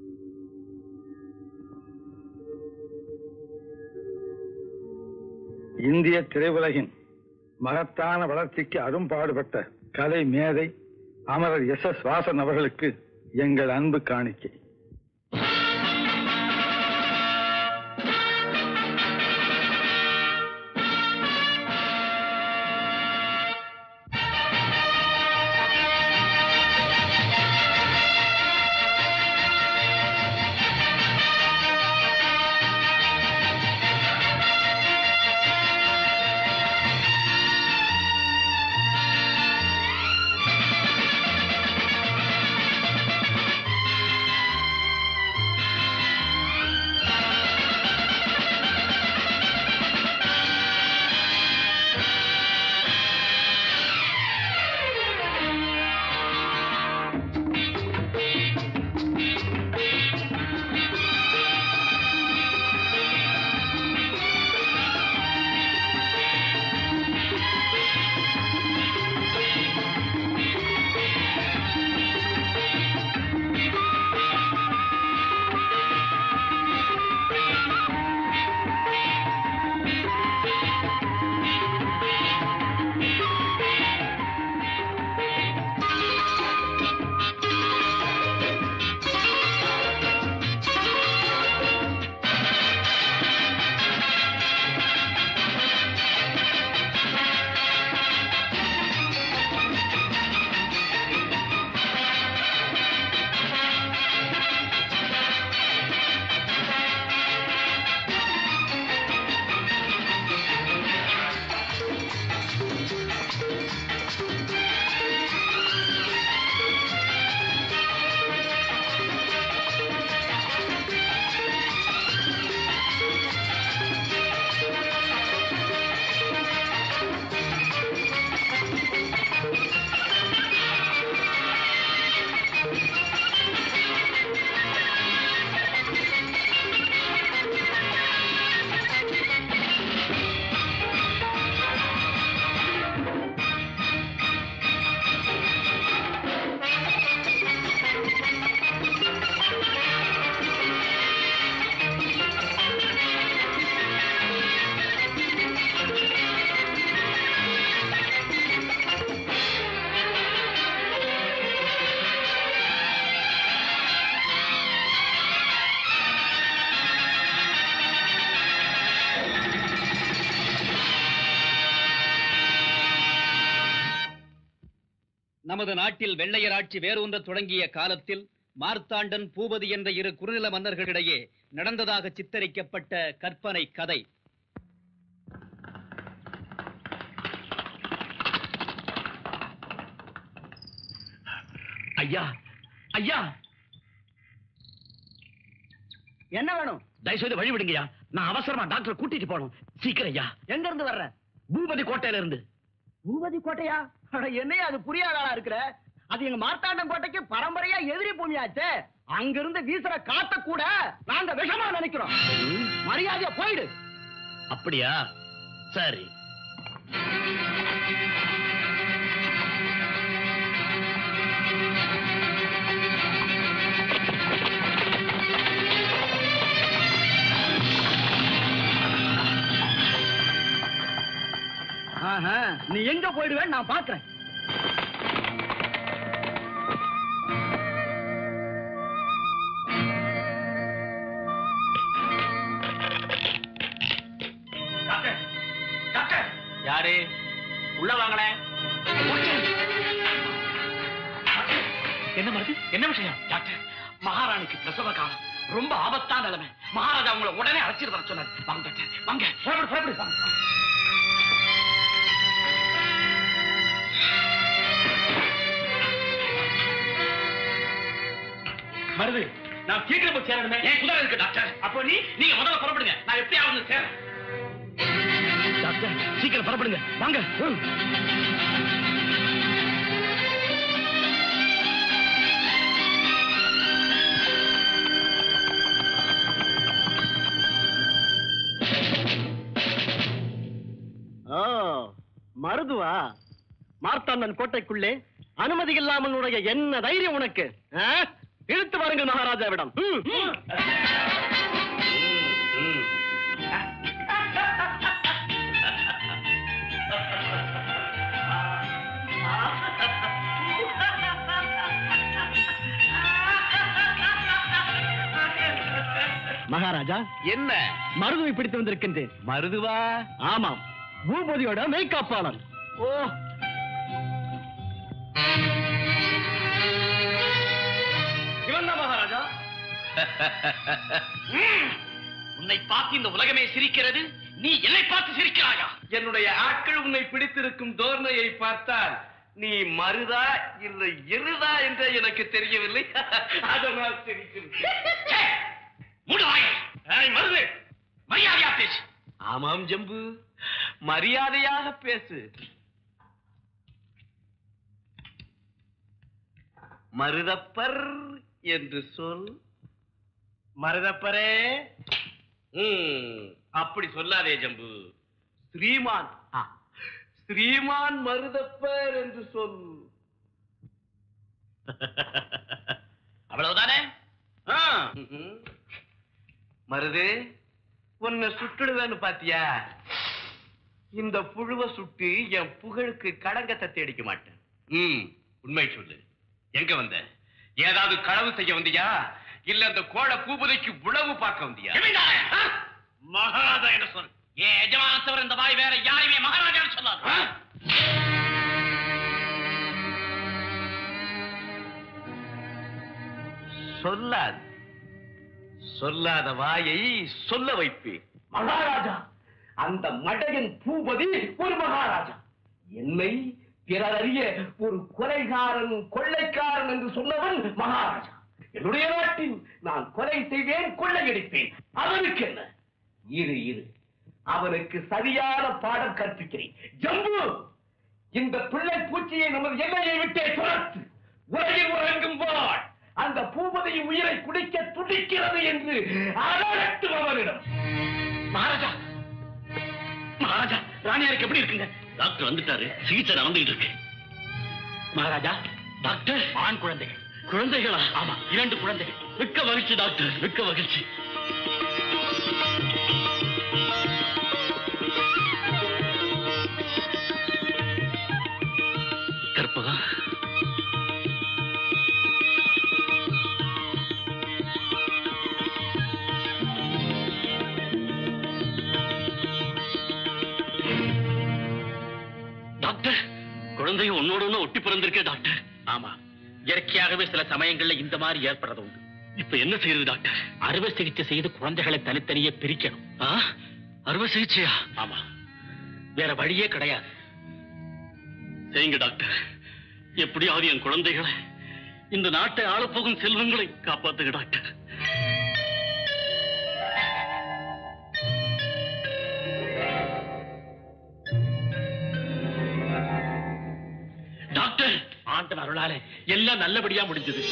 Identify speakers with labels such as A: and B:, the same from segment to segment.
A: இந்திய திரையுலகின் மகத்தான வளர்ச்சிக்கு அரும்பாடுபட்ட கலை மேதை அமரர் எஸ் எஸ் வாசன் அவர்களுக்கு எங்கள் அன்பு காணிக்கை
B: நமது நாட்டில் வெள்ளையர் ஆட்சி வேரூன்ற தொடங்கிய காலத்தில் மார்த்தாண்டன் பூபதி என்ற இரு குறுநில மன்னர்களிடையே நடந்ததாக சித்தரிக்கப்பட்ட கற்பனை கதை
C: ஐயா ஐயா
D: என்ன வேணும்
C: தயவு செய்து வழி விடுங்கய்யா நான் அவசரமா டாக்டர் கூட்டிட்டு போகணும் சீக்கிரம் ஐயா
D: எங்க இருந்து வர்ற
C: பூபதி கோட்டையில இருந்து
D: பூபதி கோட்டையா அட என்னையா அது புரியாத ஆளா இருக்கிற அது எங்க மார்த்தாண்டம் கோட்டைக்கு பரம்பரையா எதிரி பூமியாச்சே அங்கிருந்து வீசுற காத்த கூட நாங்க விஷமா நினைக்கிறோம் மரியாதையா போயிடு
C: அப்படியா சரி
D: ஆஹா, நீ எங்க போயிடுவேன்னு நான் பாக்குறேன்
C: டாக்டர் டாக்டர்
B: யாரு
C: உள்ள வாங்களேன் என்ன மருது என்ன விஷயம் டாக்டர் மகாராணிக்கு பிரசவ காலம் ரொம்ப ஆபத்தான நிலைமை மகாராஜா உங்களை உடனே அழைச்சிட்டு வர சொன்னார் வாங்க டாக்டர் வாங்க புறப்படு புறப்படு வாங்க வாங்க. மருது நான் சீக்கிரம் போய் சேரணுமே ஏன் குதிரை இருக்கு டாக்டர் அப்போ நீ நீங்க முதல்ல புறப்படுங்க நான் எப்படியாவது சேரேன் டாக்டர் சீக்கிரம் புறப்படுங்க வாங்க ம்.
D: ஓ மருதுவா மார்த்தாண்டன் கோட்டைக்குள்ளே அனுமதி இல்லாமல் உடைய என்ன தைரியம் உனக்கு ஆ? இழுத்து வாருங்கள் மகாராஜாவிடம் ம், ம். மகாராஜா
C: என்ன
D: மருதுவை பிடித்து வந்திருக்கின்றேன்
C: மருதுவா
D: ஆமாம் பூபதியோட மெய்காப்பாளன்
C: ஓ
D: இவன் மகாராஜா
C: உன்னை பார்த்து இந்த உலகமே சிரிக்கிறது நீ என்னை பார்த்து சிரிக்கிறாயா
E: என்னுடைய ஆட்கள் உன்னை பிடித்திருக்கும் தோரணையை பார்த்தால் நீ மருதா இல்லை எருதா என்று எனக்கு தெரியவில்லை அதனால் சிரிக்கிறேன்
C: ச்சே! மூடு வாயை. ஏய், மருது மரியாதையா பேசு
E: ஆமாம் ஜம்பு மரியாதையாக பேசு மருதப்பர் என்று சொல் மருதப்பரே ம், அப்படி சொல்லாதே ஜம்பு ஸ்ரீமான் ஆ, ஸ்ரீமான் மருதப்பர் என்று சொல்
C: அவ்வளவுதானே
E: ஆ. ம்ஹும். மருது உன்னை சுட்டுடுவேன்னு பாத்தியா இந்த புழுவ சுட்டு என் புகழுக்கு கடங்கத்தை தேடிக்க மாட்டேன் ம் உண்மை சொல்லு எங்க வந்த ஏதாவது களவு செய்ய வந்தியா இல்ல அந்த கோழ பூபதிக்கு உழவு பார்க்க வந்தியா
C: ஜமீன்தாரே!
E: ஆ?
C: மகாராஜா என்று சொல் ஏன் எஜமான தவிர இந்த வாய் வேற யாரையுமே மகாராஜா சொல்லாது
E: ஆ? சொல்லாது சொல்லாத வாயை சொல்ல வைப்பேன்
D: மகாராஜா அந்த மடையன் பூபதி ஒரு மகாராஜா என்னை பிறர் அறிய ஒரு கொலைகாரன் கொள்ளைக்காரன் என்று சொன்னவன் மகாராஜா என்னுடைய நாட்டில் நான் கொலை செய்வேன் கொள்ளையடிப்பேன் அவனுக்கு என்ன இரு இரு அவனுக்கு சரியான பாடம் கற்பிக்கிறேன் ஜம்பு இந்த பிள்ளை பூச்சியை நமது எல்லையை விட்டே துரத்து உலகில் உறங்கும் வாழ் அந்த பூபதியின் உயிரை குடிக்க துடிக்கிறது என்று அலட்டும் அவனிடம்
C: மகாராஜா மகாராஜா ராணியாருக்கு எப்படி இருக்குங்க டாக்டர் வந்துட்டாரு சிகிச்சை நடந்துகிட்டு இருக்கு மகாராஜா டாக்டர் ஆண் குழந்தைகள் குழந்தைகளா ஆமா இரண்டு குழந்தைகள் மிக்க மகிழ்ச்சி டாக்டர் மிக்க மகிழ்ச்சி கற்பகா டாக்டர் குழந்தைய உன்னோட ஒண்ணு ஒட்டி பிறந்திருக்கே டாக்டர் ஆமா இயற்கையாகவே சில சமயங்கள்ல இந்த மாதிரி ஏற்படுறது உண்டு இப்ப என்ன செய்யறது டாக்டர் அறுவை சிகிச்சை செய்து குழந்தைகளை தனித்தனியே பிரிக்கணும் அறுவை சிகிச்சையா ஆமா வேற வழியே கிடையாது செய்யுங்க டாக்டர் எப்படியாவது என் குழந்தைகளை இந்த நாட்டை ஆளப்போகும் செல்வங்களை காப்பாத்துங்க டாக்டர் டாக்டர் ஆண்டன் அருளால எல்லாம் நல்லபடியா முடிஞ்சது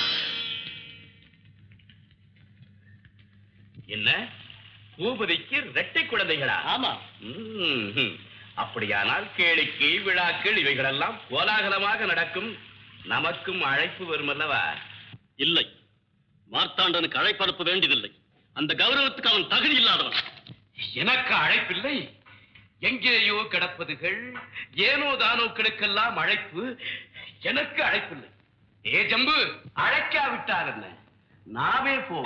E: என்ன பூபதிக்கு இரட்டை குழந்தைகளா
C: ஆமா
E: ம்ஹும். அப்படியானால் கேளிக்கை விழாக்கள் இவைகளெல்லாம் கோலாகலமாக நடக்கும் நமக்கும் அழைப்பு வரும் அல்லவா
C: இல்லை மார்த்தாண்டனுக்கு அழைப்பனுப்ப வேண்டியதில்லை அந்த கௌரவத்துக்கு அவன் தகுதி இல்லாதவன்
E: எனக்கு அழைப்பில்லை எங்கேயோ கிடப்பதுகள் ஏனோ தானோக்களுக்கெல்லாம் அழைப்பு எனக்கு அழைப்பில்லை ஏ ஜம்பு அழைக்காவிட்டார் என்ன நாமே போ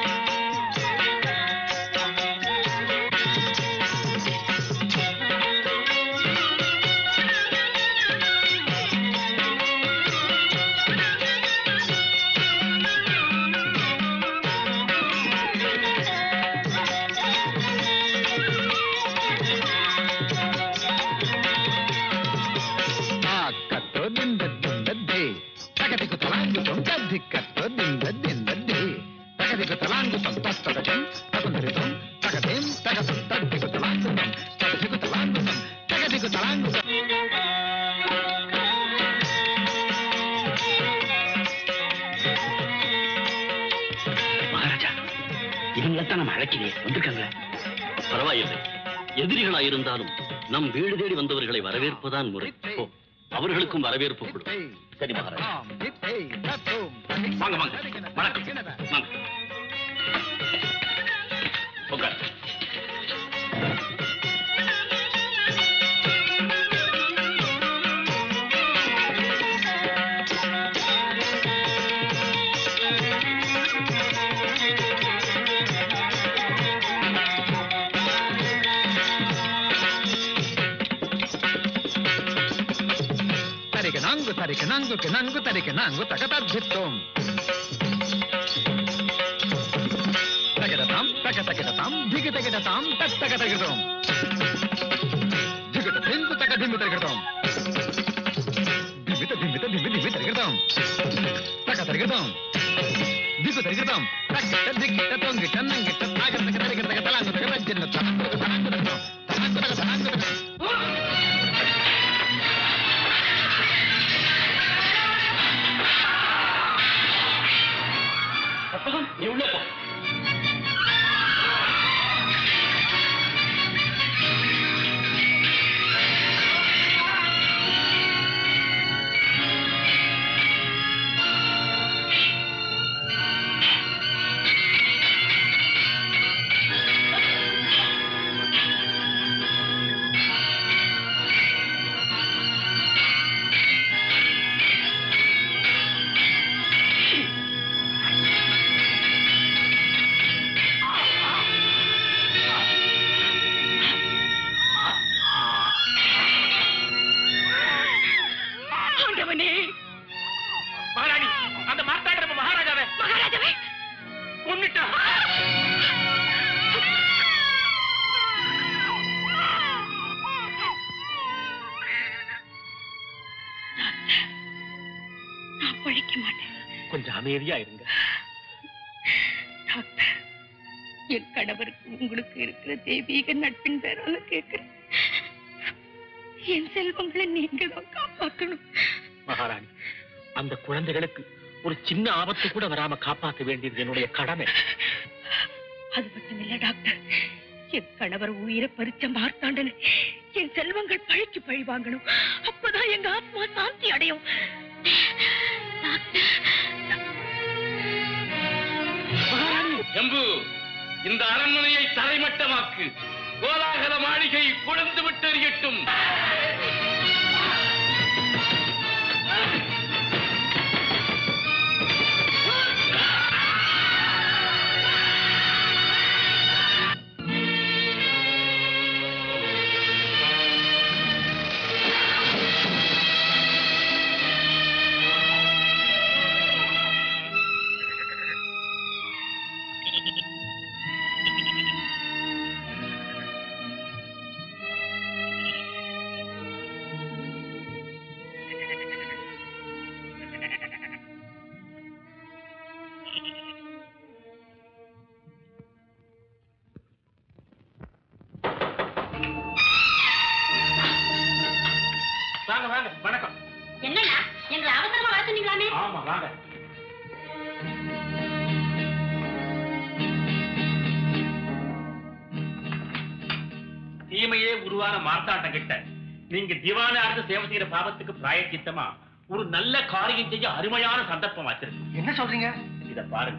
F: కట్టో దింద దింద దే తగదికు తలాంగు తొంగది కట్టో దింద దింద దే తగదికు తలాంగు తొంతస్తదజం తగుందరితం తగదేం తగసం తగదికు తలాంగు తం తగదికు తలాంగు తం తగదికు తలాంగు తం
C: மகாராஜா இவங்களைத்தான் நம்ம அழைக்கலையே வந்திருக்காங்க பரவாயில்லை எதிரிகளா இருந்தாலும் நம் வீடு தேடி வந்தவர்களை வரவேற்புதான் முறை ஓ, அவர்களுக்கும் வரவேற்பு கொடு சரி மகாராஜா
F: దిత్తే తత్వం
C: வாங்க வாங்க வணக்கம் வாங்க உட்கார்
F: తరిక నాంగు తరిక నాంగుకి నాంగు తరిక నాంగు తగతద్ధిత్వం తగడతాం తగ తగడతాం దిగ తగడతాం తత్ తగ తగడతాం దిగట దింగు తగ దిమ్మి తగడతాం దిమ్మిత దిమ్మిత దిమ్మి దిమ్మి తగడతాం తగ తగడతాం దిగు తగడతాం తగ్గ దిగ్గ తొంగిట నంగిట తాగ తగ తగ తగ తలాంగు తగ రజ్జన్న తలాంగు తగ తలాంగు తగ తలాంగు తగ తలాంగు తగ
C: கற்பகம் நீ உள்ள போ மகாராணி அந்த மார்த்தாண்ட மகாராஜாவே மகாராஜாவே கொன்னுட்டா
G: நான் பழிக்க மாட்டேன்
C: கொஞ்சம் அமைதியா இருங்க
G: டாக்டர் என் கணவருக்கு உங்களுக்கு இருக்கிற தெய்வீக நட்பின் பேரால கேட்கிறேன் என் செல்வங்களை நீங்க தான் காப்பாற்றணும்
C: மகாராணி அந்த குழந்தைகளுக்கு ஒரு சின்ன ஆபத்து கூட வராம காப்பாற்ற வேண்டியது என்னுடைய கடமை
G: அது மட்டும் இல்ல டாக்டர் என் கணவர் உயிரை பறிச்ச மார்த்தாண்டனை என் செல்வங்கள் பழிக்கு பழி வாங்கணும் அப்பதான் எங்க ஆத்மா சாந்தி அடையும்
C: எம்பு இந்த அரண்மனையை தரைமட்டமாக்கு கோலாகல மாளிகை கொழுந்து விட்டு எரியட்டும் வாங்க வாங்க வணக்கம்
G: என்னண்ணா எங்களை அவசரமா வர சொன்னீங்களாமே
C: ஆமா வாங்க தீமையே உருவான மார்த்தாண்டம் கிட்ட நீங்க திவான அரசு சேவை செய்யற பாவத்துக்கு பிராயச்சித்தமா ஒரு நல்ல காரியம் செய்ய அருமையான சந்தர்ப்பம் வச்சிருக்கு
D: என்ன சொல்றீங்க
C: இத பாருங்க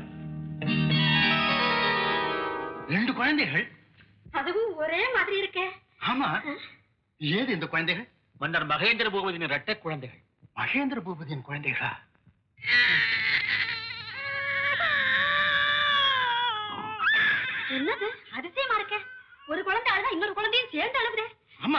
D: ரெண்டு குழந்தைகள்
G: அதுவும் ஒரே மாதிரி இருக்கே
D: ஆமா ஏது இந்த குழந்தைகள்
C: மன்னர் மகேந்திர பூபதியின் இரட்டை குழந்தைகள்
D: மகேந்திர பூபதியின் குழந்தைகளா
G: என்னது அதிசயமா இருக்க ஒரு குழந்தை அழுதா இன்னொரு குழந்தையும் சேர்ந்து அழுகுதே
D: ஆமா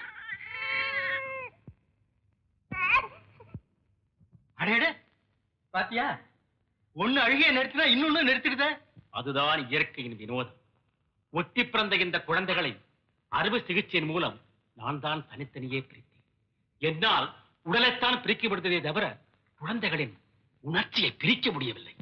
D: அடேடே பாத்தியா ஒண்ணு அழுகைய நிறுத்தினா இன்னொன்னு நிறுத்திடுதே
C: அதுதான் இயற்கையின் வினோதம் ஒட்டி பிறந்த இந்த குழந்தைகளை அறுவை சிகிச்சையின் மூலம் நான் தான் தனித்தனியே பிரித்தேன் என்னால் உடலைத்தான் பிரிக்க முடிந்ததே தவிர குழந்தைகளின் உணர்ச்சியை பிரிக்க முடியவில்லை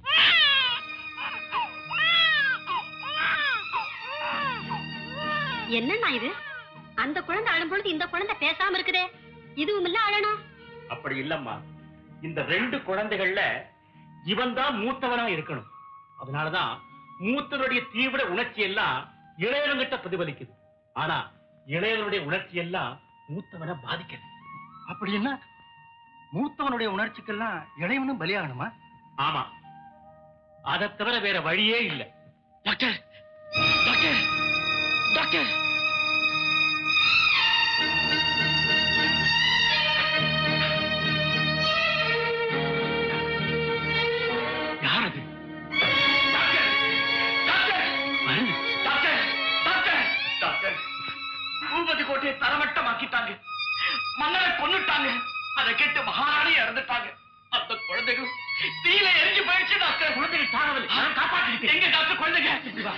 G: என்னண்ணா இது அந்த குழந்தை அழும்பொழுது இந்த குழந்தை பேசாம இருக்குதே இதுவும் இல்ல அழணும்
C: அப்படி இல்லம்மா இந்த ரெண்டு குழந்தைகள்ல இவன் தான் மூத்தவனா இருக்கணும் அதனாலதான் மூத்தவருடைய தீவிர உணர்ச்சி எல்லாம் இளையவங்கிட்ட பிரதிபலிக்குது ஆனா இளையவனுடைய உணர்ச்சி எல்லாம் மூத்தவனை பாதிக்கிறது
D: அப்படின்னா மூத்தவனுடைய உணர்ச்சிக்கெல்லாம் இளையவனும் பலியாகணுமா
C: ஆமா அதை தவிர வேற வழியே இல்லை டாக்டர் டாக்டர் டாக்டர் யார் அது மருந்து
E: டாக்டர் டாக்டர் டாக்டர் பூபதி கோட்டையை தரமட்டமாக்கிட்டாங்க மன்னரை கொன்னுட்டாங்க அதை கேட்டு மகாராணி இறந்துட்டாங்க அந்த குழந்தைகள் தீயில எரிஞ்சு போயிடுச்சு டாக்டர் குழந்தைகள் சாகவில்லை நான் காப்பாற்றிருக்கேன் எங்க டாக்டர் குழந்தைங்க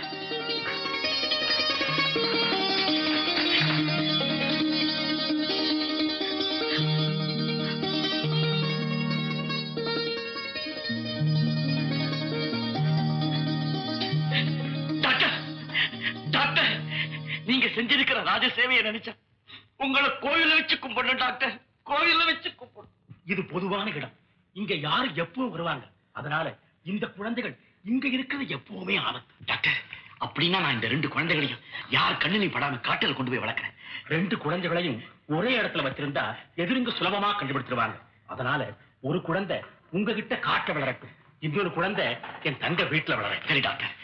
E: டாக்டர் டாக்டர் நீங்க செஞ்சிருக்கிற ராஜ சேவையை நினைச்சா உங்களை கோயில வச்சு கும்பிடணும் டாக்டர் கோயில வச்சு கும்பிடணும்
C: இது பொதுவான இடம் இங்க யாரு எப்பவும் வருவாங்க அதனால இந்த குழந்தைகள் இங்க இருக்கிறது எப்பவுமே ஆபத்து
E: டாக்டர் அப்படின்னா நான் இந்த ரெண்டு குழந்தைகளையும் யார் கண்ணிலையும் படாம காட்டில் கொண்டு போய் வளர்க்கிறேன்
C: ரெண்டு குழந்தைகளையும் ஒரே இடத்துல வச்சிருந்தா எதிரிங்க சுலபமா கண்டுபிடிச்சிருவாங்க அதனால ஒரு குழந்தை உங்ககிட்ட காட்ட வளரட்டும் இன்னொரு குழந்தை என் தங்க வீட்டுல வளரட்டும்
E: சரி டாக்டர்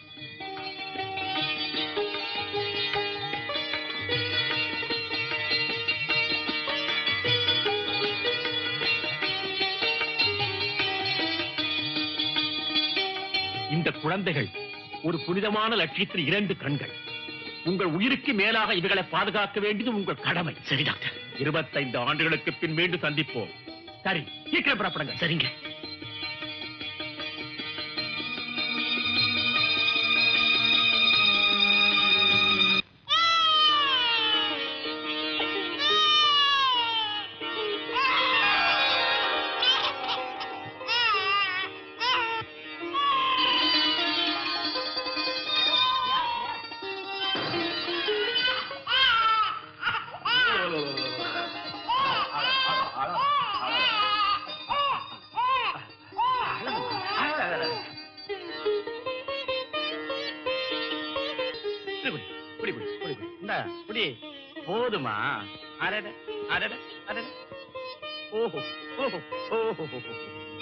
C: இந்த குழந்தைகள் ஒரு புனிதமான லட்சியத்தில் இரண்டு கண்கள் உங்கள் உயிருக்கு மேலாக இவைகளை பாதுகாக்க வேண்டியது உங்கள் கடமை
E: சரி டாக்டர்
C: இருபத்தைந்து ஆண்டுகளுக்கு பின் மீண்டும் சந்திப்போம் சரி சீக்கிரம் புறப்படுங்க
E: சரிங்க
C: குடி, குடி, குடி, குடி, குடி. இந்தா, குடி. போதுமா அரட அரட அரட ஓஹோ ஓஹோ ஓஹோ ஓஹோ.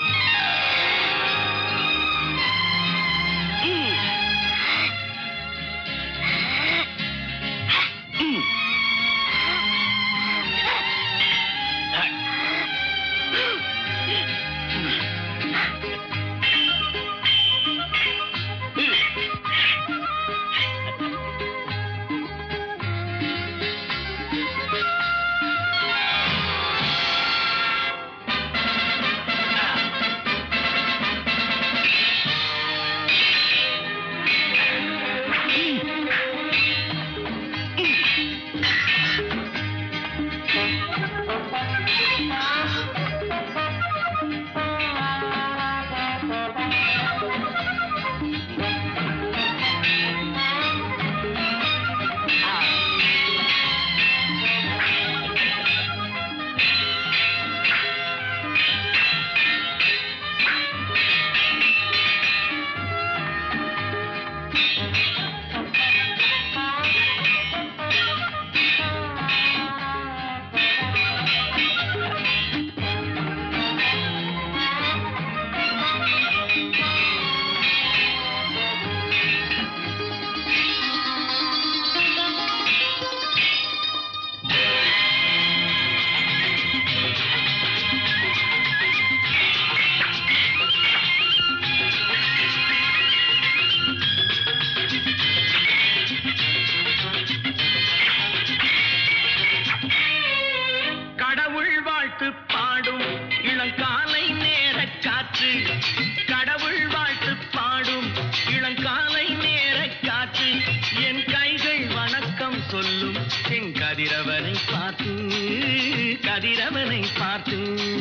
E: கடவுள் வாழ்த்து பாடும் இளங்காலை நேர காற்று கடவுள் வாழ்த்து பாடும் இளங்காலை நேர காற்று என் கைகள் வணக்கம் சொல்லும் என் கதிரவனை பார்த்து கதிரவனை பார்த்து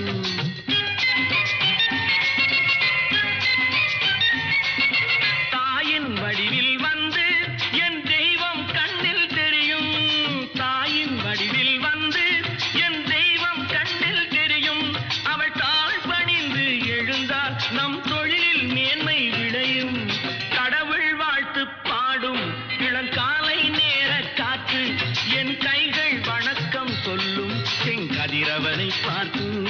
E: தாயின் வடிவில் வந்து என் தெய்வம் கண்ணில் தெரியும் தாயின் வடிவில் வந்து என் தெய்வம் கண்ணில் தெரியும் அவள் தாழ் பணிந்து எழுந்தால் நம் தொழிலில் மேன்மை விளையும் கடவுள் வாழ்த்து பாடும் இளங்காலை நேர காற்று என் கைகள் வணக்கம் சொல்லும் செங்கதிரவனை பார்த்து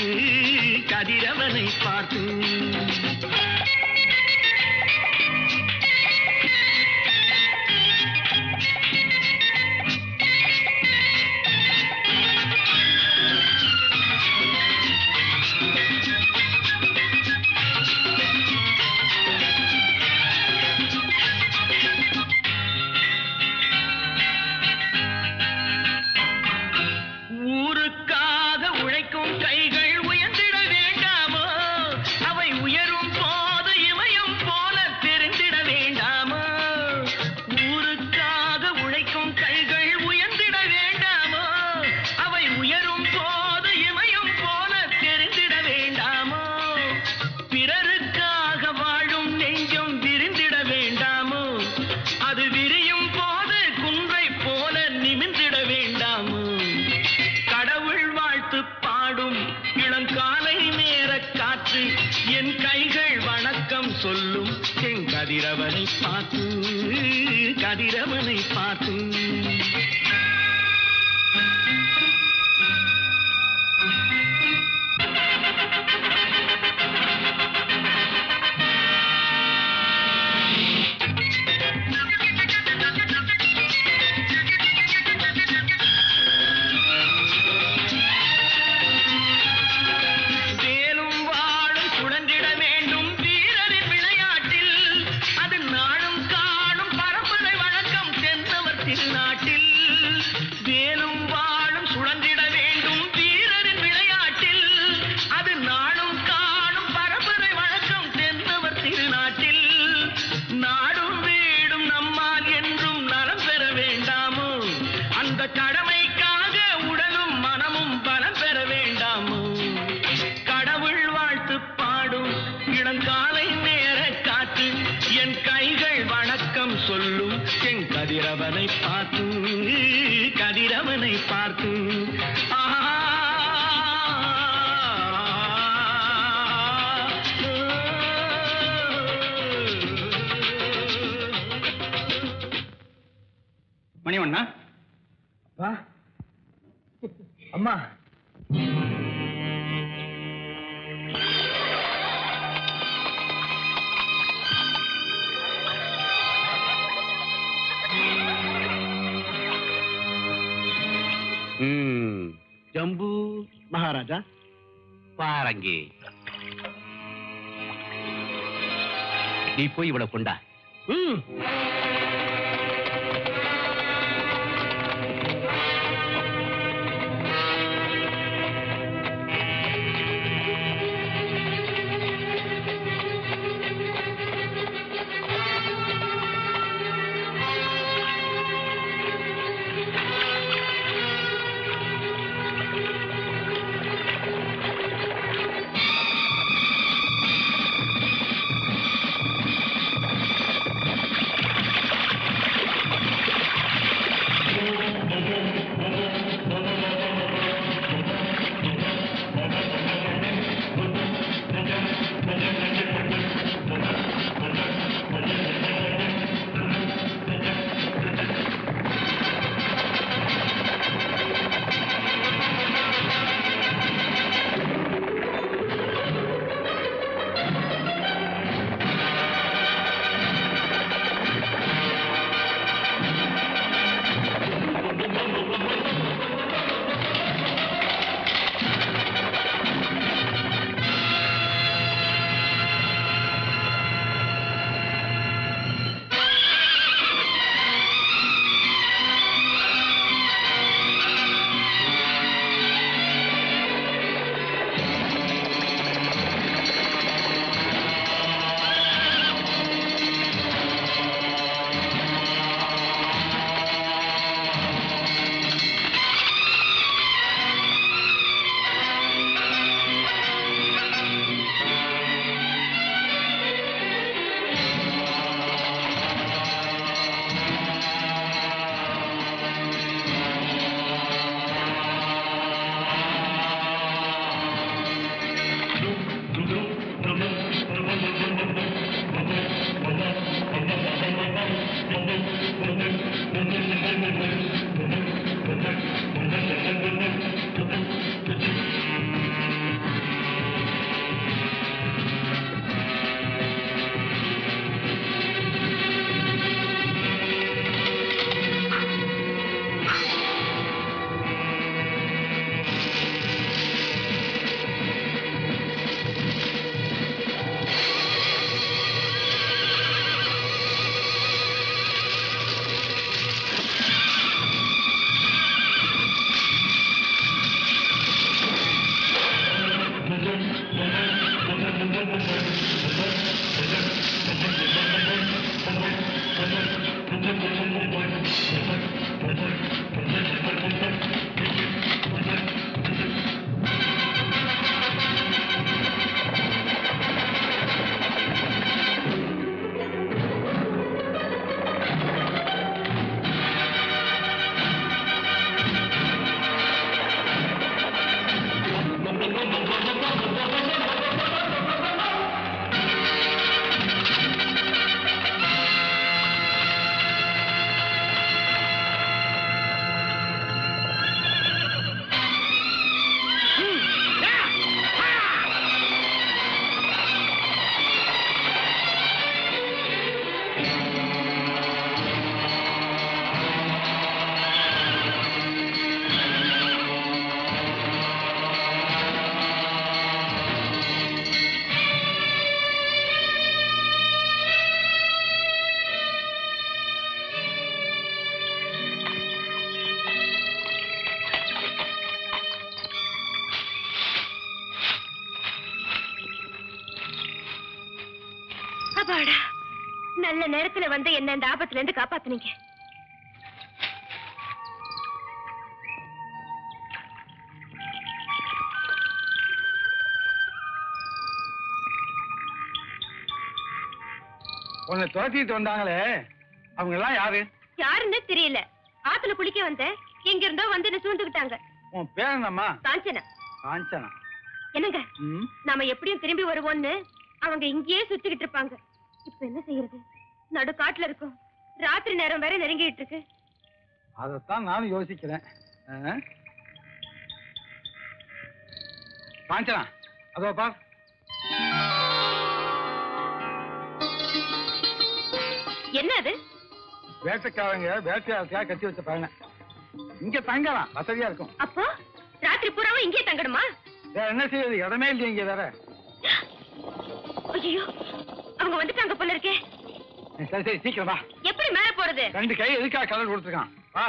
H: பார்த்து கதிரவனை பார்த்து வேலும் வாழும் சுழன்றிட வேண்டும் வீரரின் விளையாட்டில் அது நாளும் காணும் பரம்பரை வழக்கம் தென்னவர் திருநாட்டில் வேலும் வாழும் சுழன்றிட வேண்டும் வீரரின் விளையாட்டில் அது நாளும் காணும் பரம்பரை வழக்கம் தென்னவர் திருநாட்டில் நாடும் வீடும் நம்மால் என்றும் நலம் பெற வேண்டாமோ அந்த கடமைக்காக உடலும் மனமும் பலம் பெற வேண்டாமோ கடவுள் வாழ்த்து பாடும் இளங்காலை நேர காற்று என் கைகள் வணக்கம் சொல்லும் என் கதிரவனை பார்த்து கதிரவனை பார்த்து
F: மணிவண்ணா
D: அம்மா
E: ம், ஜம்பு
D: மகாராஜா
E: பாரங்கி நீ போய் இவளை கொண்டா
D: ம்
H: ஆ
I: நல்ல நேரத்துல வந்து என்ன இந்த ஆபத்துல இருந்து காப்பாத்துனீங்க
A: உன்னை துரத்திட்டு வந்தாங்களே அவங்க எல்லாம் யாரு
I: யாருன்னு தெரியல ஆத்துல குளிக்க வந்தேன் எங்க இருந்தோ வந்து என்ன சூழ்ந்துகிட்டாங்க
A: உன் பேர் என்னம்மா
I: காஞ்சனா
A: காஞ்சனா
I: என்னங்க
A: ம்
I: நாம எப்படியும் திரும்பி வருவோம்னு அவங்க இங்கேயே சுத்திக்கிட்டு இருப்பாங்க இப்ப என்ன செய்யறது நடு காட்டுல இருக்கோம் ராத்திரி நேரம் வேற நெருங்கிட்டு இருக்கு
A: அதைத்தான் நானும் யோசிக்கிறேன் ஆ? காஞ்சனா அதோ பார்
I: என்ன அது
A: வேட்டைக்காரங்க வேட்டையாளத்துக்காக கட்டி வச்ச பயணம் இங்க தங்கலாம் வசதியா இருக்கும்
I: அப்போ ராத்திரி பூராவும் இங்கேயே தங்கணுமா
A: வேற என்ன செய்யுது இடமே இல்லையே இங்க வேற
I: ஐயோ அவங்க வந்துட்டாங்க போல இருக்கே
A: சரி சரி சீக்கிரம் வா
I: எப்படி மேல போறது
A: ரெண்டு கை எதுக்காக கலர் கொடுத்துருக்கான் வா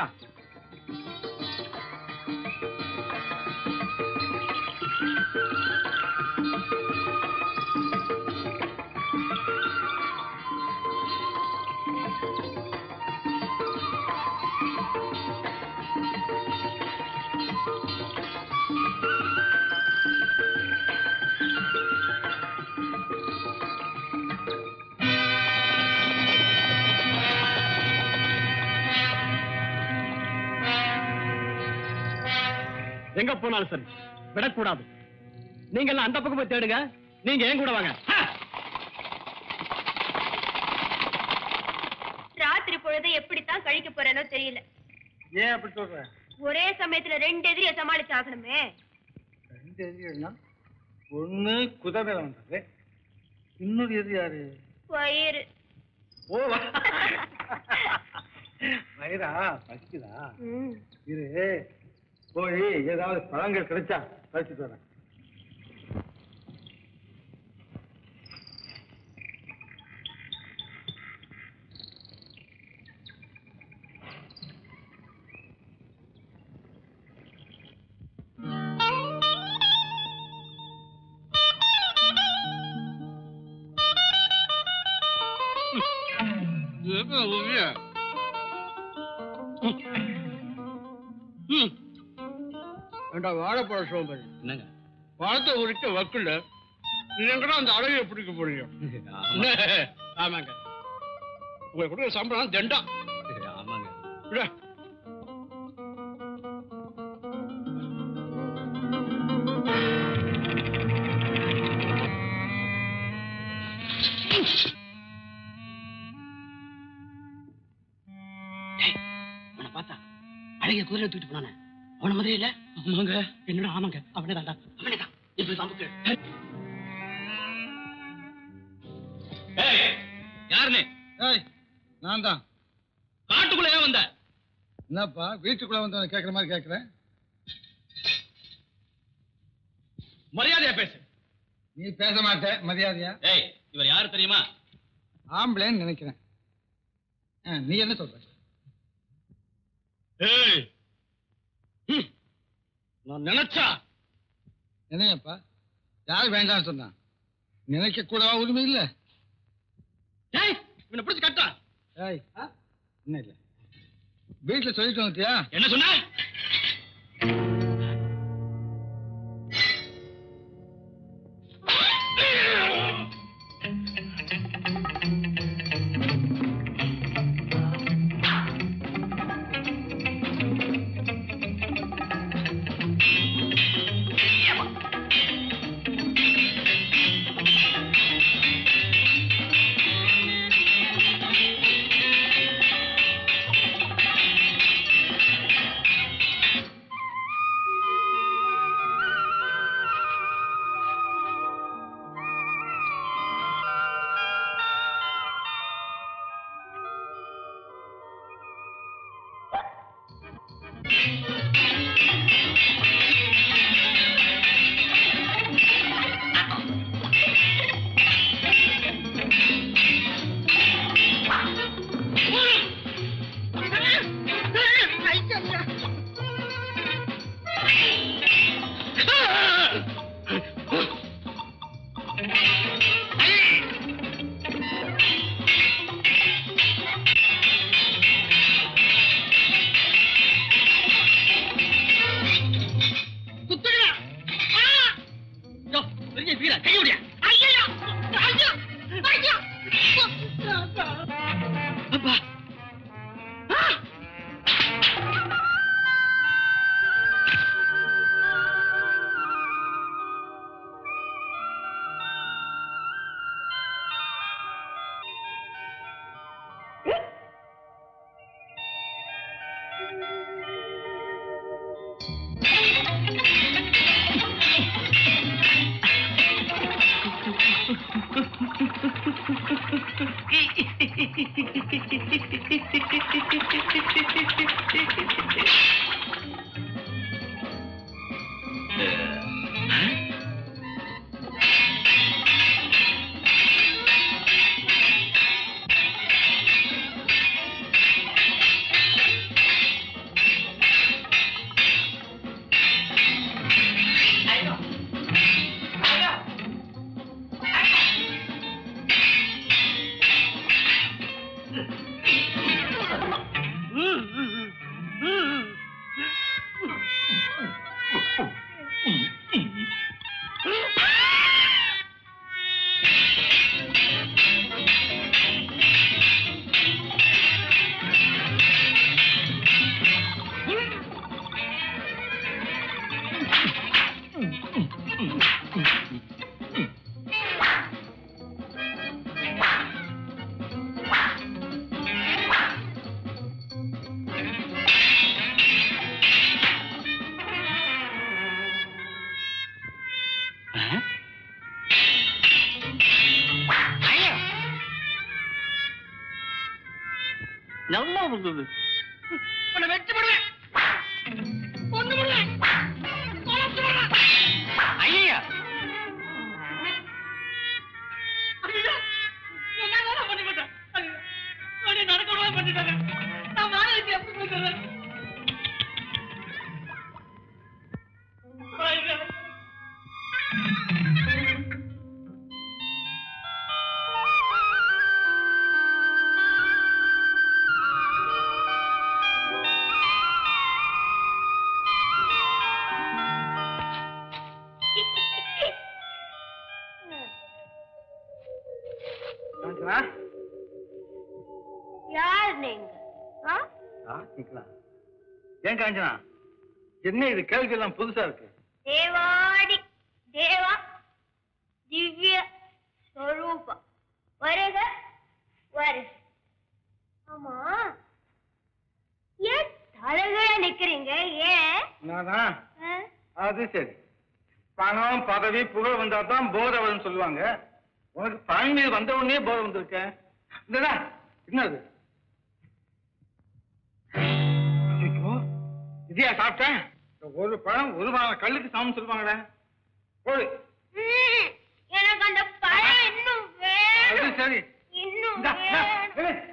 D: எங்க போனாலும் சரி விடக்கூடாது நீங்க எல்லாம் அந்த பக்கம் போய் தேடுங்க நீங்க ஏன் கூட வாங்க
I: ராத்திரி பொழுது எப்படித்தான் கழிக்க போறேனோ தெரியல
A: ஏன் அப்படி சொல்ற
I: ஒரே சமயத்துல ரெண்டு எதிரிய சமாளிச்சு ஆகணுமே
A: ரெண்டு எதிரிகள்னா ஒண்ணு குதிரை வந்தது இன்னொரு எதிரி யாரு
I: வயிறு
A: ஓ வயிறா பசிக்குதா
I: ம்.
A: இரு போய் ஏதாவது பழங்கள் கிடைச்சா பறிச்சுட்டு வரேன்
D: ஏண்டா வாழைப்பழ சோம்பேறி
C: என்னங்க
D: பழத்தை உரிக்க வக்குல நீங்க அந்த அழகைய பிடிக்க போறீங்க ஆமாங்க உங்களுக்கு கொடுக்குற சம்பளம் தண்டா
C: ஆமாங்க
D: விட
C: அவனை பார்த்தா அழகிய குதிரை தூக்கிட்டு போனானே அவன மாதிரி இல்ல ஆமாங்க என்னடா ஆமாங்க அவனே தான்டா அவனே தான் இப்படி தம்புக்கு யாருன்னு
A: ஏய் நான் தான்
C: காட்டுக்குள்ள ஏன் வந்த
A: என்னப்பா வீட்டுக்குள்ள வந்து கேட்குற மாதிரி கேட்குறேன்
C: மரியாதையா பேசு
A: நீ பேச மாட்டே மரியாதையா
C: ஏய் இவர் யாரு தெரியுமா
A: ஆம்பளைன்னு நினைக்கிறேன் ஆ, நீ என்ன சொல்ற
D: ஏய் ம். நான் நினைச்சா
A: என்னையப்பா யார் வேண்டாம்னு சொன்னான் நினைக்க கூடவா உரிமை இல்ல
D: ஏய் இவனை பிடிச்சு கட்டா
A: ஏய் என்ன இல்ல வீட்டுல சொல்லிட்டு வந்துட்டியா
C: என்ன சொன்ன நல்லா இருந்தது
D: உன்னை வெச்சு விடுவேன் கொண்டு விடுவேன் தொலைச்சு விடுவேன்.
C: ஐயா
D: ஐயோ, என்னதானே பண்ணிவிட்டேன்? ஐயோ, அப்படி நடக்க விடாம பண்ணிட்டாங்க. நான் வாடகைக்கு எப்படி போய்க்கிறேன்? ஐயோ.
A: காஞ்சனா
I: யார் நீங்க ஆ?
A: ஆ, கேக்கலாம். ஏன் காஞ்சனா என்ன இது கேள்வி எல்லாம் புதுசா இருக்கு
I: தேவாடி தேவா திவ்ய ஸ்வரூபா வருக வருக ஆமா ஏன் தலைகீழ நிக்கிறீங்க ஏன்
A: நானா
I: ஆ?
A: அது சரி பணம் பதவி புகழ் வந்தா தான் போதை வரும்னு சொல்லுவாங்க உனக்கு பழனி மீது வந்த உடனே போதை வந்திருக்க இந்தடா என்னது ஐயோ, இதையா சாப்பிட்டேன் இந்த ஒரு பழம் ஒரு பழம் கல்லுக்கு சாமம் சொல்லுவாங்களே போடு
I: ம், எனக்கு அந்த பழம் இன்னும்
A: அது
I: வேணும்
A: சரி
I: இன்னும்
A: இந்தா, இந்தா,
I: வேணும்
A: ஏய்.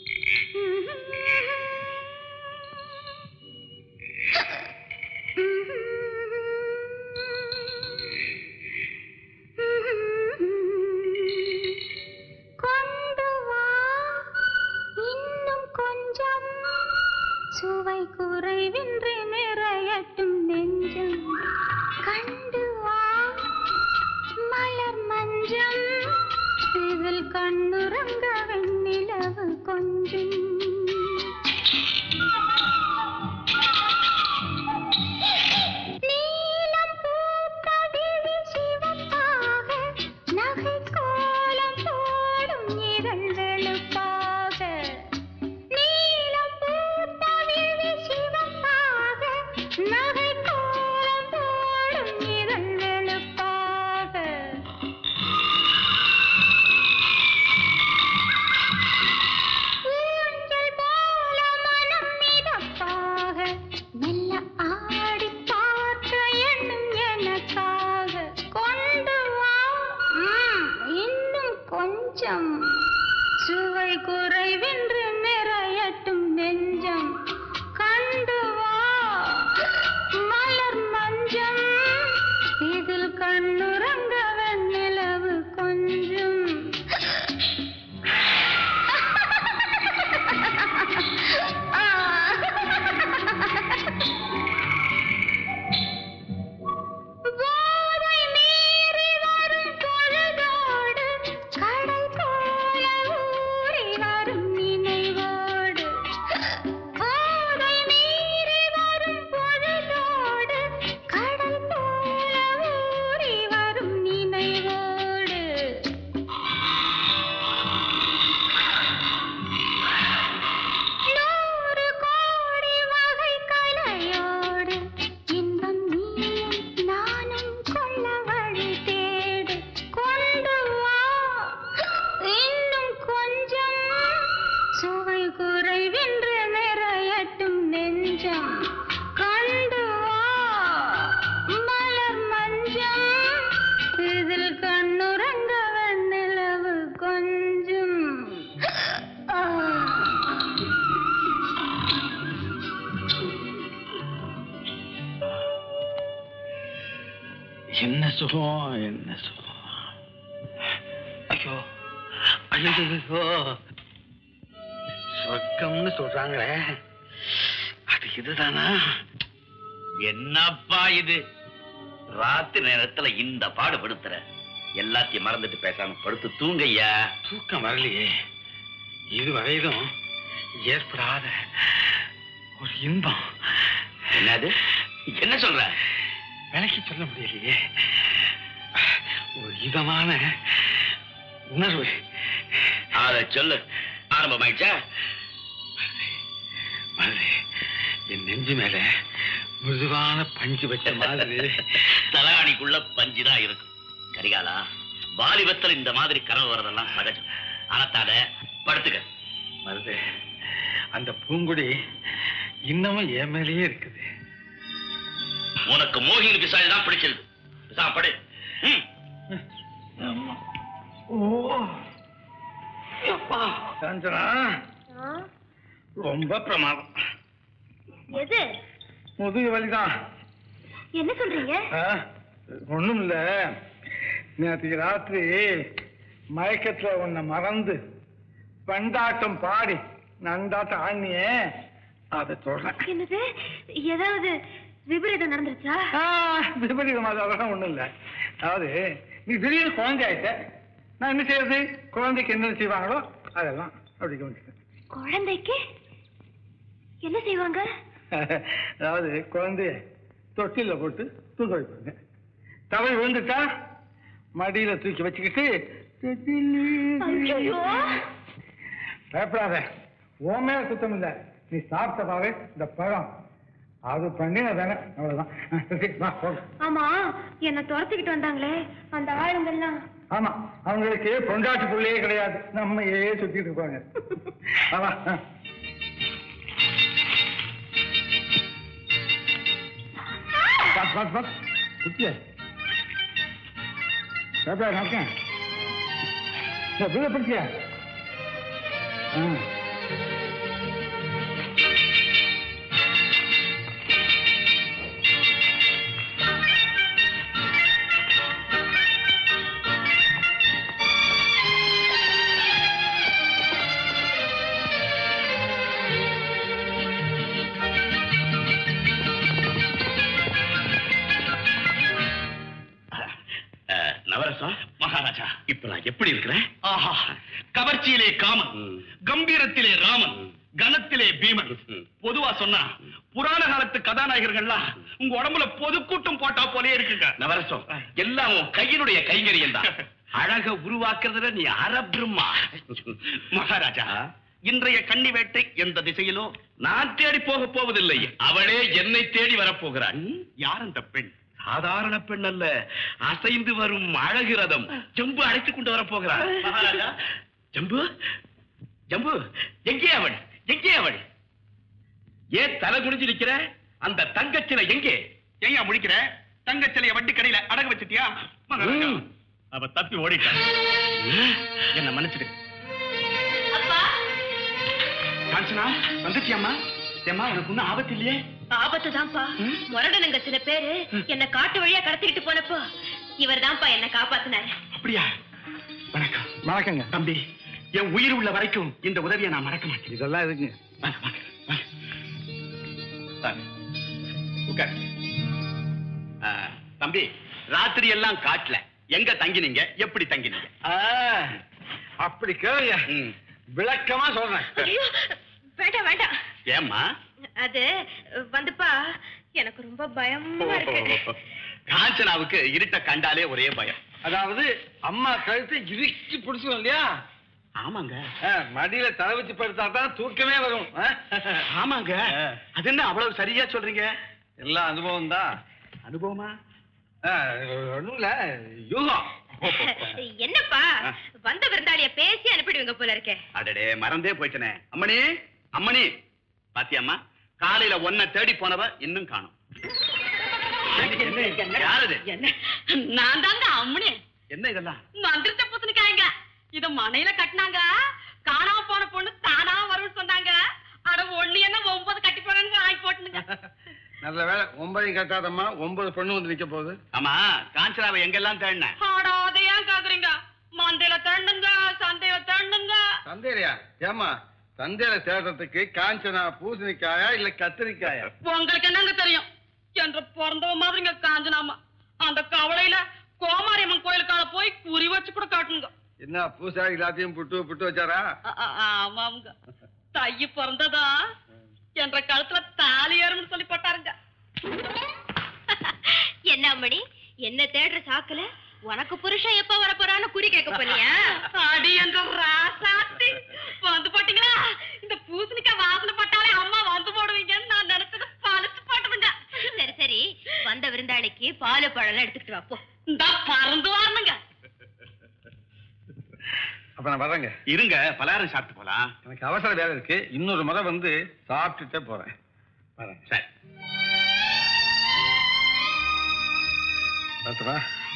I: கொண்டு வா இன்னும் கொஞ்சம் சுவை குறைவின்றி நிறையட்டும் நெஞ்சம் கண்டு வா மலர் மஞ்சம் இதில் கண்ணுறங்க வெண்ணிலவு கொஞ்சம் நீலம் பூத்த விழி சிவப்பாக நகை கோலம் போடும் இதழ் வெளுப்பாக நீலம் பூத்த விழி சிவப்பாக நகை கோலம் போடும் இதழ் வெளுப்பாக ஊஞ்சல்
F: என்ன சுகம் என்ன சுகம் ஐயோ ஐயோ ஐயோ சொர்க்கம்னு சொல்றாங்களே அது இதுதானா
C: என்னப்பா இது ராத்திரி நேரத்துல இந்த பாடுபடுத்துற எல்லாத்தையும் மறந்துட்டு பேசாம படுத்து தூங்கய்யா
F: தூக்கம் வரலையே இதுவரையிலும் ஏற்படாத ஒரு இன்பம்
C: என்னது என்ன சொல்ற
F: விலைக்கு சொல்ல முடியலையே ஒரு இதமான உணர்வு
C: அத சொல்லு ஆரம்பமாயிடுச்சா
F: மருது என் நெஞ்சு மேல மிருதுவான பஞ்சு வச்ச மாதிரி
C: தலாணிக்குள்ள பஞ்சுதான் இருக்கும் கரிகாலா வாலிபத்தில் இந்த மாதிரி கனவு வர்றதெல்லாம் சகஜம் ஆனத்தால படுத்துக்க
F: மருது அந்த பூங்குடி இன்னமும் என் மேலேயே இருக்குது
C: உனக்கு மோகினி பிசாஜி தான் பிடிச்சிருக்கு பிசாம படு ம்.
A: ஓ அப்பா காஞ்சனா ரொம்ப பிரமாதம்
I: எது
A: முதுகு வலிதான்
I: என்ன சொல்றீங்க
A: ஒண்ணும் இல்ல நேற்று ராத்திரி மயக்கத்துல உன்னை மறந்து பண்டாட்டம் பாடி நண்டாட்டம் ஆடினியே அதை சொல்றேன்
I: என்னது ஏதாவது விபரீதம் நடந்துருச்சா
A: விபரீதம் அதெல்லாம் ஒண்ணும் இல்ல அதாவது நீ திடீர்னு குழந்தை ஆயிட்ட நான் என்ன செய்யறது குழந்தைக்கு என்ன செய்வாங்களோ அதெல்லாம் அப்படி கவனிச்சுட்டேன்
I: குழந்தைக்கு என்ன செய்வாங்க
A: அதாவது குழந்தைய தொட்டில போட்டு தூங்க வைப்பாங்க தவறி விழுந்துட்டா மடியில தூக்கி வச்சுக்கிட்டு
I: ஐயோ
A: பயப்படாத உன் மேல குத்தம் இல்ல நீ சாப்பிட்ட பாரு இந்த பழம் அது பண்ணின தானே அவ்வளவுதான் ஆ, சரி, வா, போலாம்.
I: ஆமா என்ன துரத்துக்கிட்டு வந்தாங்களே அந்த ஆளுங்கெல்லாம்
A: ஆமா அவங்களுக்கு பொண்டாட்டி பிள்ளையே கிடையாது நம்ம ஏ சுத்திட்டு இருப்பாங்க ஆமா ஆ. பாத்து பாத்து பாத்து குட்டிய பாப்பா நடக்கேன் பிள்ளை பிடிச்சியா ஆ
C: அஹ், நவரசம் மகாராஜா இப்ப நான் எப்படி இருக்கிறேன் ஆஹா கவர்ச்சியிலே காமன் கம்பீரத்திலே ராமன் கனத்திலே பீமன் பொதுவா சொன்னா புராண காலத்து கதாநாயகர்கள்லாம் உங்க உடம்புல பொதுக்கூட்டம் போட்டா போலே இருக்குங்க நவரசம் எல்லாம் உன் கையினுடைய கைங்கரியம் தான் அழக உருவாக்குறதுல நீ அரபிரம்மா மகாராஜா இன்றைய கன்னி வேட்டை எந்த திசையிலோ நான் தேடி போக போவதில்லை அவளே என்னை தேடி வரப்போகிறாள் யார் அந்த பெண் சாதாரண பெண் அல்ல அசைந்து வரும் அழகு ரதம் ஜம்பு அழைத்துக் கொண்டு வரப்போகிறாள் மகாராஜா ஜம்பு ஜம்பு எங்கே அவள் எங்கே அவள் ஏன் தலை குனிஞ்சு நிக்கிற அந்த தங்கச்சிலை எங்கே எங்க முடிக்கிற தங்கச்சிலைய வண்டி கடையில அடகு வச்சிட்டியா மகாராஜா, அவ தப்பி ஓடிட்டான் என்ன மன்னிச்சிடு காஞ்சனா வந்துட்டியாம்மா ஏம்மா உனக்கு ஒன்னும் ஆபத்து இல்லையே
I: ஆபத்து தான்ப்பா முரடனுங்க சில பேரு என்ன காட்டு வழியா கடத்திக்கிட்டு போனப்போ இவர் தான்ப்பா என்ன காப்பாத்தினாரு
C: அப்படியா வணக்கம்
A: வணக்கங்க
C: தம்பி என் உயிர் உள்ள வரைக்கும் இந்த உதவியை நான் மறக்க மாட்டேன்
A: இதெல்லாம் இருக்குங்க
C: வாங்க, வாங்க, வாங்க. வாங்க. உட்காரு. ஆ, தம்பி ராத்திரி எல்லாம் காட்டுல எங்க தங்கினீங்க எப்படி தங்கினீங்க
A: ஆ, அப்படி கேளுங்க
C: ம்.
A: விளக்கமா சொல்றேன்
I: ஐயோ வேண்டாம் வேண்டாம்
C: ஏம்மா
I: அது வந்துப்பா எனக்கு ரொம்ப பயமா இருக்கு
C: காஞ்சனாவுக்கு இருட்ட கண்டாலே ஒரே பயம்
A: அதாவது அம்மா கழுத்தை இறுக்கி பிடிச்சிடும் இல்லையா
C: ஆமாங்க
A: ஆ, மடியில தலை வச்சு படுத்தா தான் தூக்கமே வரும் ஆ?
C: ஆமாங்க அது என்ன அவ்வளவு சரியா சொல்றீங்க
A: எல்லாம் அனுபவம் தான்
C: அனுபவமா
A: ஒண்ணும் இல்ல யூகம்
I: என்னப்பா வந்த விருந்தாளிய பேசி அனுப்பிடுவீங்க போல இருக்கே
C: அடடே மறந்தே போயிட்டனே அம்மணி அம்மணி பாத்தியம்மா காலையில ஒன்ன தேடி போனவ இன்னும் காணும் யாரது
G: நான் தாங்க அம்மனே
C: என்ன இதெல்லாம்
G: மந்திரத்தை பூசணிக்காயங்க இத மனையில கட்டினாங்க காணாம போன பொண்ணு தானா வரும்னு சொன்னாங்க அட ஒண்ணு என்ன ஒன்பது கட்டி போனேன்னு வாங்கி போட்டுனுங்க
A: நல்ல வேலை ஒன்பதையும் கட்டாதம்மா ஒன்பது பொண்ணு வந்து நிக்க போகுது
C: ஆமா காஞ்சனாவை எங்கெல்லாம் தேடின
G: ஆடா அதை ஏன் கேக்குறீங்க மந்தையில தண்ணுங்க சந்தையில தண்ணுங்க
A: சந்தேரியா ஏமா சந்தையில தேடுறதுக்கு காஞ்சனா பூசணிக்காயா இல்ல கத்திரிக்காயா
G: உங்களுக்கு என்னங்க தெரியும் என்று பிறந்தவ மாதிரிங்க காஞ்சனாமா அந்த கவலையில கோமாரியம்மன் கோயிலுக்கால போய் குறி வச்சு கூட காட்டுங்க
A: என்ன பூசாரி எல்லாத்தையும் புட்டு புட்டு வச்சாரா
G: ஆ- ஆ- ஆமாங்க தைய பிறந்ததா என்ற கழுத்துல தாலி ஏறும்னு சொல்லி போட்டாருங்க
I: என்ன மணி என்ன தேடுற சாக்குல உனக்கு புருஷன் எப்ப வர போறான்னு குறி கேட்க போனியா
G: அடி என்ற ராசாத்தி வந்து போட்டீங்களா இந்த பூசணிக்காய் வாசனை பட்டாலே அம்மா வந்து போடுவீங்கன்னு நான் நினைச்சது பழச்சு போட்டுருங்க
I: சரி சரி வந்த விருந்தாளிக்கு பாலு பழம் எடுத்துக்கிட்டு வா போ
G: இந்த பறந்து வரணுங்க
A: அப்ப நான் வரேங்க
C: இருங்க பலகாரம் சாப்பிட்டு போலாம்
A: எனக்கு அவசர வேலை இருக்கு இன்னொரு முறை வந்து சாப்பிட்டுட்டே போறேன் வரேன்
C: சரி
A: பார்த்துவா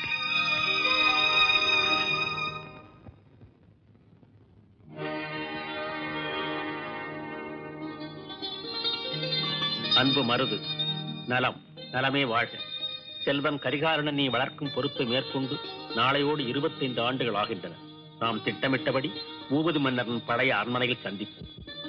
C: அன்பு மருது நலம் நலமே வாழ்க செல்வன் கரிகாலனை நீ வளர்க்கும் பொறுப்பை மேற்கொண்டு நாளையோடு இருபத்தைந்து ஆண்டுகள் ஆகின்றன நாம் திட்டமிட்டபடி பூபதி மன்னரின் பழைய அரண்மனையில் சந்திப்போம்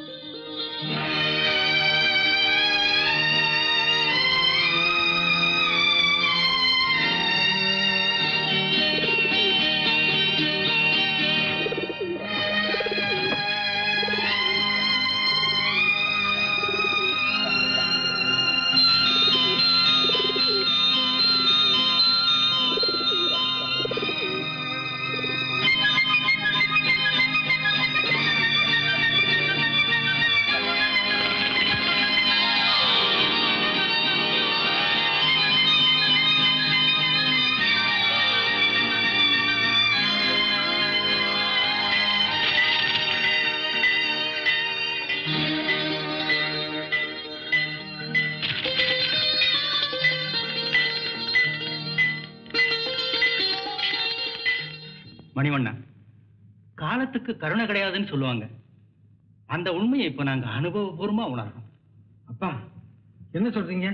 B: மணிவண்ணா காலத்துக்கு கருணை கிடையாதுன்னு சொல்லுவாங்க அந்த உண்மையை இப்ப நாங்க அனுபவபூர்வமா உணர்றோம்
A: அப்பா என்ன சொல்றீங்க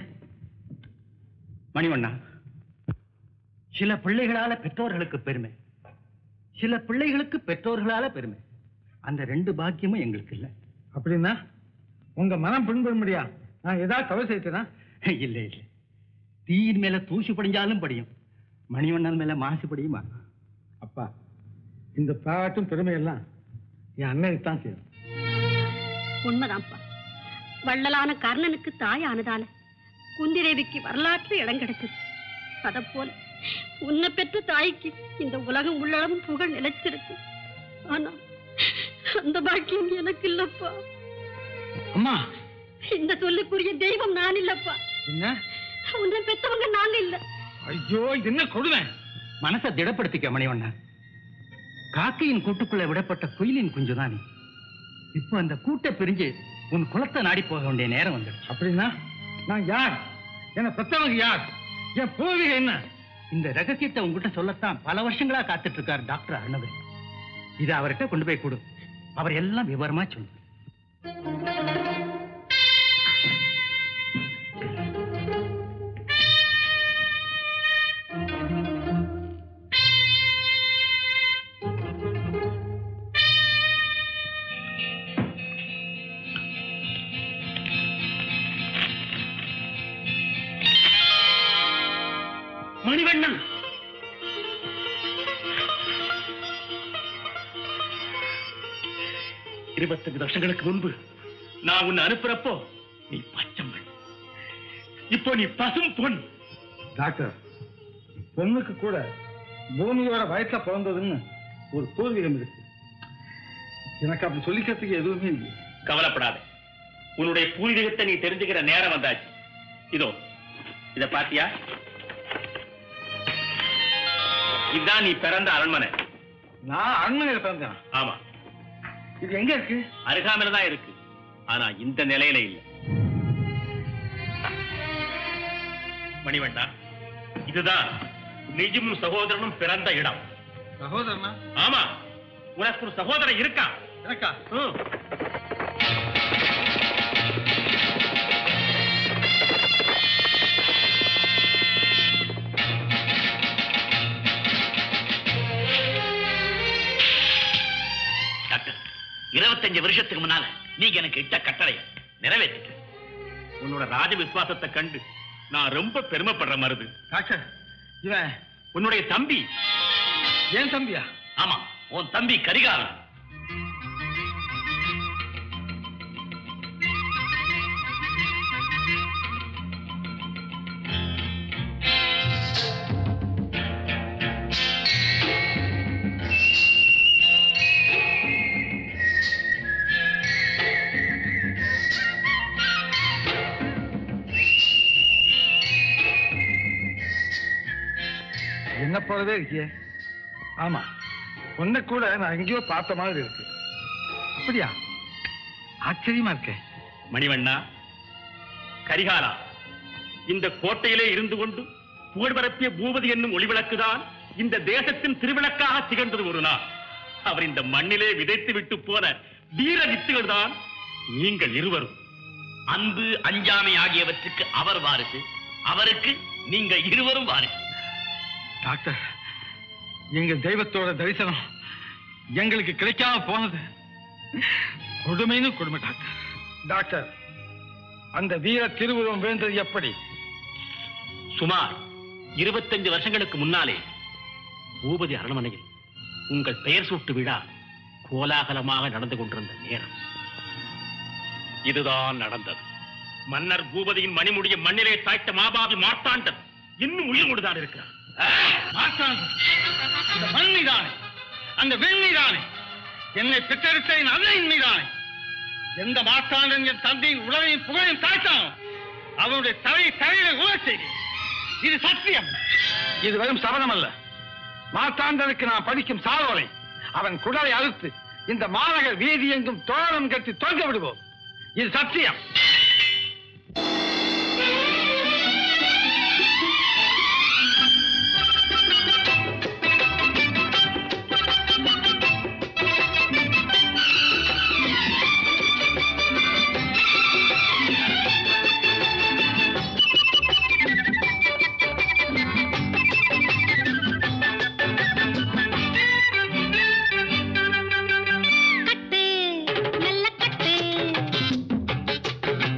B: மணிவண்ணா சில பிள்ளைகளால பெற்றோர்களுக்கு பெருமை சில பிள்ளைகளுக்கு பெற்றோர்களால பெருமை அந்த ரெண்டு பாக்கியமும் எங்களுக்கு இல்ல
A: அப்படின்னா உங்க மனம் புண்படும்படியா நான் ஏதாவது தவறு செய்தேனா
B: இல்ல இல்ல தீயின் மேல தூசி படிஞ்சாலும் படியும் மணிவண்ணன் மேல மாசு படியுமா
A: அப்பா இந்த பாட்டும் பெருமையெல்லாம் என் அண்ணனுக்கு தான் செய்யும்
G: உண்மைதான்ப்பா வள்ளலான கர்ணனுக்கு தாயானதால குந்திதேவிக்கு வரலாற்று இடம் கிடைச்சது அத போல உன்னை பெற்ற தாய்க்கு இந்த உலகம் உள்ளளவும் புகழ் நிலைச்சிருக்கு ஆனா அந்த பாக்கியம் எனக்கு இல்லப்பா
A: அம்மா
G: இந்த சொல்லுக்குரிய தெய்வம் நான் இல்லப்பா
A: என்ன
G: உன்னை பெற்றவங்க நாங்க இல்ல
A: ஐயோ இது என்ன கொடுமை
B: மனசை திடப்படுத்திக்க மணிவண்ணா காக்கையின் கூட்டுக்குள்ள விடப்பட்ட குயிலின் குஞ்சுதான் நீ இப்போ அந்த கூட்டை பிரிஞ்சு உன் குலத்தை நாடி போக வேண்டிய நேரம் வந்துடுச்சு
A: அப்படின்னா நான் யார் என்ன பெத்தவங்க யார் என் பூர்வீகம் என்ன
B: இந்த ரகசியத்தை உங்ககிட்ட சொல்லத்தான் பல வருஷங்களா காத்துட்டு இருக்கார் டாக்டர் அருணவன் இதை அவர்கிட்ட கொண்டு போய் கொடு அவர் எல்லாம் விவரமா சொல்லுவார்
C: மணிவண்ணன் இருபத்தஞ்சு வருஷங்களுக்கு முன்பு நான் உன்னை அனுப்புறப்போ நீ பச்சைமண் இப்போ நீ பசும் பொன்
A: டாக்டர் பொண்ணுக்கு கூட பூமியோட வயசுல பிறந்ததுன்னு ஒரு பூர்வீகம் இருக்கு எனக்கு அப்படி சொல்லிக்கிறதுக்கு எதுவுமே இல்லை
C: கவலைப்படாத உன்னுடைய பூர்வீகத்தை நீ தெரிஞ்சுக்கிற நேரம் வந்தாச்சு இதோ இத பாத்தியா இதுதான் நீ பிறந்த அரண்மனை
A: நான் அரண்மனையில் பிறந்தேன்
C: ஆமா
A: இது எங்க இருக்கு
C: அருகாமையில தான் இருக்கு ஆனா இந்த நிலையில இல்ல மணிவண்ணா இதுதான் நிஜமும் சகோதரனும் பிறந்த இடம்
A: சகோதரனா
C: ஆமா உனக்கு ஒரு சகோதரன் இருக்கான்
A: எனக்கா
C: ம். இருபத்தஞ்சு வருஷத்துக்கு முன்னால நீங்க எனக்கு இட்ட கட்டளை நிறைவேற்றிட்டு உன்னோட ராஜ விசுவாசத்தை கண்டு நான் ரொம்ப பெருமைப்படுற மருது
A: டாக்டர் இவன்
C: உன்னுடைய தம்பி
A: ஏன் தம்பியா
C: ஆமா உன் தம்பி கரிகாலன்
A: என்ன போலவே இருக்கியே ஆமா உன்னை கூட நான் எங்கேயோ பார்த்த மாதிரி இருக்கு அப்படியா ஆச்சரியமா இருக்கே
C: மணிவண்ணா கரிகாலா இந்த கோட்டையிலே இருந்து கொண்டு புகழ் பரப்பிய பூபதி என்னும் ஒளிவிளக்குதான் இந்த தேசத்தின் திருவிளக்காக திகழ்ந்தது ஒரு நாள் அவர் இந்த மண்ணிலே விதைத்து விட்டு போன வீர வித்துகள் தான் நீங்கள் இருவரும் அன்பு அஞ்சாமை ஆகியவற்றுக்கு அவர் வாரிசு அவருக்கு நீங்க இருவரும் வாரிசு
A: டாக்டர் எங்க தெய்வத்தோட தரிசனம் எங்களுக்கு கிடைக்காம போனது கொடுமைன்னு கொடுமை டாக்டர் டாக்டர் அந்த வீர திருவுருவம் வேண்டது எப்படி
C: சுமார் இருபத்தஞ்சு வருஷங்களுக்கு முன்னாலே பூபதி அரண்மனையில் உங்கள் பெயர் சூட்டு விழா கோலாகலமாக நடந்து கொண்டிருந்த நேரம் இதுதான் நடந்தது மன்னர் பூபதியின் மணிமுடிய மண்ணிலே சாய்த்த மாபாவி மார்த்தாண்டன் இன்னும் உயிர் தான் இருக்கிறார்
A: மாற்றாந்தன் இந்த மண் மீதானே அந்த வெண் மீதானே என்னை பெற்றெடுத்த என் அன்னையின் மீதானே எந்த மாற்றாண்டன் என் தந்தையின் உடலையும் புகழையும் தாய்த்தானோ அவனுடைய தலையை தலையில உழச் செய்தேன் இது சத்தியம் இது வெறும் சபதம் அல்ல மாத்தாண்டனுக்கு நான் படிக்கும் சாதோலை அவன் குடலை அறுத்து இந்த மாநகர் வீதி எங்கும் தோரணம் கட்டி தொங்க விடுவோம் இது சத்தியம்
I: கட்டு நல்ல கட்டு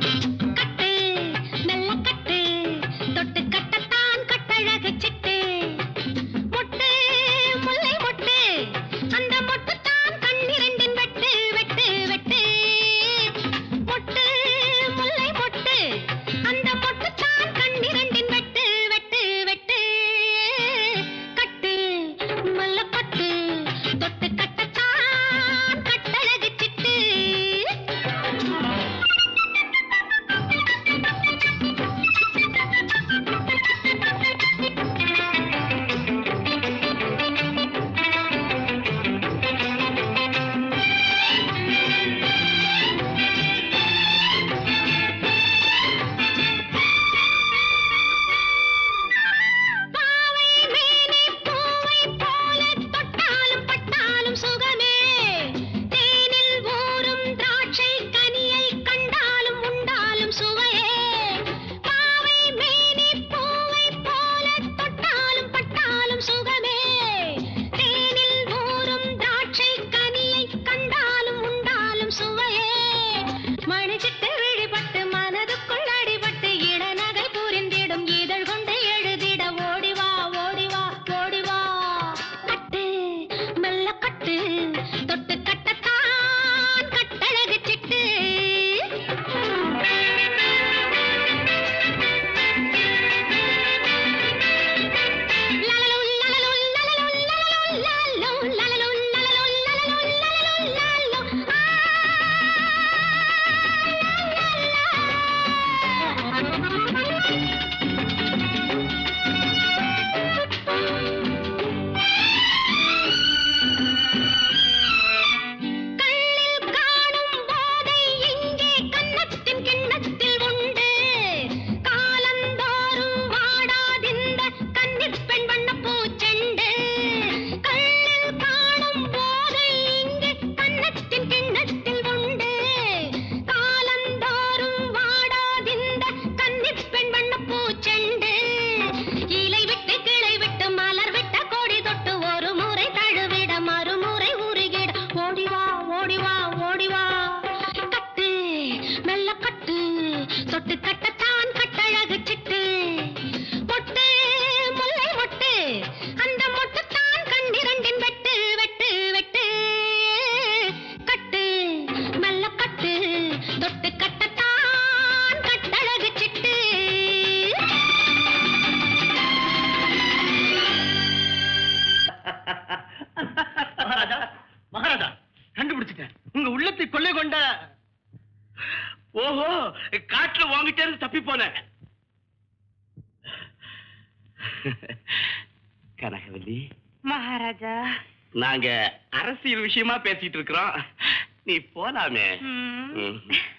E: கனகவல்லி
I: மகாராஜா
E: நாங்க அரசியல் விஷயமா பேசிட்டு இருக்கிறோம் நீ போலாமே ம்.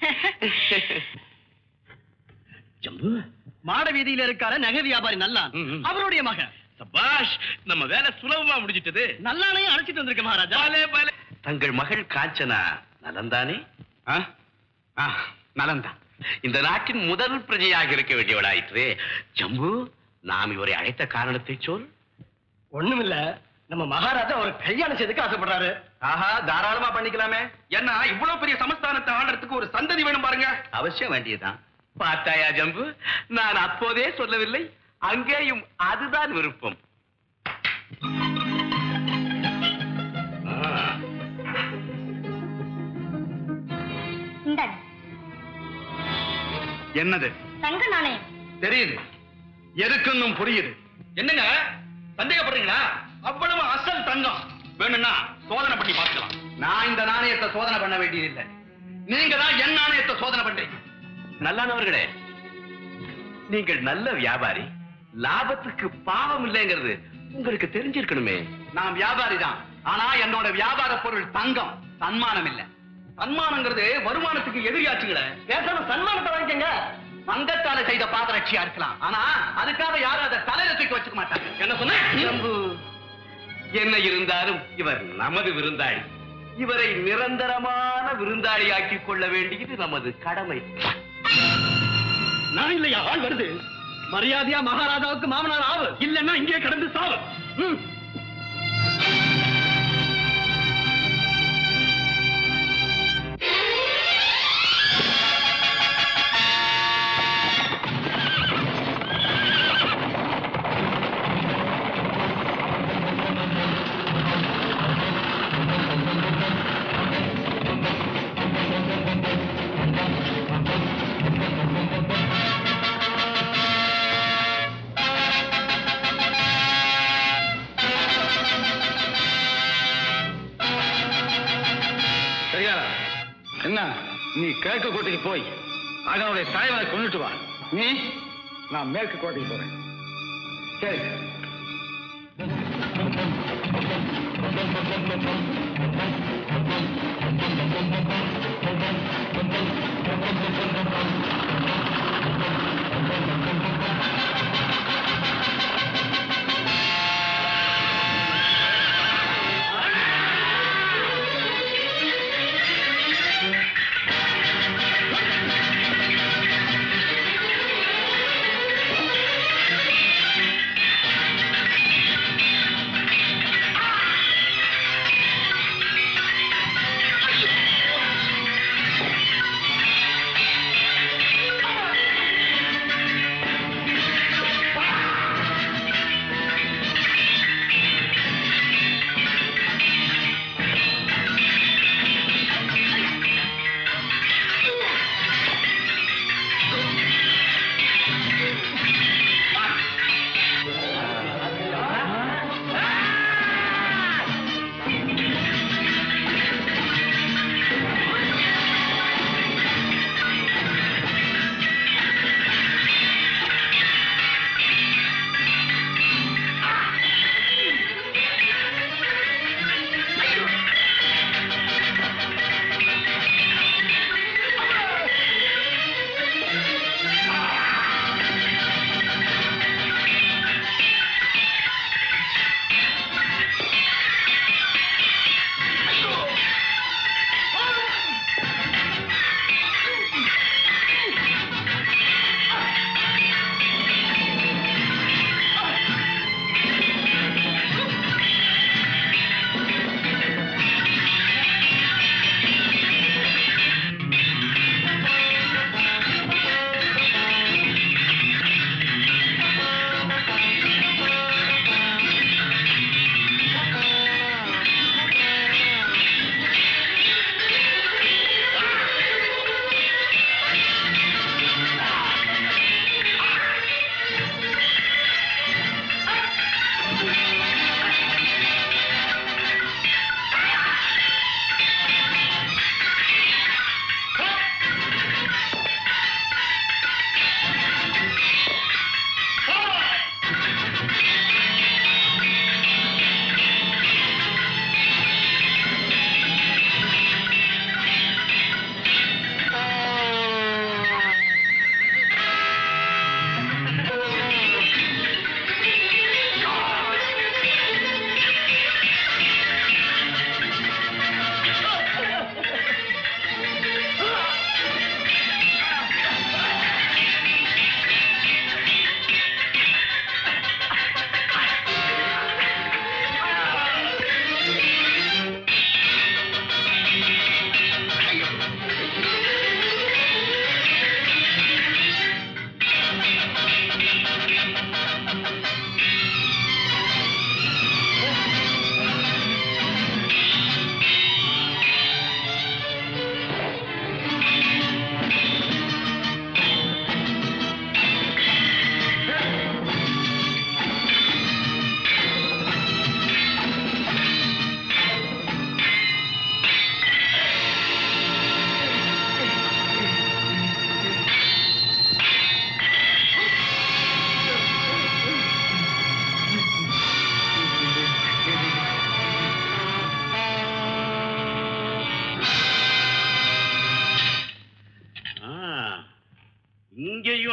E: ஜம்பு
D: மாட வீதியில இருக்கார நகை வியாபாரி நல்லான்
E: ம், ம்.
D: அவருடைய மகன்
E: சபாஷ் நம்ம வேலை சுலபமா முடிஞ்சிட்டது
D: நல்லானையும் அழைச்சிட்டு வந்திருக்க மகாராஜா
E: தங்கள் மகள் காஞ்சனா நலந்தானே நலந்தான் இந்த நாட்டின் முதல் பிரஜையாக இருக்க வேண்டியவளாயிற்று ஜம்பு நாம் இவரை அழைத்த காரணத்தை சொல்
D: ஒண்ணுமில்ல நம்ம மகாராஜா ஒரு கல்யாணம் செய்துக்கு ஆசைப்படுறாரு
E: ஆஹா தாராளமா பண்ணிக்கலாமே ஏன்னா இவ்வளவு பெரிய சமஸ்தானத்தை ஆடுறதுக்கு ஒரு சந்ததி வேணும் பாருங்க அவசியம் வேண்டியதுதான் பார்த்தாயா ஜம்பு நான் அப்போதே சொல்லவில்லை அங்கேயும் அதுதான் விருப்பம் ஆ.
I: இந்தாங்க
A: என்னது
I: தங்க நாணயம்
A: தெரியுது எதுக்குன்னும் புரியுது
E: என்னங்க சந்தேகப்படுறீங்களா
A: அவ்வளவு அசல் தங்கம்
E: வேணும்னா சோதனை பண்ணி பார்க்கலாம்
A: நான் இந்த நாணயத்தை சோதனை பண்ண வேண்டியதில்லை நீங்க தான் என் நாணயத்தை சோதனை பண்றீங்க
E: நல்லானவர்களே நீங்கள் நல்ல வியாபாரி லாபத்துக்கு பாவம் இல்லைங்கிறது உங்களுக்கு தெரிஞ்சிருக்கணுமே
A: நான் வியாபாரி தான் ஆனா என்னோட வியாபார பொருள் தங்கம் சன்மானம் இல்ல சன்மானங்கிறது வருமானத்துக்கு எதிரியாச்சுங்களே
D: பேசாம சன்மானத்தை வாங்கிக்கங்க
A: தங்கத்தால செய்த பாதரட்சியா இருக்கலாம் ஆனா அதுக்காக யாரும் அதை தலையில தூக்கி வச்சுக்க மாட்டாங்க என்ன சொன்ன
E: ஜம்பு, என்ன இருந்தாலும் இவர் நமது விருந்தாளி இவரை நிரந்தரமான விருந்தாளி ஆக்கிக் கொள்ள வேண்டியது நமது கடமை
D: நான் இல்லையா ஆள் வருது மரியாதையா மகாராஜாவுக்கு மாமனார் ஆவு இல்லன்னா இங்கே கடந்து சாவு ம்.
A: சரியா என்ன நீ கிழக்கு கோட்டைக்கு போய் அதனுடைய தலைவரை கொண்டுட்டு வா நீ நான் மேற்கு கோட்டைக்கு போறேன் சரி
I: ஆ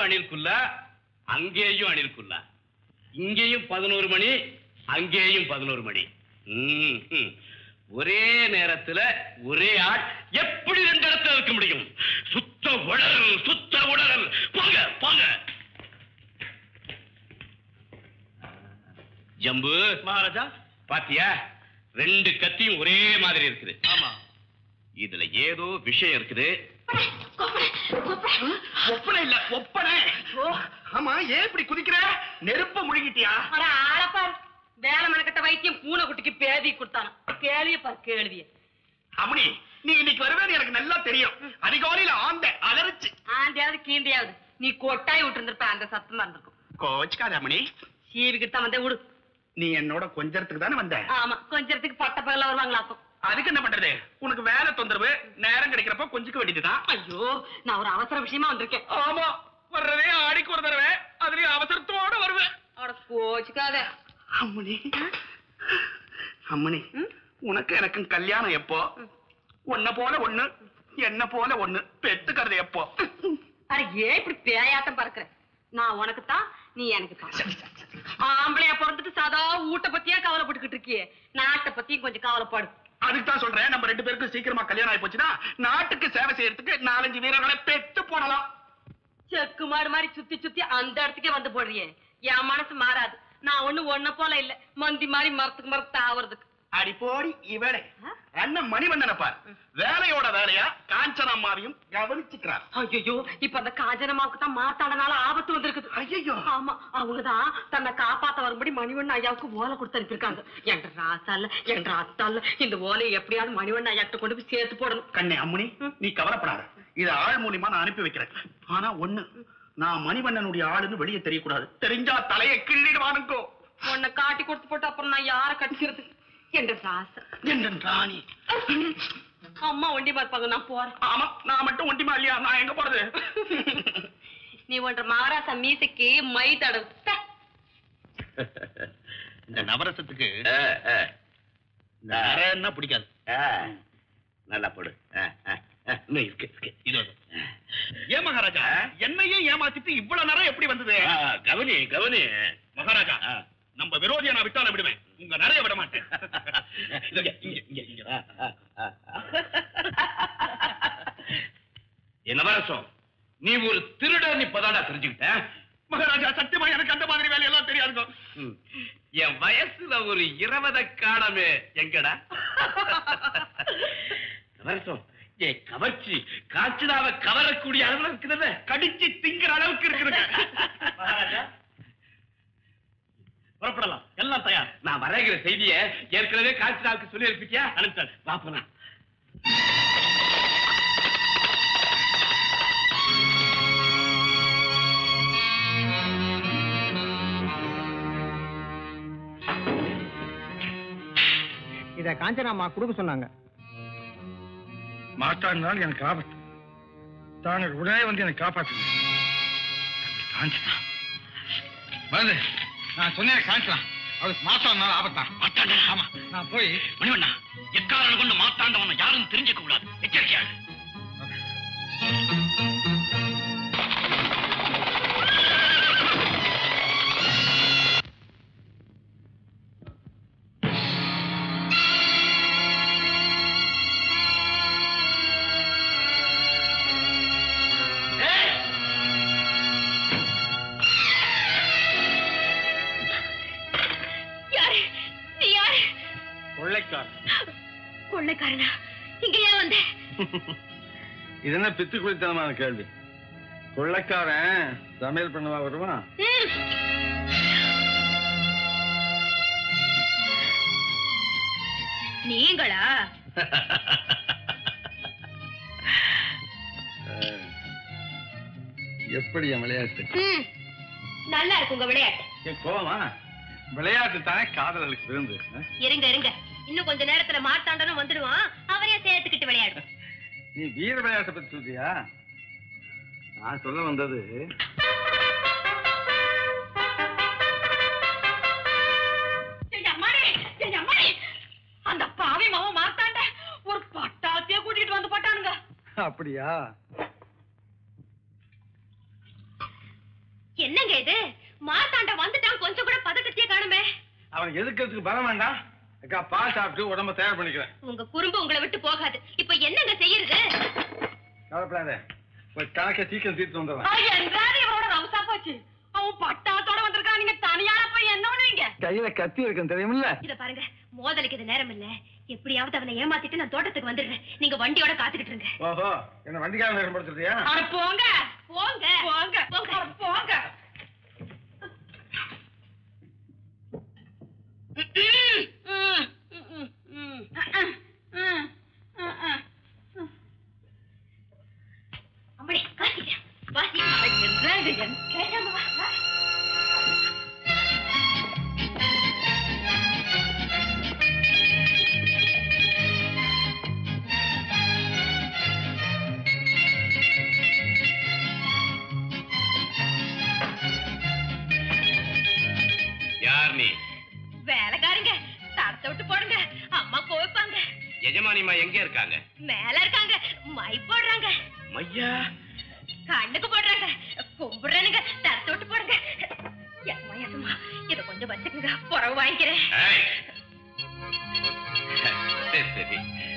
E: இங்கேயும் அணில் குல்லா அங்கேயும் அணில் குல்லா இங்கேயும் பதினோரு மணி அங்கேயும் பதினோரு மணி ம், ம். ஒரே நேரத்துல ஒரே ஆள் எப்படி ரெண்டு இடத்துல இருக்க முடியும் சுத்த உடல் சுத்த உடல் போங்க போங்க ஜம்பு மகாராஜா பாத்தியா ரெண்டு கத்தியும் ஒரே மாதிரி இருக்குது ஆமா இதுல ஏதோ விஷயம் இருக்குது
D: ஒப்பனை இல்ல ஒப்பனை ஆமா ஏன் இப்படி குதிக்கிற நெருப்ப முழுகிட்டியா
G: அட ஆளப்பார் வேலை மெனக்கட்ட வைத்தியம் பூனை குட்டிக்கு பேதி கொடுத்தானா கேள்விய பார் கேள்விய
D: அம்மணி நீ இன்னைக்கு வருவேன்னு எனக்கு நல்லா தெரியும் அதிகாலையில ஆந்த அலறிச்சு
G: ஆண்டியாவது கீண்டியாவது நீ கொட்டாய் விட்டுருந்திருப்ப அந்த சத்தமா இருந்திருக்கும்
D: கோச்சுக்காத அம்மணி
G: சீவிக்கிட்டு தான் வந்தே விடு
D: நீ என்னோட கொஞ்சத்துக்கு தானே வந்த
G: ஆமா கொஞ்சத்துக்கு பட்ட பகல வருவாங்களாக்கும்
D: அதுக்கு என்ன பண்றது உனக்கு வேலை தொந்தரவு நேரம் கிடைக்கிறப்ப கொஞ்சிக்க வேண்டியதுதான்
G: ஐயோ நான் ஒரு அவசர விஷயமா வந்திருக்கேன்
D: ஆமா வர்றதே ஆடிக்கு ஒரு தடவை அதுலயும் அவசரத்தோட வருவேன்
G: அட கோச்சுக்காத
D: அம்மணி அம்மணி உனக்கு எனக்கும் கல்யாணம் எப்போ உன்ன போல ஒண்ணு என்ன போல ஒண்ணு பெத்துக்கிறது எப்போ
G: அட ஏன் இப்படி பேயாட்டம் பறக்குற நான் உனக்கு தான் நீ எனக்கு தான் ஆம்பளையா பிறந்துட்டு சதா ஊட்ட பத்தியா கவலைப்பட்டுக்கிட்டு இருக்கியே நாட்டை பத்தியும் கொஞ்சம் கவலைப்படு
D: அதுக்கு தான் சொல்றேன் நம்ம ரெண்டு பேருக்கும் சீக்கிரமா கல்யாணம் ஆகி போச்சுன்னா நாட்டுக்கு சேவை செய்யறதுக்கு நாலஞ்சு வீரர்களை பெத்து போடலாம்
G: செக்கு மாடு மாதிரி சுத்தி சுத்தி அந்த இடத்துக்கே வந்து போடுறியே என் மனசு மாறாது நான் ஒண்ணு ஒன்ன போல இல்ல மந்தி மாதிரி மரத்துக்கு மரத்து ஆவறதுக்கு
D: அடி போடி இவளே அண்ணன் மணிவண்ணனை பார் வேலையோட வேலையா காஞ்சன அம்மாவையும் கவனிச்சுக்கிறார்
G: ஐயோ இப்ப அந்த காஞ்சனமாவுக்கு தான் மாத்தாடனால ஆபத்து வந்திருக்குது
D: ஐயோ
G: ஆமா அவங்கதான் தன்னை காப்பாத்த வரும்படி மணிவண்ண ஐயாவுக்கு ஓலை கொடுத்து அனுப்பியிருக்காங்க என்ற ராசால என்ற அத்தால இந்த ஓலையை எப்படியாவது மணிவண்ண ஐயாக்கிட்ட கொண்டு போய் சேர்த்து போடணும்
D: கண்ணே அம்மணி நீ கவலைப்படாத இத ஆள் மூலியமா நான் அனுப்பி வைக்கிறேன் ஆனா ஒண்ணு நான் மணிவண்ணனுடைய ஆளுன்னு வெளியே தெரியக்கூடாது தெரிஞ்சா தலையை கிள்ளிடுவானுங்கோ
G: உன்னை காட்டி கொடுத்து போட்டு அப்புறம் நான் யார கட்டிக்கிறது என்ற ராசா
D: என் ராணி
G: அம்மா ஒண்டி பார்ப்பாங்க நான் போறேன்
D: ஆமா நான் மட்டும் ஒண்டிமா இல்லையா நான் எங்க போறது
G: நீ ஒன்ற மகாராசா மீசைக்கு மை தடவு த.
A: இந்த நவரசத்துக்கு
E: ஆ, ஆ.
A: இந்த நரன்னா பிடிக்காது
E: ஆ, நல்லா போடு ஆ, ஆ, ஆ, இன்னும் இருக்கு இருக்கு
A: இது
D: ஏன் மகாராஜா என்னையே ஏமாத்திட்டு இவ்வளவு நேரம் எப்படி வந்தது
E: ஆ, கவனி கவனி
D: மகாராஜா
E: ஆ.
D: நம்ம விரோதியை நான் விட்டாலும் விடுவேன் உங்க நிறைய விட மாட்டேன்
E: இங்க, இங்க, இங்க, இங்க. ஆ, ஆ, ஆ, ஆ. என்ன வரசம் நீ ஒரு திருடன் இப்பதாடா தெரிஞ்சுக்கிட்ட
D: மகாராஜா சத்தியமா எனக்கு அந்த மாதிரி வேலையெல்லாம் தெரியாதுங்க
E: ம். என் வயசுல ஒரு இருபத காணமே எங்கடா வரட்டும் என் கவர்ச்சி காய்ச்சலாவ கவரக்கூடிய அளவுல இருக்குதுல்ல
D: கடிச்சு திங்கிற அளவுக்கு இருக்குது
A: மகாராஜா புறப்படலாம் எல்லாம் தயார்
E: நான் வரைகிற செய்திய ஏற்கனவே காய்ச்சலாவுக்கு சொல்லி இருப்பியா
A: அனுப்பிச்சாச்சு
E: பாப்பலாம்
J: இத காஞ்சனாமா கொடுக்க சொன்னாங்க
A: மாட்டாடினால் எனக்கு ஆபத்து தாங்கள் உடனே வந்து என்னை காப்பாற்றுங்க காஞ்சனா வந்து நான் சொன்னேன் காஞ்சலாம் அவளுக்கு மாட்டாடினால் ஆபத்தா
C: மாத்தாண்ட
A: ஆமா நான் போய்
C: மணிவண்ணா எக்காரணம் கொண்டு மாத்தாண்டவன யாரும் தெரிஞ்சுக்க கூடாது எச்சரிக்கையாக
I: யாரு நீ யாரு
A: கொள்ளைக்கார்
I: கொள்ளைக்காரனா இங்க ஏன் வந்த
A: இது என்ன பித்து குளித்தனமான கேள்வி கொள்ளைக்காரன் சமையல் பண்ணவா வருவான்
I: ம். நீங்களா
A: எப்படி என் விளையாட்டு
I: ம். நல்லா இருக்கு உங்க விளையாட்டு
A: என் கோவமா விளையாட்டு தானே காதலர்களுக்கு விருந்து ஆ?
I: இருங்க இருங்க இன்னும் கொஞ்ச நேரத்துல மார்த்தாண்டனும் வந்துடுவான் அவரையும் சேர்த்துக்கிட்டு விளையாடு
A: நீ வீர விளையாட்டை பத்தி சொல்றியா நான் சொல்ல வந்தது
G: அம்மாடி அம்மாடி அந்த பாவி மாவன் மாத்தாண்ட ஒரு பட்டாத்திய கூட்டிட்டு வந்து போட்டானுங்க
A: அப்படியா
I: என்னங்க இது மார்த்தாண்ட வந்துட்டான் கொஞ்சம் கூட பதட்டத்தையே காணுமே
A: அவன் எதுக்கிறதுக்கு பலம் வேண்டாம் அக்கா பால் சாப்பிட்டு உடம்ப தயார் பண்ணிக்கிறேன்
I: உங்க குறும்பு உங்களை விட்டு போகாது இப்ப என்னங்க செய்யறது
A: கவலைப்படாத போய் கணக்கை சீக்கிரம் தீர்த்து வந்துடுறேன்
G: என்றாரு இவரோட ரவுசா போச்சு அவன் பட்டாத்தோட வந்திருக்கான் நீங்க தனியால போய் என்ன பண்ணுவீங்க
A: கையில கத்தி இருக்கும் தெரியுமில்ல
I: இத பாருங்க மோதலுக்கு இது நேரம் இல்ல எப்படியாவது அவனை ஏமாத்திட்டு நான் தோட்டத்துக்கு வந்துடுறேன் நீங்க வண்டியோட காத்துக்கிட்டு இருங்க
A: ஓஹோ என்ன வண்டிக்காரன் ஏற்படுத்துறியா
G: அட போங்க
I: போங்க
G: போங்க
I: போங்க.
G: அட போங்க
I: அம்மடி காத்திக்க வாசி கேட்டாம வா, வா.
E: யார் நீ
I: வேலைக்காரங்க தடத்தை விட்டு போடுங்க அம்மா கோவிப்பாங்க
E: எஜமானிமா எங்க இருக்காங்க
I: மேல இருக்காங்க மை போடுறாங்க
E: மையா
I: கண்ணுக்கு போடுறாங்க கும்பிடுறானுங்க தரத்தை விட்டு போடுங்க எம்மா எம்மா இதை கொஞ்சம் வச்சுக்கோங்க புறவு வாங்கிக்கிறேன்
E: ஏய். சரி சரி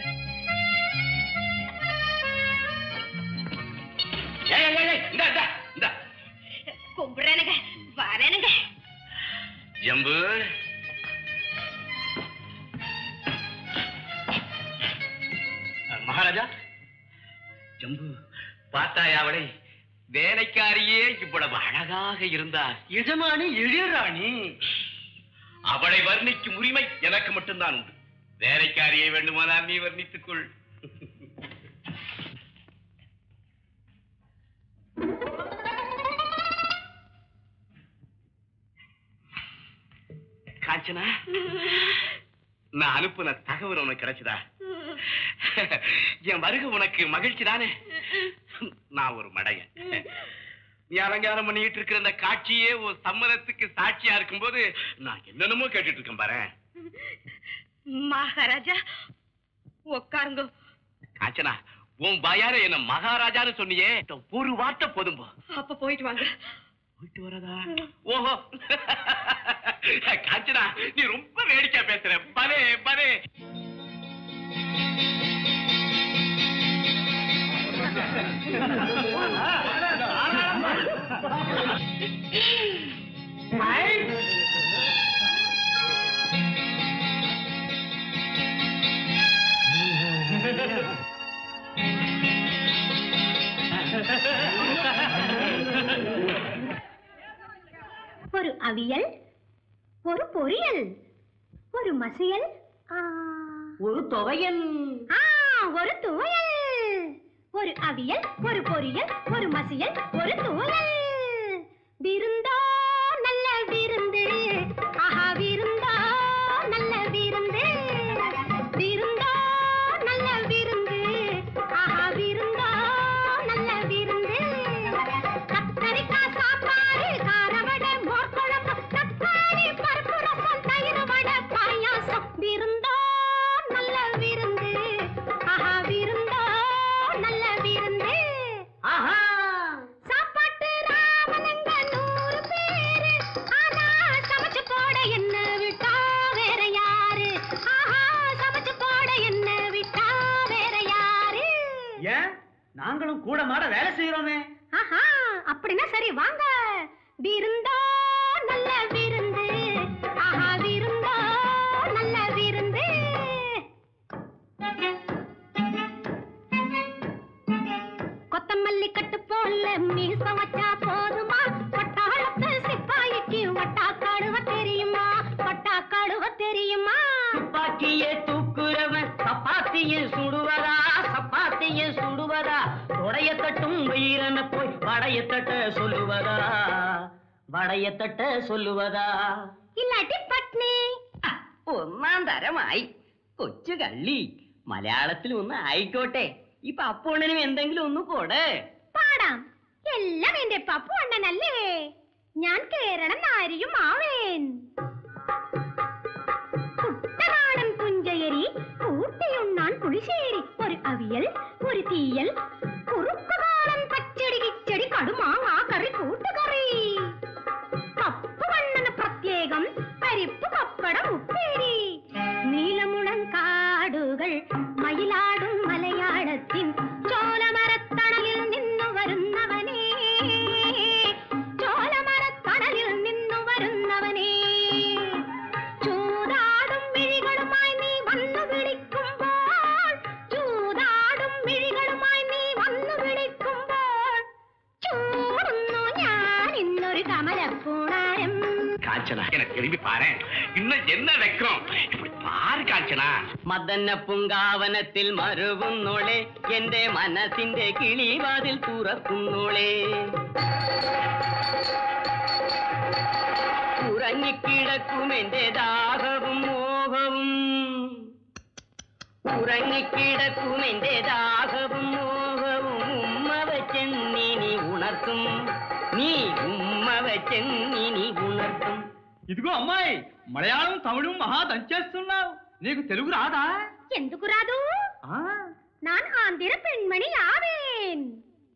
E: ஏய், ஏய், ஏய், இந்தா, இந்தா, இந்தா.
I: கும்பிடுறானுங்க வரேனுங்க
E: ஜம்பு அஹ், மகாராஜா ஜம்பு பார்த்தாயா அவளை வேலைக்காரியே இவ்வளவு அழகாக இருந்தார் எஜமானி இளையராணி அவளை வர்ணிக்கும் உரிமை எனக்கு மட்டும்தான் உண்டு வேலைக்காரியை வேண்டுமானால் நீ வர்ணித்துக் கொள் காஞ்சனா நான் அனுப்புன தகவல் உனக்கு கிடைச்சதா என் வருகை உனக்கு மகிழ்ச்சி தானே நான் ஒரு மடையன் நீ அலங்காரம் பண்ணிட்டு இருக்கிற இந்த காட்சியே ஒரு சம்மதத்துக்கு சாட்சியா இருக்கும்போது நான் என்னென்னமோ கேட்டுட்டு இருக்கேன் பாரு
I: மகாராஜா உட்காருங்க
E: காஞ்சனா உன் பாயார என்ன மகாராஜான்னு சொன்னியே இந்த ஒரு வார்த்தை போதும்போ
I: அப்ப போயிட்டு வாங்க
E: போயிட்டு வரதா ஓஹோ காஞ்சனா நீ ரொம்ப வேடிக்கை பேசுற பலே பலே
I: ஒரு அவியல் ஒரு பொரியல் ஒரு மசியல் ஆ,
D: ஒரு துவையல்
I: ஆ, ஒரு துவையல் ஒரு அவியல் ஒரு பொரியல் ஒரு மசியல் ஒரு துவையல் விருந்தோ நல்ல விருந்து ஆஹா விருந்தோ நல்ல விருந்து விருந்தோ நல்ல விருந்து ஆஹா விருந்தோ நல்ல விருந்து கத்தரிக்காய் சாப்பாடு காரவடை மோர் குழம்பு தக்காளி பருப்பு ரசம் தயிர் வடை பாயாசம் விருந்தோ நல்ல விருந்து ஆஹா விருந்தோ நல்ல விருந்து
D: ஆஹா
I: சாப்பாட்டு ராவணங்க நூறு பேரு ஆனா சமைச்சு போட என்ன விட்டா வேற யாரு ஆஹா சமைச்சு போட என்ன விட்டா வேற யாரு
D: ஏன் நாங்களும் கூட மாட வேலை செய்யறோமே
I: ஆஹா அப்படின்னா சரி வாங்க விருந்தோ நல்ல விருந்து ஆஹா விருந்தோ நல்ல விருந்து கொத்தமல்லி கட்டு போல மீச வச்சா போதுமா பட்டாளத்து சிப்பாய்க்கு வட்டா கடுவ தெரியுமா வட்டா கடுவ தெரியுமா
D: துப்பாக்கியே தூக்குறவன் சப்பாத்தியை சுடுவதா சப்பாத்தியை சுடுவதா தொடைய தட்டும் வீரனை போய் வடைய தட்ட சொல்லுவதா வடைய தட்ட சொல்லுவதா
I: ഇല്ലാട്ടി പട്നി
D: ഒന്നാം തരമായി കൊച്ചു കള്ളി മലയാളത്തിൽ ഒന്ന് ആയിക്കോട്ടെ ഈ പപ്പുണ്ണനും എന്തെങ്കിലും ഒന്ന് കൊട്
I: പാടാം എല്ലാം എന്റെ പപ്പു അണ്ണനല്ലേ ഞാൻ കേരളം നാരിയും ആവേൻ കുട്ടനാടൻ പുഞ്ചയരി കൂട്ടിയുണ്ണാൻ പുളിശ്ശേരി ഒരു അവിയൽ ഒരു തീയൽ കുറുക്കുകാലം പച്ചടി കിച്ചടി കടുമാങ്ങ കറി കൂട്ടുകറി பூணாரம்
E: காஞ்சனா எனக்கு திரும்பி பாரு இன்னும் என்ன வைக்கிறோம் இப்படி பாரு കാഞ്ചന
H: മദന പുങ്കാവനത്തിൽ മറുകുന്നോളെ എന്റെ മനസ്സിന്റെ കിളിവാതിൽ തുറക്കുന്നോളെ ഉറങ്ങിക്കിടക്കും എന്റെ ദാഹവും മോഹവും ഉറങ്ങിക്കിടക്കും എന്റെ ദാഹവും മോഹവും ഉമ്മ വെച്ചെന്നിനി ഉണർത്തും നീ ഉമ്മ വെച്ചെന്നിനി ഉണർത്തും
A: ఇదిగో అమ్మాయి మలయాళం తమిళం మహా దంచేస్తున్నావు నీకు తెలుగు రాదా
I: ఎందుకు రాదు
A: ఆ
I: நான் ஆந்திர பெண்மணி ஆவேன்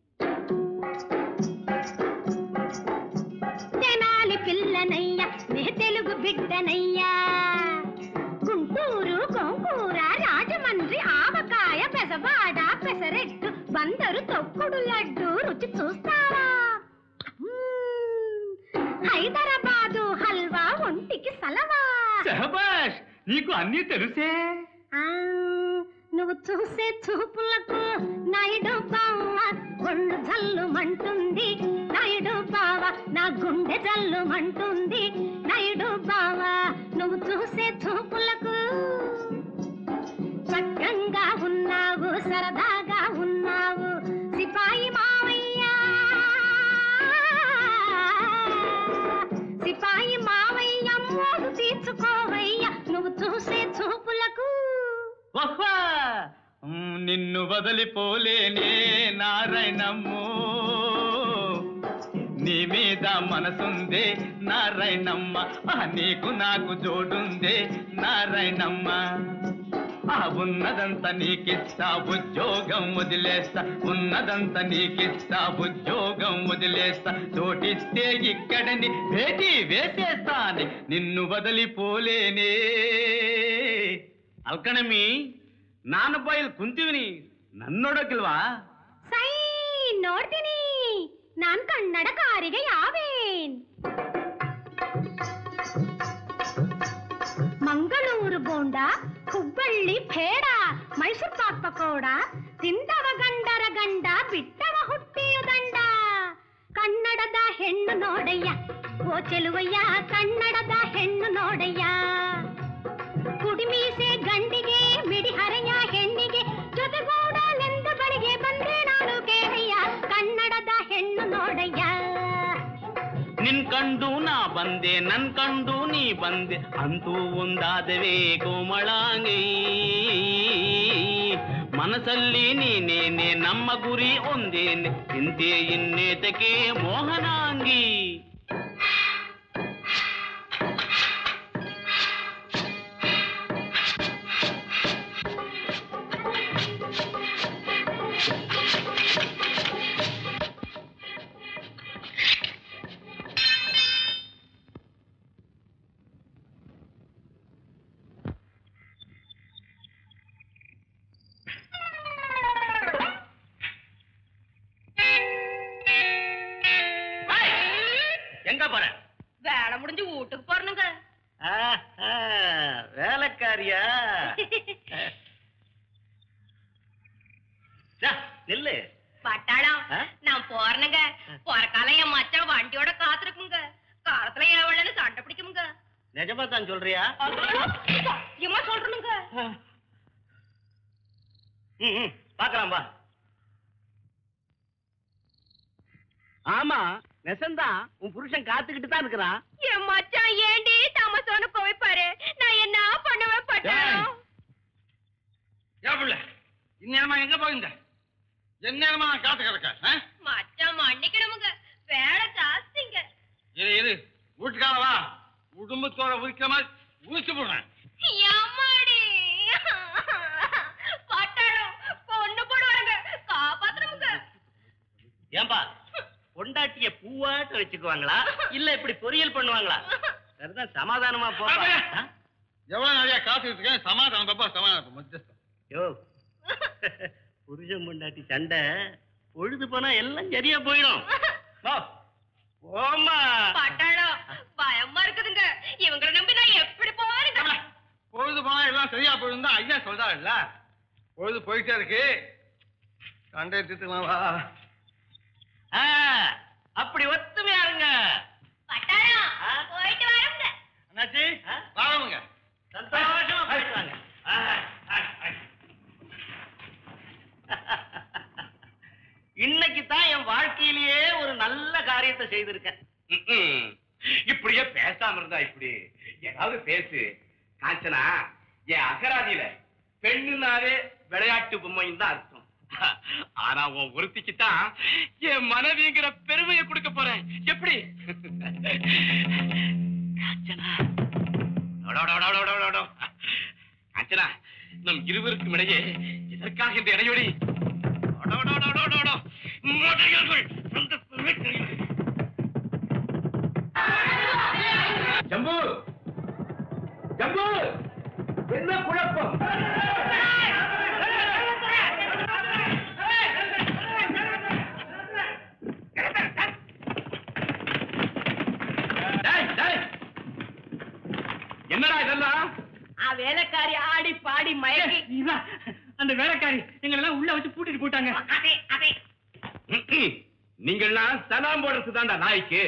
I: తెనాలి పిల్లనయ్యా నే తెలుగు బిడ్డనయ్యా గుంటూరు గోంగూర రాజమండ్రి ఆవకాయ పెసవాడ పెసరెట్టు బందరు తొక్కుడు లడ్డు రుచి చూస్తావా మ్మ్. హైదరాబాదు హల్వా ఒంటికి సలవా
A: సహబాష్ నీకు అన్నీ తెలుసే
I: ఆ, నువ్వు చూసే చూపులకు నాయుడు బావ ఒళ్ళు జల్లుమంటుంది నాయుడు బావ నా గుండె జల్లుమంటుంది నాయుడు బావ నువ్వు చూసే చూపులకు చక్కంగా ఉన్నావు సరదాగా ఉన్నావు సిపాయి మావయ్య సిపాయి మావయ్య మోసు తీర్చుకోవయ్యా నువ్వు చూసే చూపులకు
A: వహ్వా! మ్, నిన్ను వదిలిపోలేనే నారాయణమ్మో నీ మీద మనసుందే నారాయణమ్మ ఆ నీకు నాకు జోడుందే నారాయణమ్మ ఆ ఉన్నదంతా నీకిస్తా ఉద్యోగం వదిలేస్తా ఉన్నదంతా నీకిస్తా ఉద్యోగం వదిలేస్తా చోటిస్తే ఇక్కడని భేటీ వేసేస్తాని నిన్ను వదిలిపోలేనే ಅಲ್ಕಣಮ್ಮಿ ನಾನು ಬಾಯಲ್ಲಿ ಕುಂತೀವಿನಿ ನನ್ನೊಡಕಿಲ್ವಾ
I: ಸೈ ನೋಡ್ತೀನಿ ನಾನ್ ಕನ್ನಡಕಾರಿಗೆ ಯಾವೇನ್ ಮಂಗಳೂರು ಬೋಂಡ ಹುಬ್ಬಳ್ಳಿ ಪೇಡ ಮೈಸೂರು ಪಾಕ್ ಪಕೋಡ ತಿಂದವ ಗಂಡರ ಗಂಡ ಬಿಟ್ಟವ ಹುಟ್ಟಿಯು ದಂಡ ಕನ್ನಡದ ಹೆಣ್ಣು ನೋಡಯ್ಯ ಓ ಚೆಲುವಯ್ಯ ಕನ್ನಡದ ಹೆಣ್ಣು ನೋಡಯ್ಯ ಕುಡಿಮೀಸೆ ಗಂಡಿಗೆ ಮಿಡಿಹರೆಯ ಹೆಣ್ಣಿಗೆ ಜೊತೆಗೂಡಲೆಂದ ಬಳಿಗೆ ಬಂದೆ ನಾನು ಕೇಳಯ್ಯ ಕನ್ನಡದ ಹೆಣ್ಣು ನೋಡಯ್ಯ
H: ನಿನ್ ಕಂಡು ನಾ ಬಂದೆ ನನ್ ಕಂಡು ನೀ ಬಂದೆ ಅಂತೂ ಒಂದಾದವೇ ಕೋಮಳಾಂಗಿ ಮನಸ್ಸಲ್ಲಿ ನೀನೇನೆ ನಮ್ಮ ಗುರಿ ಒಂದೇನೆ ಚಿಂತೆ ಇನ್ನೇತಕ್ಕೆ ಮೋಹನಾಂಗಿ
E: எங்க போற
I: வேலை முடிஞ்சு வீட்டுக்கு போறணுங்க
E: ஆஹா, வேலைக்காரியா ச்சே, நில்லு
I: பட்டாளம்
E: ஆ?
I: நான் போறேனுங்க போற காலம் என் மச்சான் வண்டியோட காத்திருக்குங்க காலத்துல எவ்வளவு சண்டை பிடிக்குமுங்க
E: நிஜமா தான் சொல்றியா
I: சத்தியமா சொல்றேனுங்க
E: ம், ம், பார்க்கலாம் வா ஆமா நெசந்தான் உன் புருஷன் காத்துக்கிட்டு தான் இருக்கிறான்
I: என் மச்சான் ஏண்டி தாமசோன்னு குவைப்பாரு நான் என்ன பண்ணுவேன் பட்டாளம்
A: ஏப்பிள்ள இந்நேரமா எங்க போயிருந்த எந்நேரமா நான் காத்து கிடக்க ஆ?
I: மச்சான் மன்னிக்கணுமுங்க வேலை ஜாஸ்திங்க
A: இரு இரு வீட்டுக்கார வா உடும்பத்தோட உரிக்கிற மாதிரி உரிச்சு போடுறேன்
I: எம்மாடி பட்டாளம் பொண்ணு போடுவாங்க காப்பாத்தணுமுங்க
E: ஏன்பா பொண்டாட்டிய பூவாட்ட வச்சுக்குவாங்களா இல்ல இப்படி பொரியல் பண்ணுவாங்களா சரிதான் சமாதானமா போ
A: ஆ? எவ்வளவு நிறைய காத்துக்கிட்டு இருக்கேன் சமாதானம் பாப்பா சமாதானம் மத்தியஸ்தம்
E: யோ புருஷன் பொண்டாட்டி சண்டை பொழுது போனா எல்லாம் சரியா போயிடும் போ. போம்மா
I: பட்டாளம் பயமா இருக்குதுங்க இவங்களை நம்பி நான் எப்படி போறேங்க
A: பொழுது போனா எல்லாம் சரியா போயிடும் தான் ஐயா சொல்றாருல்ல பொழுது போயிட்டே இருக்கு சண்டை தீர்த்துக்கலாம் வா
E: ஆ, அப்படி ஒத்துமையா இருங்க
I: பட்டாளம்
E: பேசாம இருந்தா இப்படி ஏதாவது பேசு காஞ்சனா என் அகராதியில பெண்ணுனாவே விளையாட்டு பொம்மைன்னு தான் அர்த்தம் ஆனா உன் ஒருத்திக்கு தான் என் மனைவிங்கிற பெருமையை கொடுக்க போறேன் எப்படி காஞ்சனா டோ, டோ, டோ, டோ, டோ, டோ, டோ. காஞ்சனா நம் இருவருக்கும் இடையே எதற்காக இந்த இடைவெளி டோ, டோ, டோ, டோ, டோ, டோ. மோட்டைகள் அந்த பெருமைக்கு- ஜம்பு ஜம்பு என்ன குழப்பம் டேய், டேய். என்னடா இதெல்லாம்
G: வேலைக்காரி ஆடி பாடி மயக்கி
A: அந்த வேலைக்காரி எங்களை எல்லாம் உள்ள வச்சு பூட்டிட்டு போட்டாங்க
E: ம்ம். நீங்கள்லாம் சலாம் போடுறது தான்டா நாய்க்கு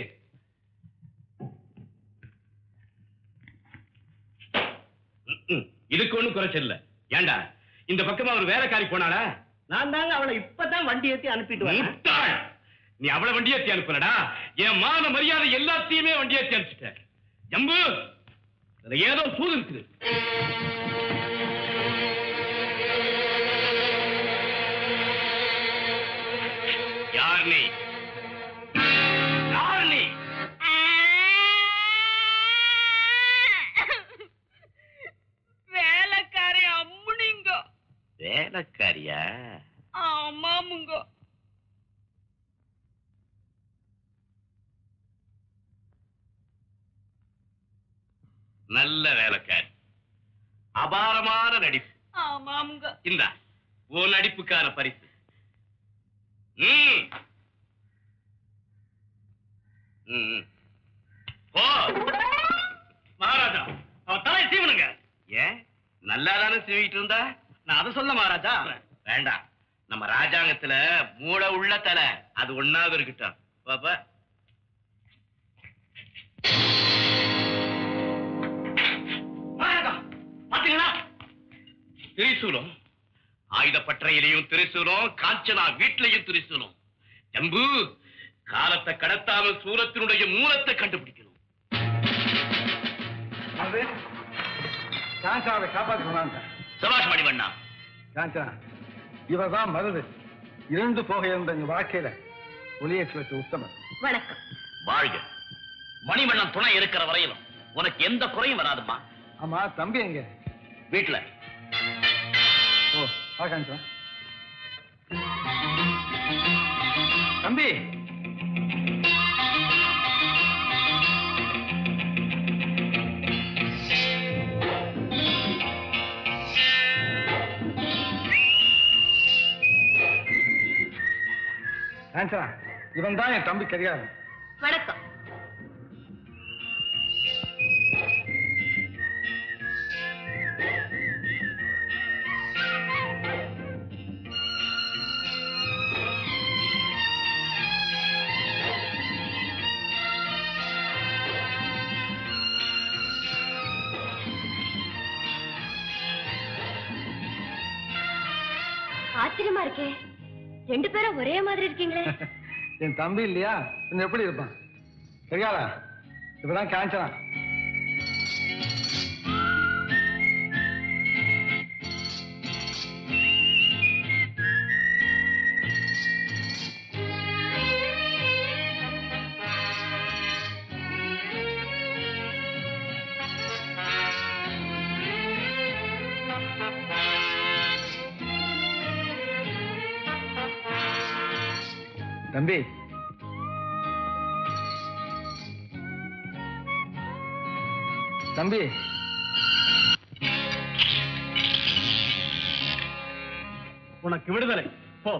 E: ம்ம். இதுக்கு ஒண்ணும் குறைச்சல் இல்ல ஏண்டா இந்த பக்கமா ஒரு வேலைக்காரி போனாளா
D: நான் தாங்க அவளை இப்பதான் வண்டி ஏத்தி அனுப்பிட்டு வரேன்
E: முட்டாள் நீ அவளை வண்டி ஏத்தி அனுப்பலடா என் மான மரியாதை எல்லாத்தையுமே வண்டி ஏத்தி அனுப்பிச்சிட்ட ஜம்பு இதுல ஏதோ சூது இருக்குது யார் நீ யார் நீ
G: வேலைக்காரி அம்முனிங்க
E: வேலைக்காரியா
G: ஆமாமுங்க
E: நல்ல வேலைக்காரி அபாரமான நடிப்பு
G: ஆமாமுங்க
E: இந்தா உன் நடிப்புக்கான பரிசு ம். ம், ம். போ
A: மகாராஜா அவ தலை சீவனுங்க
E: ஏன் நல்லா தானே சீவிட்டு இருந்தா
A: நான் அதை சொல்ல மகாராஜா
E: வேண்டாம் நம்ம ராஜாங்கத்துல மூளை உள்ள தலை அது ஒண்ணாவது இருக்கட்டும் பாப்பா
A: மகாராஜா பாத்தீங்களா
E: திரிசூலம் ஆயுதப்பற்றையிலையும் திரிசூலம் காஞ்சனா வீட்லயும் திரிசூலம் ஜம்பு காலத்தை கடத்தாம சூரத்தினுடைய மூலத்தை கண்டுபிடிக்கணும்
F: காஞ்சாவை காப்பாற்ற சொன்னாங்க
E: சபாஷ் மணிவண்ணா
F: காஞ்சா இவதான் மருது இரண்டு போக இருந்த இந்த வாழ்க்கையில ஒளியை சுழற்சி உத்தமர்
G: வணக்கம்
C: வாழ்க மணிவண்ணன் துணை இருக்கிற வரையிலும் உனக்கு எந்த குறையும் வராதுமா
F: ஆமா தம்பி எங்க
C: வீட்டுல
F: ஓ வா காஞ்சா தம்பி காஞ்சனா இவன் தான் என் தம்பி கரிகாரன்
G: வணக்கம்
I: ஆச்சரியமா இருக்கே ரெண்டு பேரும் ஒரே மாதிரி இருக்கீங்களே
F: என் தம்பி இல்லையா இன்னும் எப்படி இருப்பான் கரிகாலா இப்பதான் காஞ்சனா தம்பி தம்பி
A: உனக்கு விடுதலை போ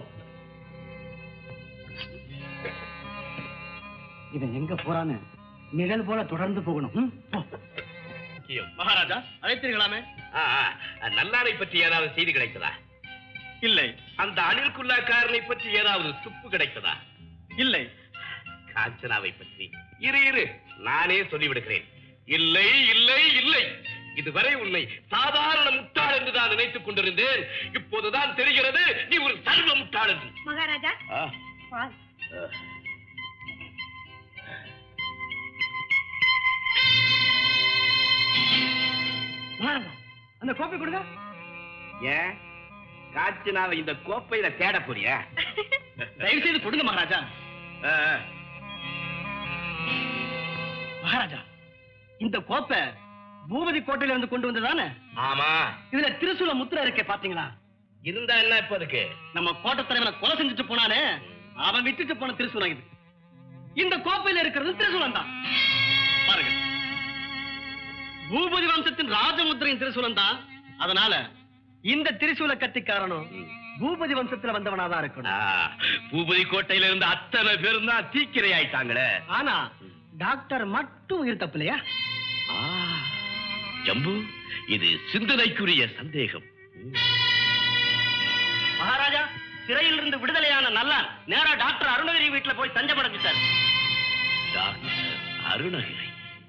D: இவன் எங்க போறான்னு நிழல் போல தொடர்ந்து போகணும் ம், போ.
A: மகாராஜா அழைத்தீர்களாமே
E: ஆ, ஆ, நல்லாரை பற்றி ஏதாவது செய்தி கிடைத்ததா
A: இல்லை
E: அந்த அனில் குல்லாக்காரனை பற்றி ஏதாவது துப்பு கிடைத்ததா
A: இல்லை
E: காஞ்சனாவை பற்றி இரு இரு நானே சொல்லிவிடுகிறேன் இல்லை இல்லை இல்லை இதுவரை உன்னை சாதாரண முட்டாள் என்று நான் நினைத்துக் கொண்டிருந்தேன் இப்போதுதான் தெரிகிறது நீ ஒரு சர்வ முட்டாள் என்று
I: மகாராஜா
E: ஆ,
I: பால்
E: ஆ.
D: அந்த கோப்பை கொடுங்க
E: ஏன் காய்ச்சினால இந்த கோப்பையில தேட போறியா
D: தயவு செய்து கொடுங்க மகாராஜா
E: ஆ, ஆ.
D: மகாராஜா இந்த கோப்பை பூபதி கோட்டையில இருந்து கொண்டு வந்ததானே
E: ஆமா
D: இதுல திருசூல முத்திரை இருக்கே பாத்தீங்களா
E: இருந்தா என்ன இப்ப அதுக்கு
D: நம்ம கோட்டை தலைவனை கொலை செஞ்சுட்டு போனானே அவன் விட்டுட்டு போன திருசூலம் இது இந்த கோப்பையில இருக்கிறது திருசூலம் தான் பாருங்க பூபதி வம்சத்தின் ராஜமுத்திரையின் திருசூலம் தான் அதனால இந்த திரிசூல கத்திக்காரனும் பூபதி வம்சத்துல வந்தவனாதான்
E: ஆ,
D: இருக்கணும்
E: பூபதி கோட்டையில இருந்த அத்தனை பேரும் தான் தீக்கிரை ஆயிட்டாங்களே
D: ஆனா டாக்டர் மட்டும் உயிர் தப்பில்லையா
E: ஆ, ஜம்பு இது சிந்தனைக்குரிய சந்தேகம்
D: மகாராஜா சிறையில் இருந்து விடுதலையான நல்லான் நேரா டாக்டர் அருணகிரி வீட்டுல போய் தஞ்சம் அடைஞ்சிட்டார்
E: டாக்டர் அருணகிரி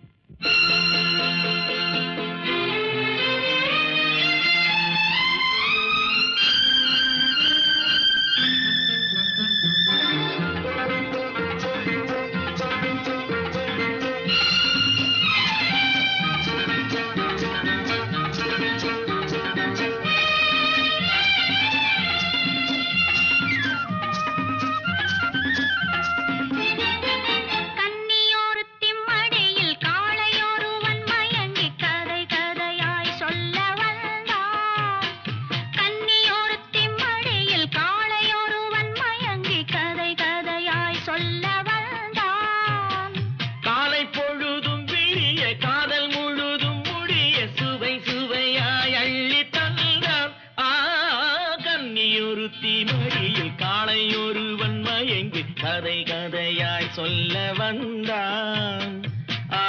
I: கன்னியோருத்தி மடியில் காளையோருவன் மயங்கி கதை கதையாய் சொல்ல வந்தான் கன்னியோருத்தி மடியில் காளையோருவன் மயங்கி கதை கதையாய் சொல்ல வந்தான்
H: காலை பொழுதும் விழிய காதல் முழுதும் முடிய சுவை சுவையாய் அள்ளி தந்தான் ஆ கன்னியொருத்தி மடியில் காளையொருவன் மயங்கி கதை கதையாய் சொல்ல வந்தான் ஆ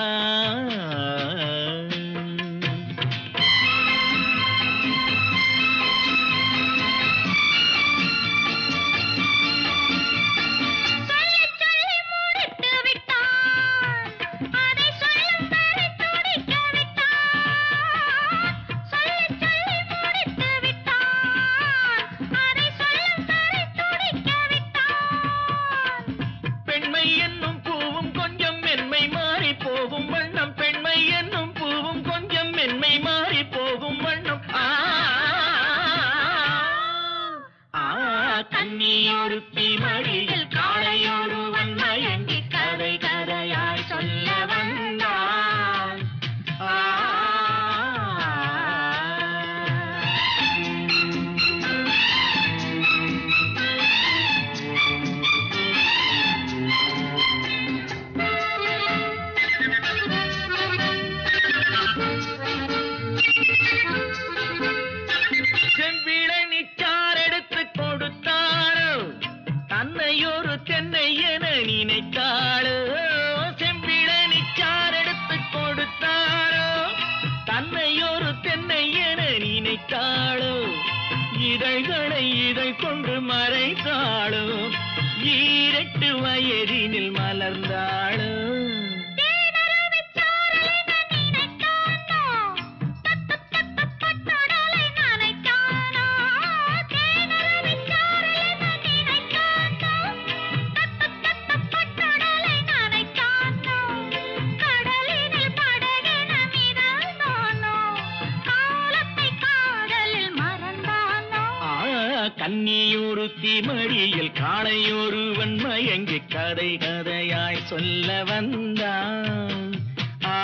I: சொல்லச் சொல்லி முடித்து விட்டான் அதை சொல்லும் வரை துடிக்க விட்டான் சொல்லச் சொல்லி முடித்து விட்டான் அதை சொல்லும் வரை துடிக்க விட்டான்
H: பெண்மை என்னும் பூவும் கொஞ்சம் மென்மை மாறி போகும் வண்ணம் பெண்மை என்னும் பூவும் கொஞ்சம் மென்மை மாறி போகும் வண்ணம் ஆ ஆ கன்னியொருத்தி மடியில் காளையொருவன் மயங்கி கதை கதையாய் சொல்ல வந்தான் ஆ செம்பிழனிச்சார் எடுத்து கொடுத்தாரோ தன்னையொரு தென்னை என நினைத்தாளோ செம்பிழனிச்சார் எடுத்து கொடுத்தாரோ தன்னையொரு தென்னை என நினைத்தாளோ இதழ்களை இதழ் கொண்டு மறைத்தாளோ ஈரெட்டு வயதினில் மலர்ந்தாளோ ஆ, கன்னியொருத்தி மடியில் காளையொருவன் மயங்கி கதை கதையாய் சொல்ல வந்தான் ஆ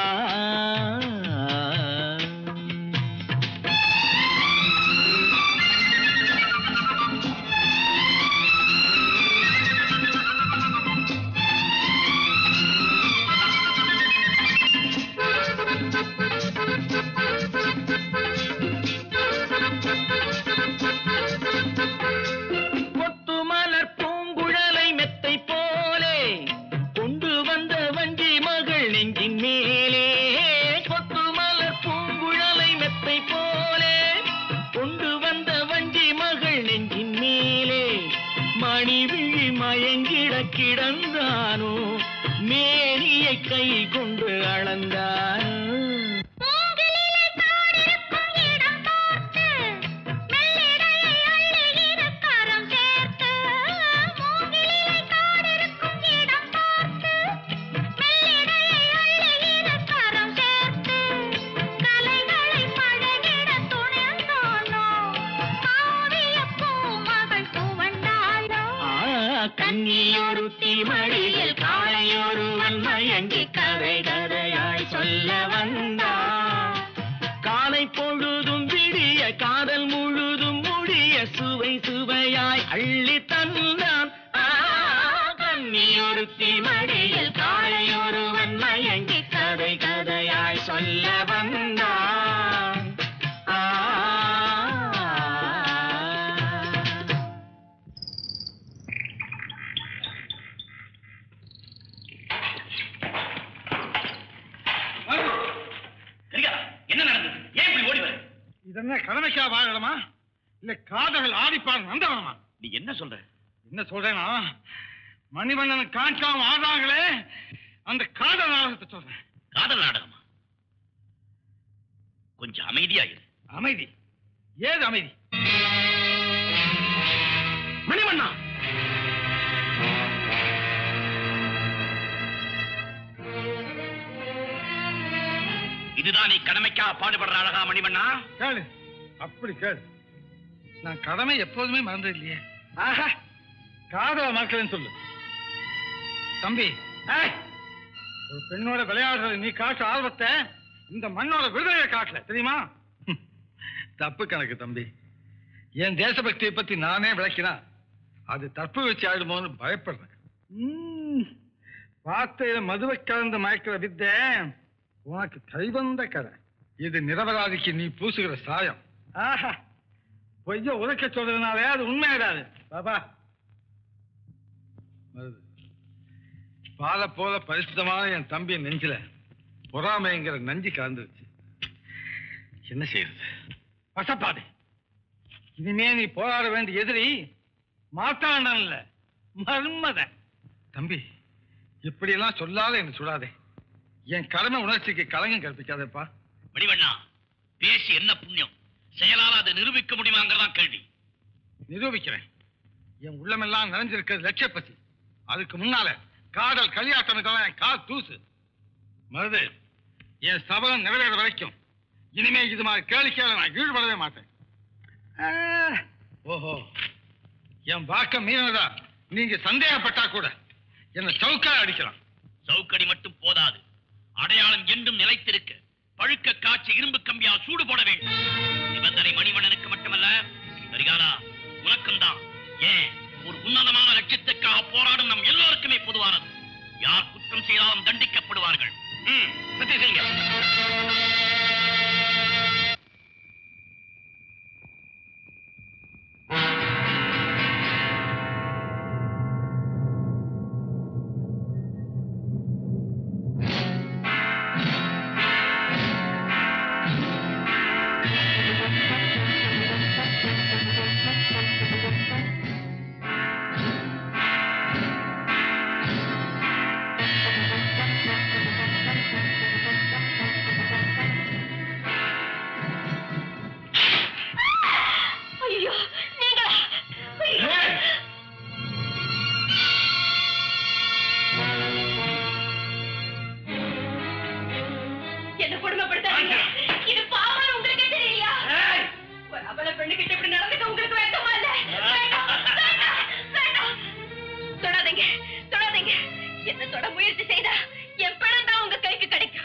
H: கொத்து மலர் பூங்குழலை மெத்தை போலே கொண்டு வந்த வஞ்சி மகள் நெஞ்சின் மேலே கொத்து மலர் பூங்குழலை மெத்தை போலே கொண்டு வந்த வஞ்சி மகள் நெஞ்சின் மேலே மணிவிழி மயங்கிட கிடந்தானோ மேனியை கை கொண்டு அளந்தானோ
I: கலைகளை பழகிட
H: இங்கே கதை கதையாய் சொல்ல வந்தான் காலை பொழுதும் விடிய காதல் முழுதும் முடிய சுவை சுவையாய் அள்ளி தந்தான் ஆ, கன்னியொருத்தி மடியில் காளையொருவன் மயங்கி கதை கதையாய் சொல்ல வந்தான் ஆ
C: என்ன நடந்தது ஏன் இப்படி ஓடி வர
A: இதென்ன கடமைக்கா வாழணுமா இல்ல காதல் ஆடிப்பார் நந்தவனமா
C: நீ என்ன சொல்ற
A: என்ன சொல்றேன்னா மணிவண்ணன் காஞ்சாம ஆடுறாங்களே அந்த காதல் நாடகத்தை சொல்றேன்
C: காதல் நாடகமா கொஞ்சம் அமைதியா இரு
A: அமைதி ஏது அமைதி
C: மணிவண்ணா இதுதான் நீ கடமைக்காக பாடுபடுற அழகா மணிவண்ணா
A: கேளு அப்படி கேளு நான் கடமை எப்போதுமே மறந்தது இல்லையே ஆஹா காதல மறக்கலன்னு சொல்லு தம்பி ஏய், ஒரு பெண்ணோட விளையாடுறது நீ காட்டு ஆர்வத்தை இந்த மண்ணோட விடுதலையை காட்டல தெரியுமா ஹம், தப்பு கணக்கு தம்பி என் தேசபக்தியை பத்தி நானே விளக்கினா அது தப்பு வச்சு ஆயிடுமோன்னு பயப்படுறேன் ம், வார்த்தையில மதுவை கலந்து மயக்கிற வித்தை உனக்கு கைவந்த கதை இது நிரபராதிக்கு நீ பூசுகிற சாயம் ஆஹா பொய்ய உதைக்க சொல்றதுனாலே அது உண்மையிடாது பாபா வருது பாலை போல பரிசுத்தமான என் தம்பி நெஞ்சில பொறாமைங்கிற நஞ்சு கலந்துருச்சு என்ன செய்யறது வசப்பாடு இனிமே நீ போராட வேண்டிய எதிரி மாத்தாண்டன் இல்ல மர்மதன் தம்பி இப்படியெல்லாம் சொல்லாத என்ன சுடாதே என் கடமை உணர்ச்சிக்கு களங்கம் கற்பிக்காதேப்பா
C: மணிவண்ணா பேசி என்ன புண்ணியம் செயலால் அதை நிரூபிக்க முடியுமாங்கிறதான் கேள்வி
A: நிரூபிக்கிறேன் என் உள்ளமெல்லாம் நிறைஞ்சிருக்கிறது லட்சிய பசி அதுக்கு முன்னால காதல் களியாட்டனுக்கெல்லாம் என் கால் தூசு மருது என் சபதம் நிறைவேற வரைக்கும் இனிமே இது மாதிரி கேளிக்கையில நான் ஈடுபடவே மாட்டேன் ஆ, ஓஹோ என் வாக்க மீறினதா நீங்க சந்தேகப்பட்டா கூட என்ன சவுக்கா அடிக்கலாம்
C: சவுக்கடி மட்டும் போதாது அடையாளம் என்றும் நிலைத்திருக்க பழுக்க காட்சி இரும்பு கம்பியால் சூடு போட வேண்டும் நிபந்தனை மணிவண்ணனுக்கு மட்டுமல்ல கரிகாலா உனக்கும் தான் ஏன் ஒரு உன்னதமான லட்சியத்துக்காக போராடும் நம் எல்லோருக்குமே பொதுவானது யார் குற்றம் செய்தாலும் தண்டிக்கப்படுவார்கள் ம், சத்தியசிங்க
G: ஐயோ நீங்களா ஐயோ. என்ன கொடுமைப்படுத்தாதீங்க இது பாவம் உங்களுக்கே தெரியலையா ஒரு அபல பெண்ணுகிட்ட இப்படி நடந்துக்க உங்களுக்கு வெட்கமா இல்ல வேண்டாம், வேண்டாம், வேண்டாம். தொடாதீங்க தொடாதீங்க என்ன தொட முயற்சி செய்தா என் பணம் தான் உங்க கைக்கு கிடைக்கும்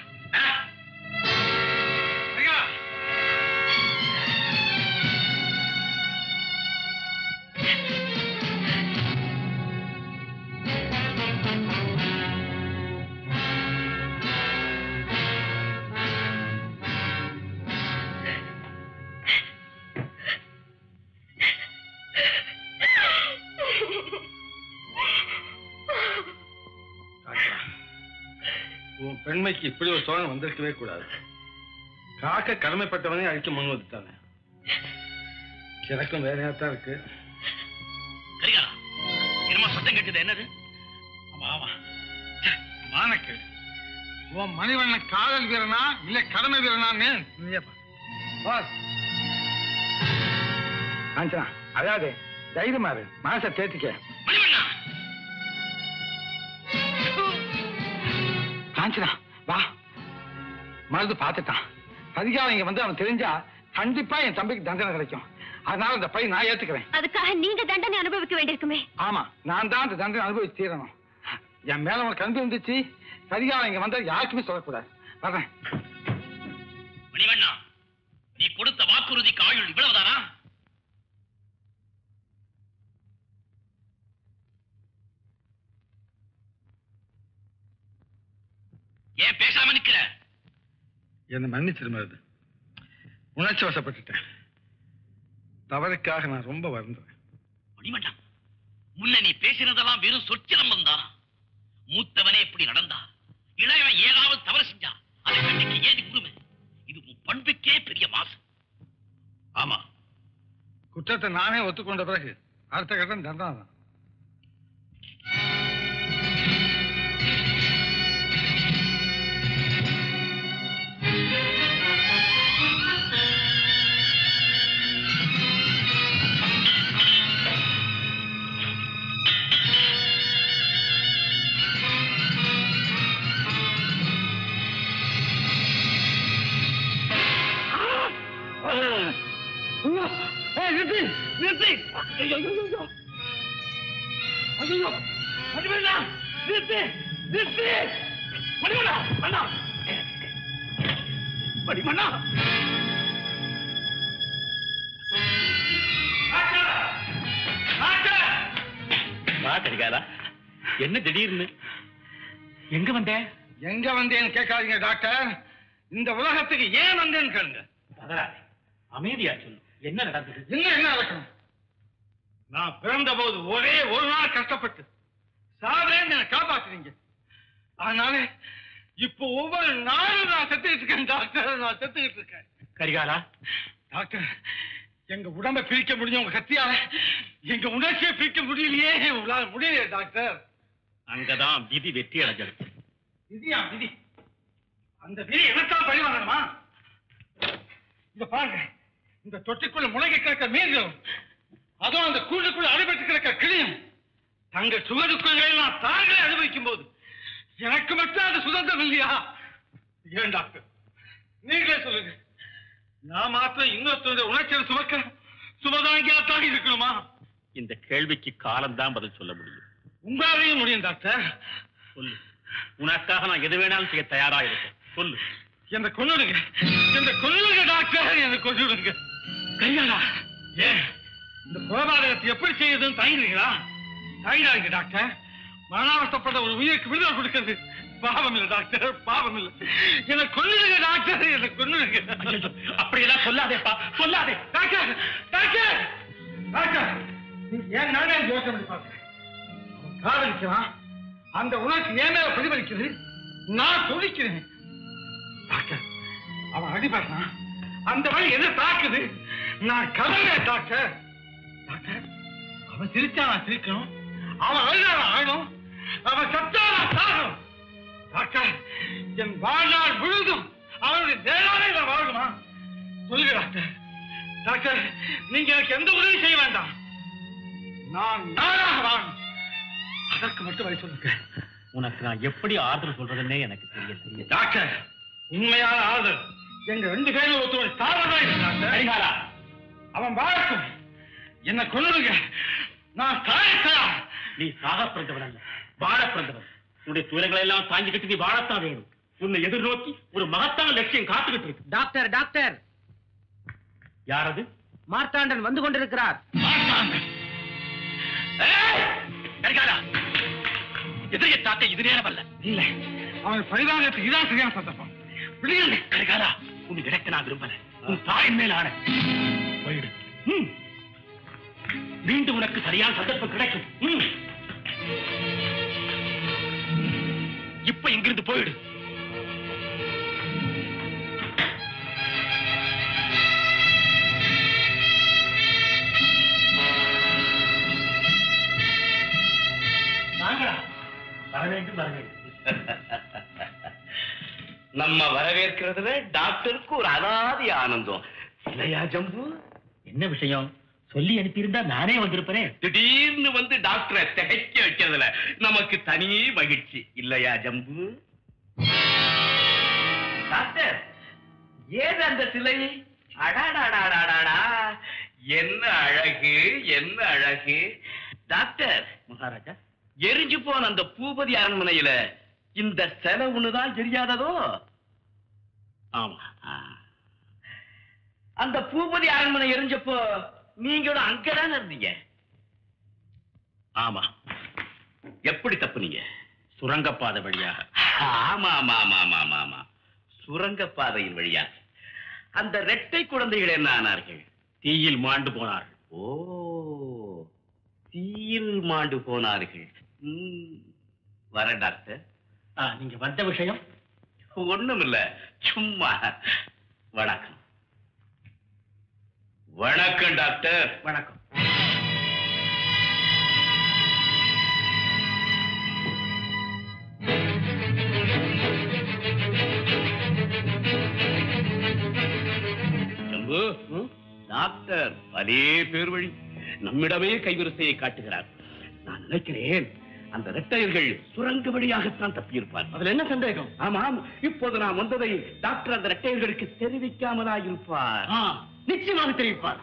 A: காக்கா, உன் பெண்மைக்கு இப்படி ஒரு சோழன் வந்திருக்கவே கூடாது காக்க கடமைப்பட்டவனே அழிக்க முன் வந்துட்டானே எனக்கும் வேலையாத்தான் இருக்கு
C: கரிகாலா என்னமா சத்தம் கேட்டது என்னது
A: ஆமா ஆமா ச்சே, மானக்கேடு உன் மணிவண்ணன் காதல் வீரனா இல்ல கடமை வீரனான்னு நீயே பாரு. பார் காஞ்சனா அதாவது தைரியமா இரு மனசை தேத்திக்க
C: மணிவண்ணா
A: காஞ்சனா வா மருந்து பார்த்துட்டான் அதிகாரம் இங்க வந்து அவன் தெரிஞ்சா கண்டிப்பா என் தம்பிக்கு தண்டனை கிடைக்கும் அதனால இந்த பையன் நான் ஏத்துக்கிறேன்
I: அதுக்காக நீங்க தண்டனை அனுபவிக்க வேண்டியிருக்குமே
A: ஆமா நான் தான் அந்த தண்டனை அனுபவிச்சு தீரணும் என் மேல உனக்கு அன்பு இருந்துச்சு சரியா இங்க வந்தா யாருக்குமே சொல்லக்கூடாது வர்றேன்
C: மணிவண்ணா நீ கொடுத்த வாக்குறுதிக்கு ஆயுள் இவ்வளவுதானா ஏன் பேசாம நிக்கிற
A: என்னை மன்னிச்சிரு மருது உணர்ச்சி வசப்பட்டுட்டேன் தவறுக்காக நான் ரொம்ப வருந்துறேன்
C: மணிவண்ணா முன்ன நீ பேசினதெல்லாம் வெறும் சொற்சிலம்பம் தானா மூத்தவனே இப்படி நடந்தா இளையவன் ஏதாவது தவறு செஞ்சா அதை கண்டிக்கு ஏதி உரிமை இது உன் பண்புக்கே பெரிய மாசு ஆமா
A: குற்றத்தை நானே ஒத்துக்கொண்ட பிறகு அடுத்த கட்டம் தண்டனை தான்
D: நிறுத்தி நிறுத்தி ஐயோ ஐயோ ஐயோ ஐயோ மணிமண்ணா நிறுத்தி நிறுத்தி மணிமண்ணா அண்ணா மணிமண்ணா
C: வா கரிகாலா என்ன திடீர்னு எங்க வந்த
A: எங்க வந்தேன்னு கேட்காதீங்க டாக்டர் இந்த உலகத்துக்கு ஏன் வந்தேன்னு கேளுங்க
C: பதறாதே அமைதியா சொல்லு என்ன நடந்தது
A: இன்னும் என்ன நடக்கணும் நான் பிறந்த போது ஒரே ஒரு நாள் கஷ்டப்பட்டு சாவேன்னு என்னை காப்பாத்துறீங்க அதனால இப்போ ஒவ்வொரு நாளும் நான் செத்துக்கிட்டு இருக்கேன் டாக்டர் நான் செத்துக்கிட்டு இருக்கேன்
C: கரிகாலா
A: டாக்டர் எங்க உடம்ப பிரிக்க முடியும் உங்க கத்தியால எங்க உணர்ச்சியை பிரிக்க முடியலையே உங்களால முடியலையே டாக்டர்
C: அங்கதான் விதி வெற்றி அடைஞ்சது
A: விதியா விதி அந்த விதி எனத்தான் பழி வாங்கணுமா இத பாருங்க இந்த தொட்டிக்குள்ள முளைக்க கிடக்க மீன்களும் அதுவும் அந்த கூண்டுக்குள்ள அடிபட்டு கிடக்க கிளியும் தங்க சுகதுக்கங்களை எல்லாம் தாங்களே அனுபவிக்கும் போது எனக்கு மட்டும் அது சுதந்திரம் இல்லையா ஏன் டாக்டர் நீங்களே சொல்லுங்க நான் மாத்திரம் இன்னொருத்தருடைய உணர்ச்சியை சுமக்க சுமதாங்கியாத்தான் இருக்கணுமா
C: இந்த கேள்விக்கு காலம்தான் பதில் சொல்ல முடியும்
A: உங்களாலையும் முடியும் டாக்டர்
C: சொல்லு உனக்காக நான் எது வேணாலும் செய்ய தயாரா இருக்கேன் சொல்லு
A: என்ன கொன்னுடுங்க என்ன கொன்னுடுங்க டாக்டர் என்ன கொன்னுடுங்க கையாளா ஏன் இந்த கொலபாதகத்தை எப்படி செய்யுதுன்னு தயங்குறீங்களா தயங்காதீங்க டாக்டர் மரணாவசப்பட்ட ஒரு உயிருக்கு விடுதலை கொடுக்கிறது பாவம் இல்லை டாக்டர் பாவம் இல்லை என்ன கொன்னுடுங்க டாக்டர் என்ன கொன்னுடுங்க
C: அப்படியெல்லாம் சொல்லாதேப்பா சொல்லாதே
A: டாக்டர் டாக்டர் டாக்டர் நீங்க ஏன் நானே யோசனை பண்ணி பார்க்கிறேன் அவன் காதலிக்கிறான் அந்த உணர்ச்சி என் மேல பிரதிபலிக்குது நான் துடிக்கிறேன் டாக்டர் அவன் அடிபடுறான் அந்த வழி என்ன தாக்குது நான் கதறேன் டாக்டர் டாக்டர் அவன் சிரிச்சா நான் சிரிக்கணும் அவன் அழுதா நான் அழணும் அவன் சத்தா நான் சாகணும் டாக்டர் என் வாழ்நாள் முழுதும் அவனுடைய தேவாலய நான் வாழணுமா சொல்லுங்க டாக்டர் டாக்டர் நீங்க எனக்கு எந்த உதவி செய்ய வேண்டாம் நான் நானாக வாழணும் அதற்கு மட்டும் வழி சொல்லுங்க
C: உனக்கு நான் எப்படி ஆறுதல் சொல்றதுன்னே எனக்கு தெரிய தெரியல
A: டாக்டர் உண்மையான ஆறுதல் எங்க ரெண்டு பேரும் ஒருத்தவன் சாவதான் இல்லை டாக்டர்
C: கரிகாலா
A: அவன் வாழட்டும் என்ன கொல்லுங்க நான் சாயத்தா
C: நீ சாக பிறந்தவன் அல்ல வாழ பிறந்தவன் உன்னுடைய துயரங்களை எல்லாம் தாங்கிக்கிட்டு நீ வாழத்தான் வேணும் உன்னை எதிர்நோக்கி ஒரு மகத்தான லட்சியம் காத்துக்கிட்டு இருக்கு
J: டாக்டர் டாக்டர்
C: யாரது
J: மார்த்தாண்டன் வந்து கொண்டிருக்கிறார்
C: கரிகாலா எதிரிய தாக்க இது நேரம் அல்ல
A: இல்ல அவன் பரிதாபத்துக்கு இதான் சரியான சந்தர்ப்பம்
C: விடுங்கள் கரிகாலா உன் கிடைக்க நான் விரும்பல உன் தாயின் மேல் ஆன போயிடு ம். மீண்டும் உனக்கு சரியான சந்தர்ப்பம் கிடைக்கும் ம். இப்ப இங்கிருந்து போயிடு நாங்களா வர வேண்டும் வர வேண்டும்
E: நம்ம வரவேற்கிறதுல டாக்டருக்கு ஒரு அலாதி ஆனந்தம் இல்லையா ஜம்பு
C: என்ன விஷயம் சொல்லி அனுப்பியிருந்தா நானே வந்திருப்பேனே
E: திடீர்னு வந்து டாக்டரை திகைக்க வைக்கிறதுல நமக்கு தனி மகிழ்ச்சி இல்லையா ஜம்பு டாக்டர் ஏது அந்த சிலை அடாடாடாடாடா என்ன அழகு என்ன அழகு டாக்டர்
C: மகாராஜா
E: எரிஞ்சு போன அந்த பூபதி அரண்மனையில இந்த செல ஒண்ணுதான் தெரியாததோ
C: ஆமா
E: ஆ. அந்த பூபதி அரண்மனை எரிஞ்சப்போ நீங்களும் அங்கதானே இருந்தீங்க
C: ஆமா
E: எப்படி தப்புனீங்க
C: சுரங்கப்பாதை வழியாக
E: ஆமா ஆமா ஆமா ஆமா ஆமா ஆமா சுரங்கப்பாதையின் வழியாக அந்த ரெட்டை குழந்தைகள் என்ன ஆனார்கள்
C: தீயில் மாண்டு போனார்கள்
E: ஓ தீயில் மாண்டு போனார்கள் ம். வர டாக்டர்
C: ஆ, நீங்க வந்த விஷயம்
E: ஒண்ணுமில்ல சும்மா வணக்கம் வணக்கம் டாக்டர்
C: வணக்கம்
E: சம்பு டாக்டர் பலே பேர் வழி நம்மிடமே கைவரிசையை காட்டுகிறார் நான் நினைக்கிறேன் அந்த ரெட்டையர்கள் சுரங்க வழியாகத்தான் தப்பியிருப்பார்
A: அதுல என்ன சந்தேகம்
E: ஆமாம் இப்போது நான் வந்ததை டாக்டர் அந்த ரெட்டையர்களுக்கு தெரிவிக்காமலா இருப்பார்
A: ஆ, நிச்சயமாக தெரிவிப்பார்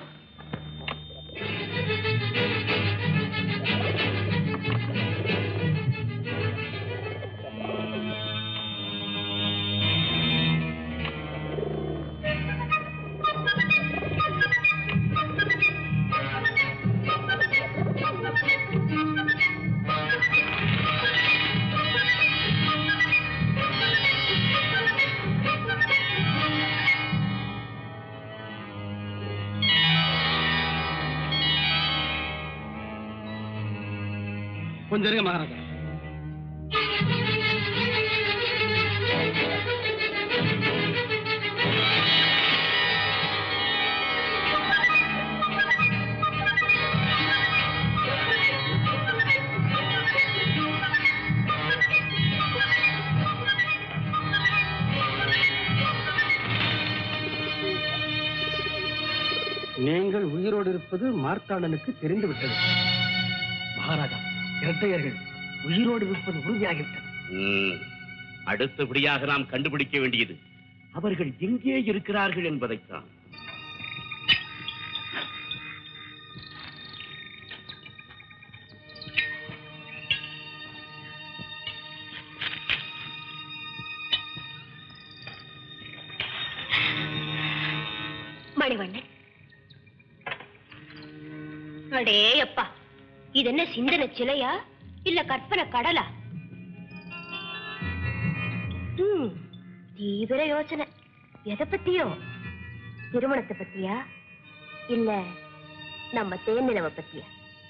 A: கொஞ்சம் இருங்க மகாராஜா நீங்கள் உயிரோடு இருப்பது மார்த்தாண்டனுக்கு தெரிந்து விட்டது மகாராஜா இரட்டையர்கள் உயிரோடு இருப்பது உறுதியாகிவிட்டது
E: ம். அடுத்தபடியாக நாம் கண்டுபிடிக்க வேண்டியது அவர்கள் எங்கே இருக்கிறார்கள் என்பதைத்தான்
I: மணிவண்ணன் அடே அப்பா இது என்ன சிந்தனை சிலையா இல்ல கற்பனை கடலா ம், தீவிர யோசனை எதை பத்தியோ திருமணத்தை பத்தியா இல்ல நம்ம தேர்நிலவை பத்தியா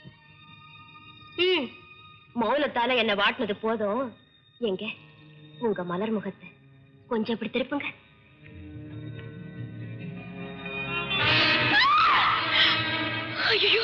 I: ம், மௌனத்தால என்ன வாட்டினது போதும் எங்க உங்க மலர் முகத்தை கொஞ்சம் இப்படி திருப்புங்க ஐயோ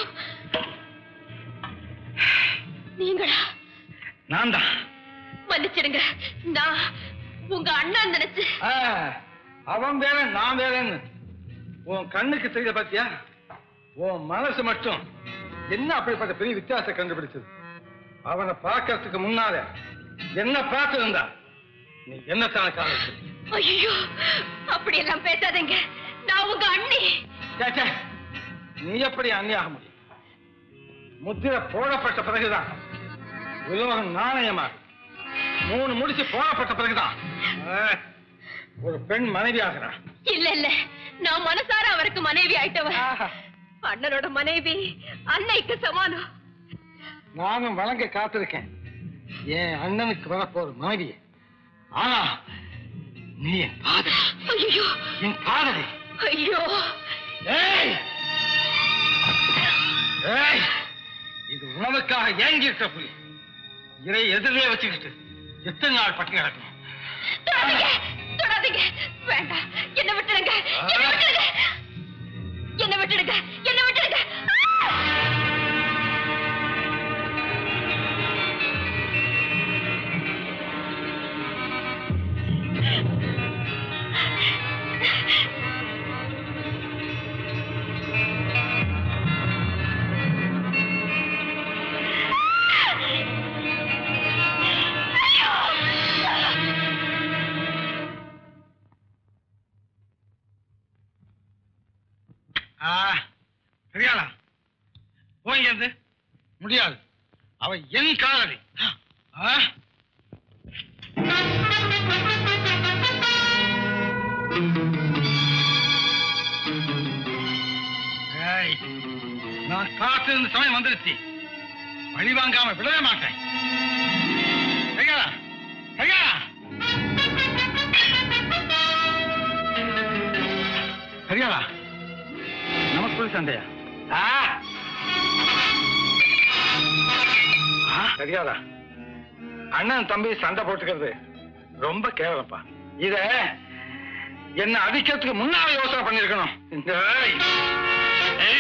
I: நீங்களா
A: நான் தான்
I: மன்னிச்சிடுங்க நான் உங்க அண்ணா நினைச்சு
A: அவன் வேற நான் வேறன்னு உன் கண்ணுக்கு தெரியல பாத்தியா உன் மனசு மட்டும் என்ன அப்படிப்பட்ட பெரிய வித்தியாசம் கண்டுபிடிச்சது அவனை பார்க்கறதுக்கு முன்னால என்ன பார்த்திருந்தா நீ என்னத்தான காரணம்
I: ஐயோ அப்படி எல்லாம் பேசாதீங்க நான் உங்க அண்ணி
A: சேச்சே, நீ எப்படி அந்நியாக முடியும் முத்திரை போடப்பட்ட பிறகுதான் உலோகம் நாணயமா மூணு முடிச்சு போடப்பட்ட பிறகுதான் ஆ, ஒரு பெண் மனைவி ஆகிறா
I: இல்ல இல்ல நான் மனசார அவருக்கு மனைவி ஆயிட்டவ அண்ணனோட மனைவி அன்னைக்கு சமானம்
A: நானும் வழங்க காத்திருக்கேன் என் அண்ணனுக்கு வரப்போற மனைவி ஆனா நீ என் காதலி
I: ஐயோ
A: என் காதலி
I: ஐயோ
A: ஏய் ஏய் இது உணவுக்காக ஏங்கி இருக்க புலி இதை எதிரிலே வச்சுக்கிட்டு எத்தனை நாள் பட்டி கிடக்கும்
I: தொடாதீங்க தொடாதீங்க வேண்டாம் என்ன விட்டுடுங்க என்ன விட்டுடுங்க என்ன விட்டுடுங்க என்ன விட்டுடுங்க ஆ!
A: ஆ, பெரியாளா போய் இருந்து முடியாது அவ என் காதலி ஆ? காத்திருந்து சமயம் வந்துருச்சு பழி வாங்காம விடவே மாட்டேன் ஐயா ஐயா சரியாளா நமக்குள் சண்டையா சரியாதா அண்ணன் தம்பி சண்டை போட்டுக்கிறது ரொம்ப கேவலப்பா இத என்ன அடிக்கிறதுக்கு முன்னால யோசனை பண்ணிருக்கணும் இந்த ஏய்.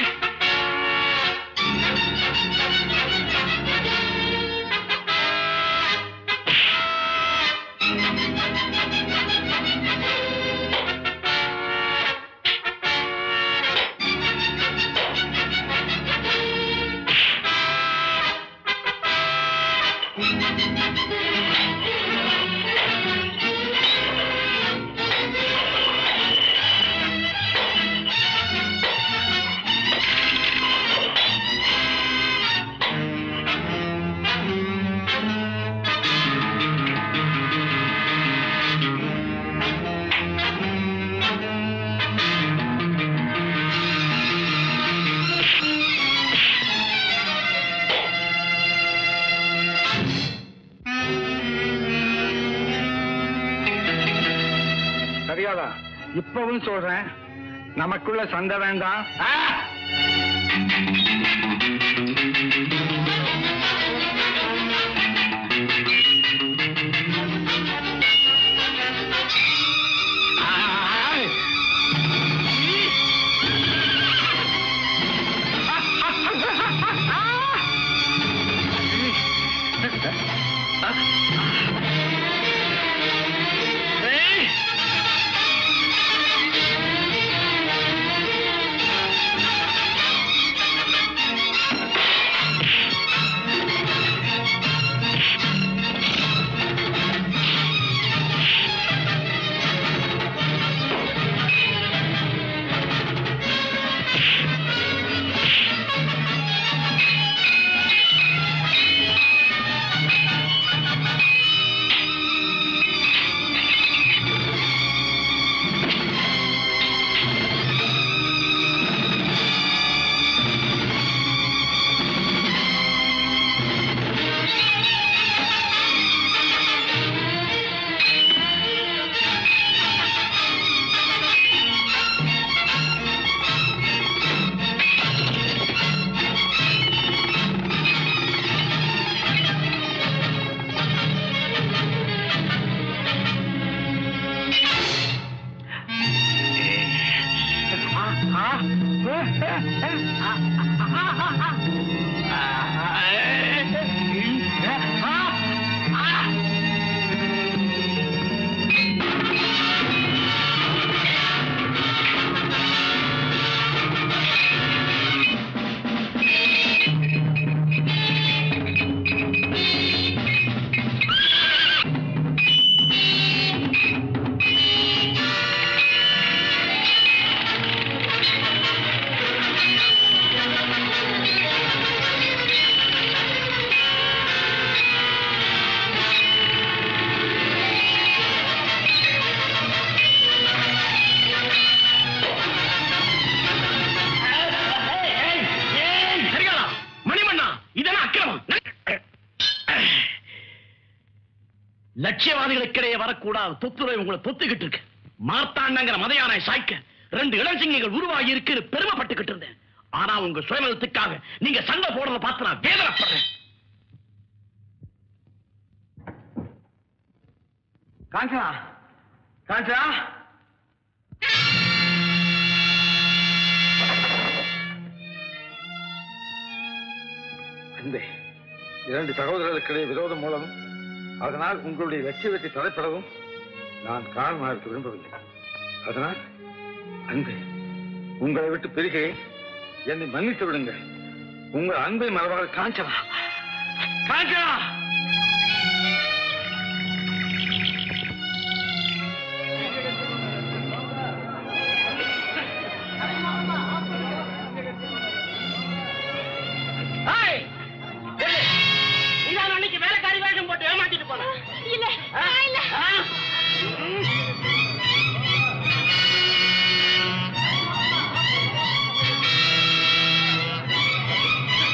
A: சரியாதா இப்பவும் சொல்றேன் நமக்குள்ள சண்டை வேண்டாம் ஆ!
C: மணிமண்ணா இதெல்லாம் அக்கிரமம் லட்சியவாதிகளுக்கிடையே வரக்கூடாது தொத்துரை உங்களை தொத்துக்கிட்டு இருக்கு மார்த்தாண்டங்கிற மதையானை சாய்க்க ரெண்டு இளஞ்சிங்கங்கள் உருவாகி இருக்கு பெருமைப்பட்டுக்கிட்டு இருந்தேன் ஆனா உங்க சுயநலத்துக்காக நீங்க சண்டை போடுறத பார்த்து நான் வேதனைப்படுறேன்
A: காஞ்சனா காஞ்சனா அன்பே இரண்டு சகோதரர்களுக்கிடையே விரோதம் மூலமும் அதனால் உங்களுடைய லட்சியத்தை தடைப்படவும் நான் காரணமாக இருக்க விரும்பவில்லை அதனால் அன்பே உங்களை விட்டு பிரிகிறேன் என்னை மன்னித்து விடுங்கள் உங்கள் அன்பை மரபாக காஞ்சனா காஞ்சனா
C: இதான் அன்னைக்கு வேலைக்காரி வேஷம் போட்டு ஏமாத்திட்டு போன
G: இல்ல நான் இல்ல
C: ஆ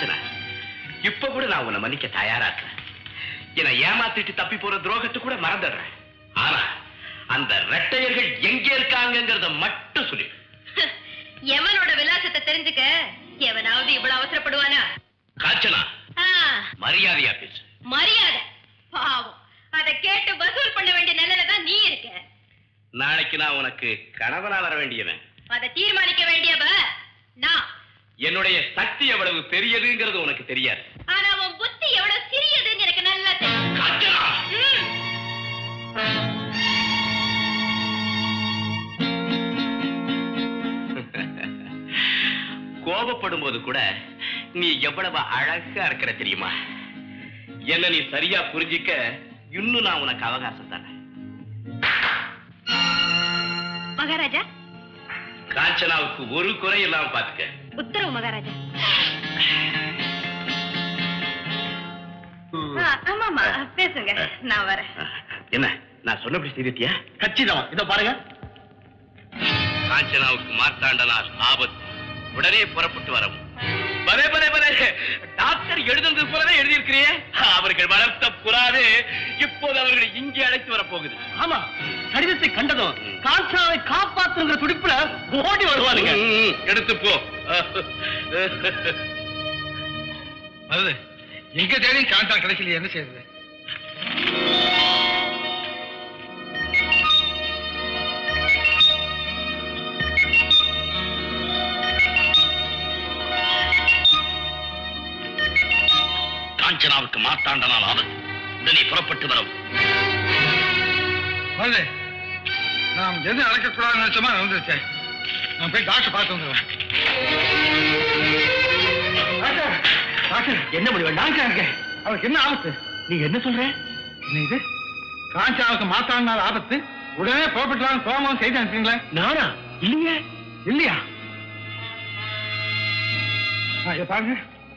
E: காஞ்சனா இப்ப கூட நான் உன்னை மன்னிக்க தயாரா இருக்கிறேன் என்னை ஏமாத்திட்டு தப்பி போற துரோகத்தை கூட மறந்துடுறேன் ஆனா அந்த ரெட்டையர்கள் எங்க இருக்காங்கங்கறத மட்டும் சொல்லி
G: எவனோட விலாசத்தை தெரிஞ்சுக்க எவனாவது இவ்வளவு அவசரப்படுவானா
E: காஞ்சனா
G: ஆ,
E: மரியாதையா பேசு
G: மரியாதை பாவம் அத கேட்டு வசூல் பண்ண வேண்டிய நிலையில தான் நீ இருக்க
E: நாளைக்கு நான் உனக்கு கணவனா வர வேண்டியவன்
G: அத தீர்மானிக்க வேண்டியவ நான்
E: என்னுடைய சக்தி எவ்வளவு பெரியதுங்கிறது உனக்கு தெரியாது
G: ஆனா உன் புத்தி எவ்வளவு சிறியதுன்னு எனக்கு நல்லா தெரியும்
E: காஞ்சனா
G: ம்.
E: கோபப்படும் போது கூட நீ எவ்வளவு அழகா இருக்கிற தெரியுமா என்ன நீ சரியா புரிஞ்சிக்க இன்னும் நான் உனக்கு அவகாசம் தரேன்
G: மகாராஜா
E: காஞ்சனாவுக்கு ஒரு குறை இல்லாம பாத்துக்க
G: உத்தரவு மகாராஜா ஆ, ஆமாமா பேசுங்க நான் வரேன்
E: என்ன நான் சொன்னபடி செய்தியா
A: கச்சிதம் இதோ பாருங்க
E: காஞ்சனாவுக்கு மார்த்தாண்டனால் ஆபத்து உடனே புறப்பட்டு வரவும் பலே பலே பலே டாக்டர் எழுதுனது போலவே எழுதியிருக்கிறியே அவர்கள் வளர்த்த புறாவே இப்போது அவர்களை இங்கே அழைத்து வரப்போகுது
A: ஆமா கடிதத்தை கண்டதும் காஞ்சாவை காப்பாத்துங்கிற துடிப்புல ஓடி வருவாருங்க
E: ம், எடுத்து போ
F: அது எங்க தேடி காண்டா கிடைக்கல என்ன செய்யறது
E: காஞ்சனாவுக்கு மார்த்தாண்டனால் ஆபத்து உடனே புறப்பட்டு வரவும்
F: வருது நாம் எது நடக்கக்கூடாதுன்னு நினைச்சோமா வந்துருச்சேன் நான் போய் டாக்டர் பார்த்து வந்துடுவேன் டாக்டர் டாக்டர்
E: என்ன முடிவு
F: டாக்டர் இருக்கு அவருக்கு என்ன ஆபத்து
E: நீங்க என்ன சொல்ற
F: என்ன இது காஞ்சாவுக்கு மாத்தாடினால் ஆபத்து உடனே புறப்பட்டுலாம் கோபம் செய்து அனுப்புறீங்களே
E: நானா இல்லையே
F: இல்லையா ஆ, இதை பாருங்க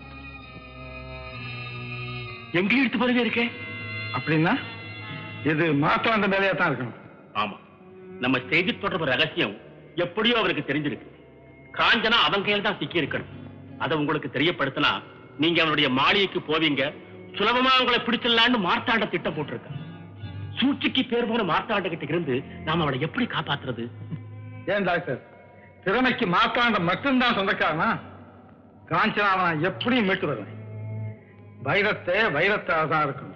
E: எங்க எடுத்து போறவே இருக்கே
F: அப்படின்னா இது மாத்தாண்ட வேலையா தான் இருக்கணும்
E: ஆமா நம்ம செய்தி தொடர்பு ரகசியம் எப்படியோ அவருக்கு தெரிஞ்சிருக்கு காஞ்சனா அவன் கையில தான் சிக்கி இருக்கணும் அதை உங்களுக்கு தெரியப்படுத்தினா நீங்க அவனுடைய மாளிகைக்கு போவீங்க சுலபமா உங்களை பிடிச்சிடலான்னு மார்த்தாண்ட திட்டம் போட்டிருக்க சூழ்ச்சிக்கு பேர் போன மார்த்தாண்ட கிட்ட இருந்து நாம அவளை எப்படி காப்பாத்துறது
F: ஏன் டாக்டர் திறமைக்கு மாத்தாண்ட மட்டும்தான் சொந்தக்காரனா காஞ்சனாவை நான் எப்படியும் மீட்டு வருவேன் வைரத்தை வைரத்தாக தான் இருக்கும்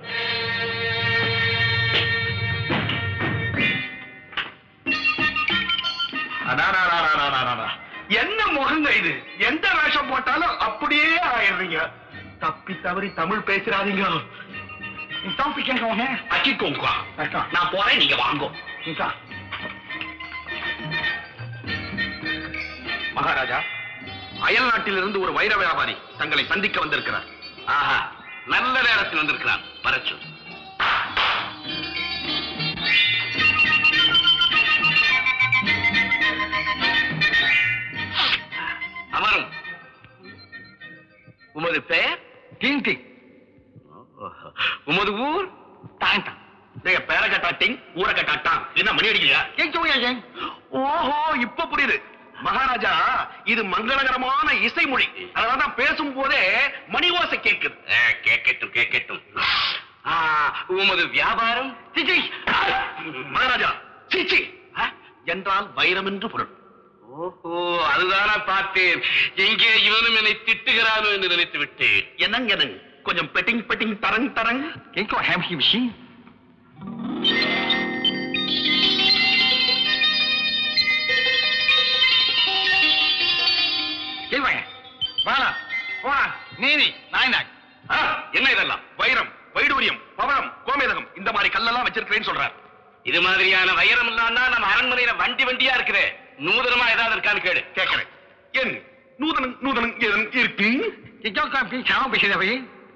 E: என்ன முகங்க இது எந்த வேஷம் போட்டாலும் அப்படியே ஆயிடுறீங்க தப்பி தவறி தமிழ் பேசுறாதீங்க அச்சிக்கோங்க நான் போறேன் நீங்க வாங்கோ மகாராஜா அயல் நாட்டிலிருந்து ஒரு வைர வியாபாரி தங்களை சந்திக்க வந்திருக்கிறார் ஆஹா நல்ல நேரத்தில் வந்திருக்கிறார் வரச்சு அமரும் உமது பெயர்
F: டிங் டிங்
E: உமது ஊர் டாங் டாங் நீங்க பேர கட்டா டிங் ஊரை கட்டா டாங் என்ன மணி அடிக்கலையா ஓஹோ இப்ப புரியுது மகாராஜா இது மங்களகரமான இசைமொழி அதனாலதான் பேசும் போதே மணி ஓசை கேட்குது கேட்கட்டும் கேட்கட்டும் ஆ, உமது வியாபாரம் சிச்சி மகாராஜா சிச்சி என்றால் வைரம் என்று பொருள் ஓஹோ அதுதானா பார்த்தேன் எங்கே இவனும் என்னை திட்டுகிறானோ என்று நினைத்து விட்டேன் என்னங்க என்னங்க கொஞ்சம் பெட்டிங் பெட்டிங் தரங் தரங்
F: கேட்கும் ஹேம் ஹி விஷயம் கேள்வாங்க வாடா போடா நீதி நாயனாக்
E: ஆ, என்ன இதெல்லாம் வைரம் வைடூரியம் பவளம் கோமேதகம் இந்த மாதிரி கல்லெல்லாம் வச்சிருக்கிறேன்னு சொல்றார் இது மாதிரியான வைரம் இல்லாம நம்ம அரண்மனையில வண்டி வண்டியா இருக்குது நூதனமா ஏதாவது இருக்கான்னு கேடு கேட்கிறேன் என் நூதனம் நூதனம் ஏதன் இருக்கு
F: கேட்கும் அப்படி சாம பேசுறவை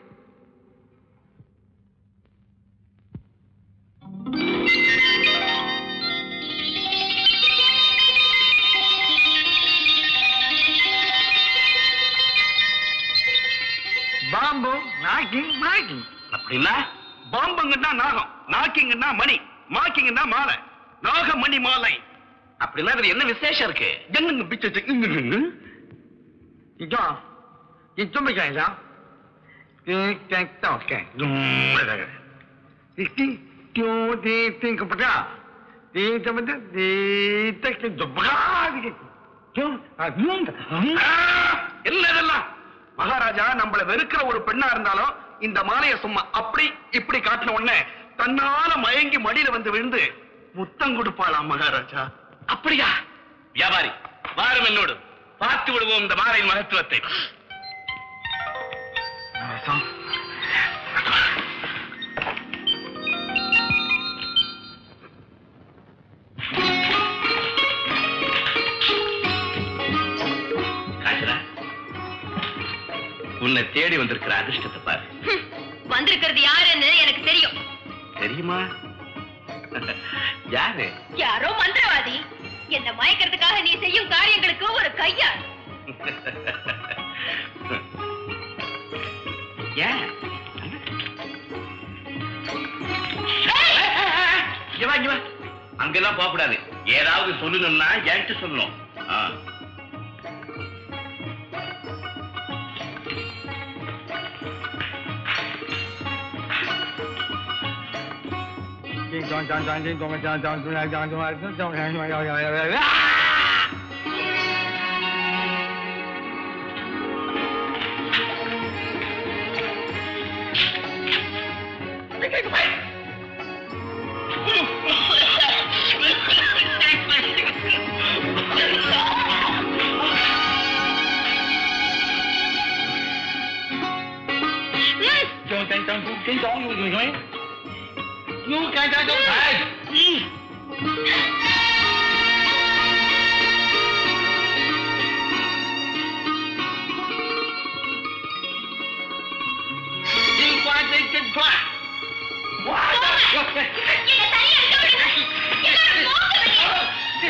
F: பாம்பு நாக்கிங் மாக்கிங்
E: அப்படின்னா பாம்புங்கன்னா நாகம் நாக்கிங்கன்னா மணி மாக்கிங்கன்னா மாலை நாக மணி மாலை அப்படின்னா அதுல என்ன விசேஷம் இருக்கு என்னங்க பிச்சு
F: இதான் 你这么想想，跟跟到干，嗯，那个，你你丢的这个不干，你怎么的？你这个怎么干？你就啊，嗯
E: என்ன இதெல்லாம் மகாராஜா நம்மள வெறுக்கிற ஒரு பெண்ணா இருந்தாலும் இந்த மாலையை சும்மா அப்படி இப்படி காட்டின உடனே தன்னால மயங்கி மடியில வந்து விழுந்து முத்தம் கொடுப்பாளாம் மகாராஜா அப்படியா வியாபாரி வாரும் என்னோடு பார்த்து விடுவோம் இந்த மாலையின் மகத்துவத்தை காஞ்சனா உன்னை தேடி வந்திருக்கிற அதிர்ஷ்டத்தை பாரு
G: வந்திருக்கிறது யாருன்னு எனக்கு தெரியும்
E: தெரியுமா யாரு
G: யாரோ மந்திரவாதி என்ன மயக்கிறதுக்காக நீ செய்யும் காரியங்களுக்கு ஒரு கையாள்
E: ஏன் இங்க வா, இங்க வா. அங்கெல்லாம் போக கூடாது ஏதாவது சொல்லணும்னா என்கிட்ட சொல்லணும் ஆ.
F: 讲讲讲讲讲讲讲出来讲出来讲讲讲讲讲讲讲讲讲讲讲有有有。有干干都来，嗯。金瓜真真快，哇！
G: என்ன தனியா இருக்க விடுங்க எல்லாரும் போங்க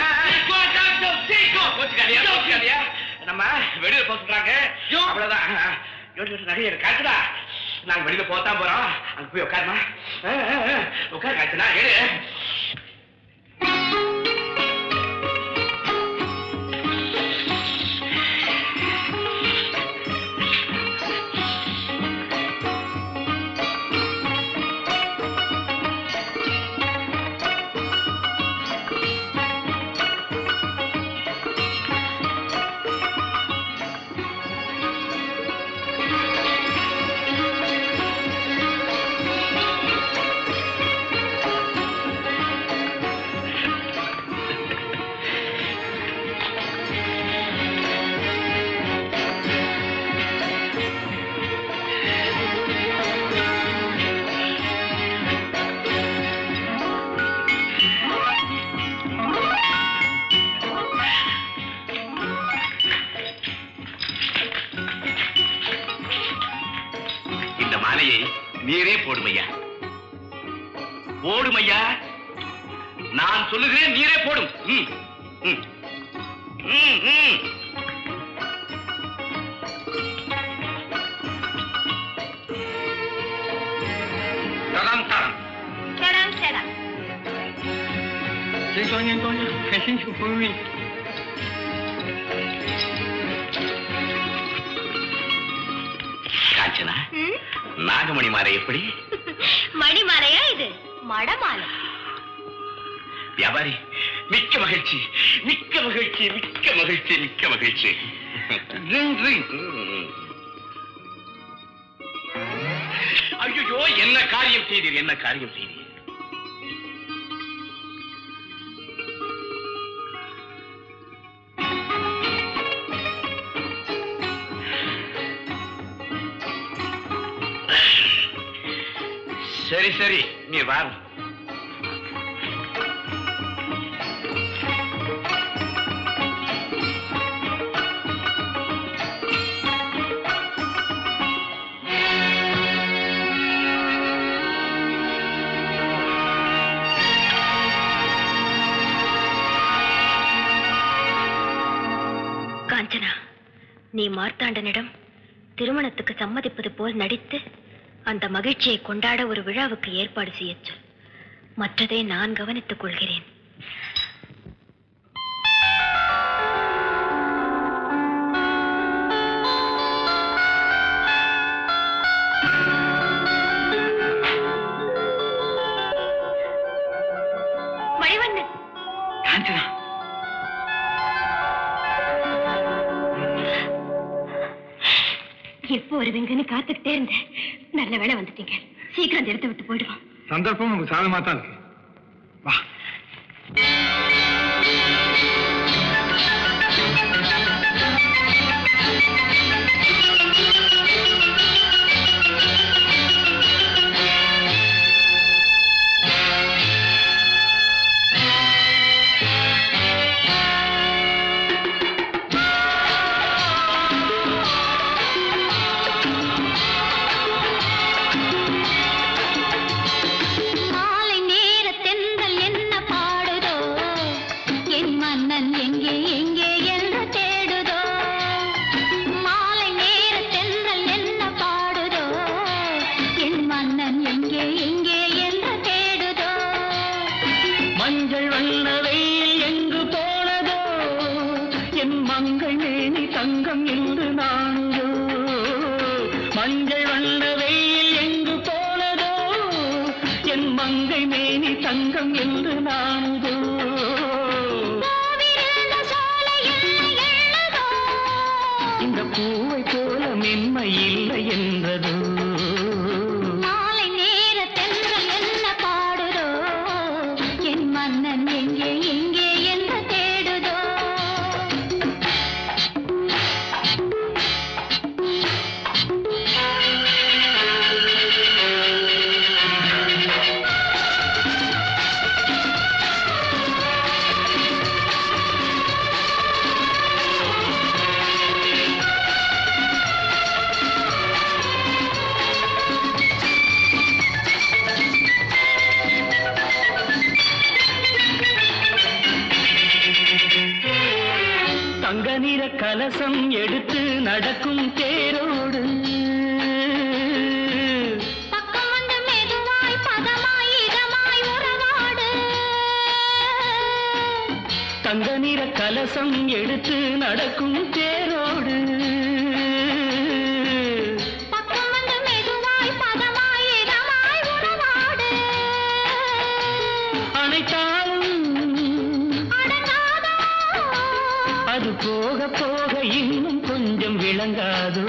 G: வெளியே.
E: நம்ம வெளியில போக சொல்றாங்க அவ்வளவுதான் யோசிச்சு நிறைய காட்டுடா நாங்க வெளியில போத்தான் போறோம் அங்க போய் உட்காருமா உட்காரு காய்ச்சனா ஏடு இந்த மாலையை நீரே போடுமையா போடுமையா நான் சொல்லுகிறேன் நீரே போடும் ம், ம். ம், ம். தரம், தரம்.
G: சரம் சரம்
A: 先说念东西，很清楚不容易。
E: காஞ்சனா
G: ம்?
E: நாகமணி மாலை எப்படி
G: மணிமாலையா இது மடமாலை
E: வியாபாரி மிக்க மகிழ்ச்சி மிக்க மகிழ்ச்சி மிக்க மகிழ்ச்சி மிக்க மகிழ்ச்சி ஐயோ என்ன காரியம் செய்தீர் என்ன காரியம் செய்தீர் சரி சரி நீ வா
G: காஞ்சனா நீ மார்த்தாண்டனிடம் திருமணத்துக்கு சம்மதிப்பது போல் நடித்து அந்த மகிழ்ச்சியை கொண்டாட ஒரு விழாவுக்கு ஏற்பாடு செய்யச் சொல் மற்றதை நான் கவனித்துக் கொள்கிறேன் எப்போ வருவீங்கன்னு காத்துக்கிட்டே இருந்தேன் நல்ல வேளை வந்துட்டீங்க சீக்கிரம் அந்த இடத்த விட்டு போயிடுவோம்
F: சந்தர்ப்பம் நமக்கு சாதகமா தான் இருக்கு வா
I: மாலை நேர தென்றல் என்ன பாடுதோ என் மன்னன் எங்கே எங்கே என்று தேடுதோ மாலை நேர தென்றல் என்ன பாடுதோ என் மன்னன் எங்கே எங்கே என்று தேடுதோ
H: மஞ்சள் வண்ண வெயில் எங்கு போனதோ என் மங்கை மேனி தங்கம் என்று நானுதோ மஞ்சள் வண்ண வெயில் எங்கு போனதோ என் மங்கை மேனி தங்கம் என்று நானுதோ
I: பூவிருந்த சோலை என்ன எண்ணுதோ
H: இந்த பூவை போல மென்மை இல்லை என்றதோ
I: மாலை நேர தென்றல் என்ன பாடுதோ என் மன்னன் எங்கே எங்கே என்று தேடுதோ
H: தங்க நிற கலசம் எடுத்து நடக்கும் தேரோடு
I: பக்கம் வந்து மெதுவாய் பதமாய் இதமாய் உறவாடு
H: தங்க நிற கலசம் எடுத்து நடக்கும் தேரோடு
I: பக்கம் வந்து மெதுவாய் பதமாய் இதமாய் உறவாடு
H: அனைத்தாலும்
I: அடங்காதோ
H: அது போக போக இன்னும் கொஞ்சம் விளங்காதோ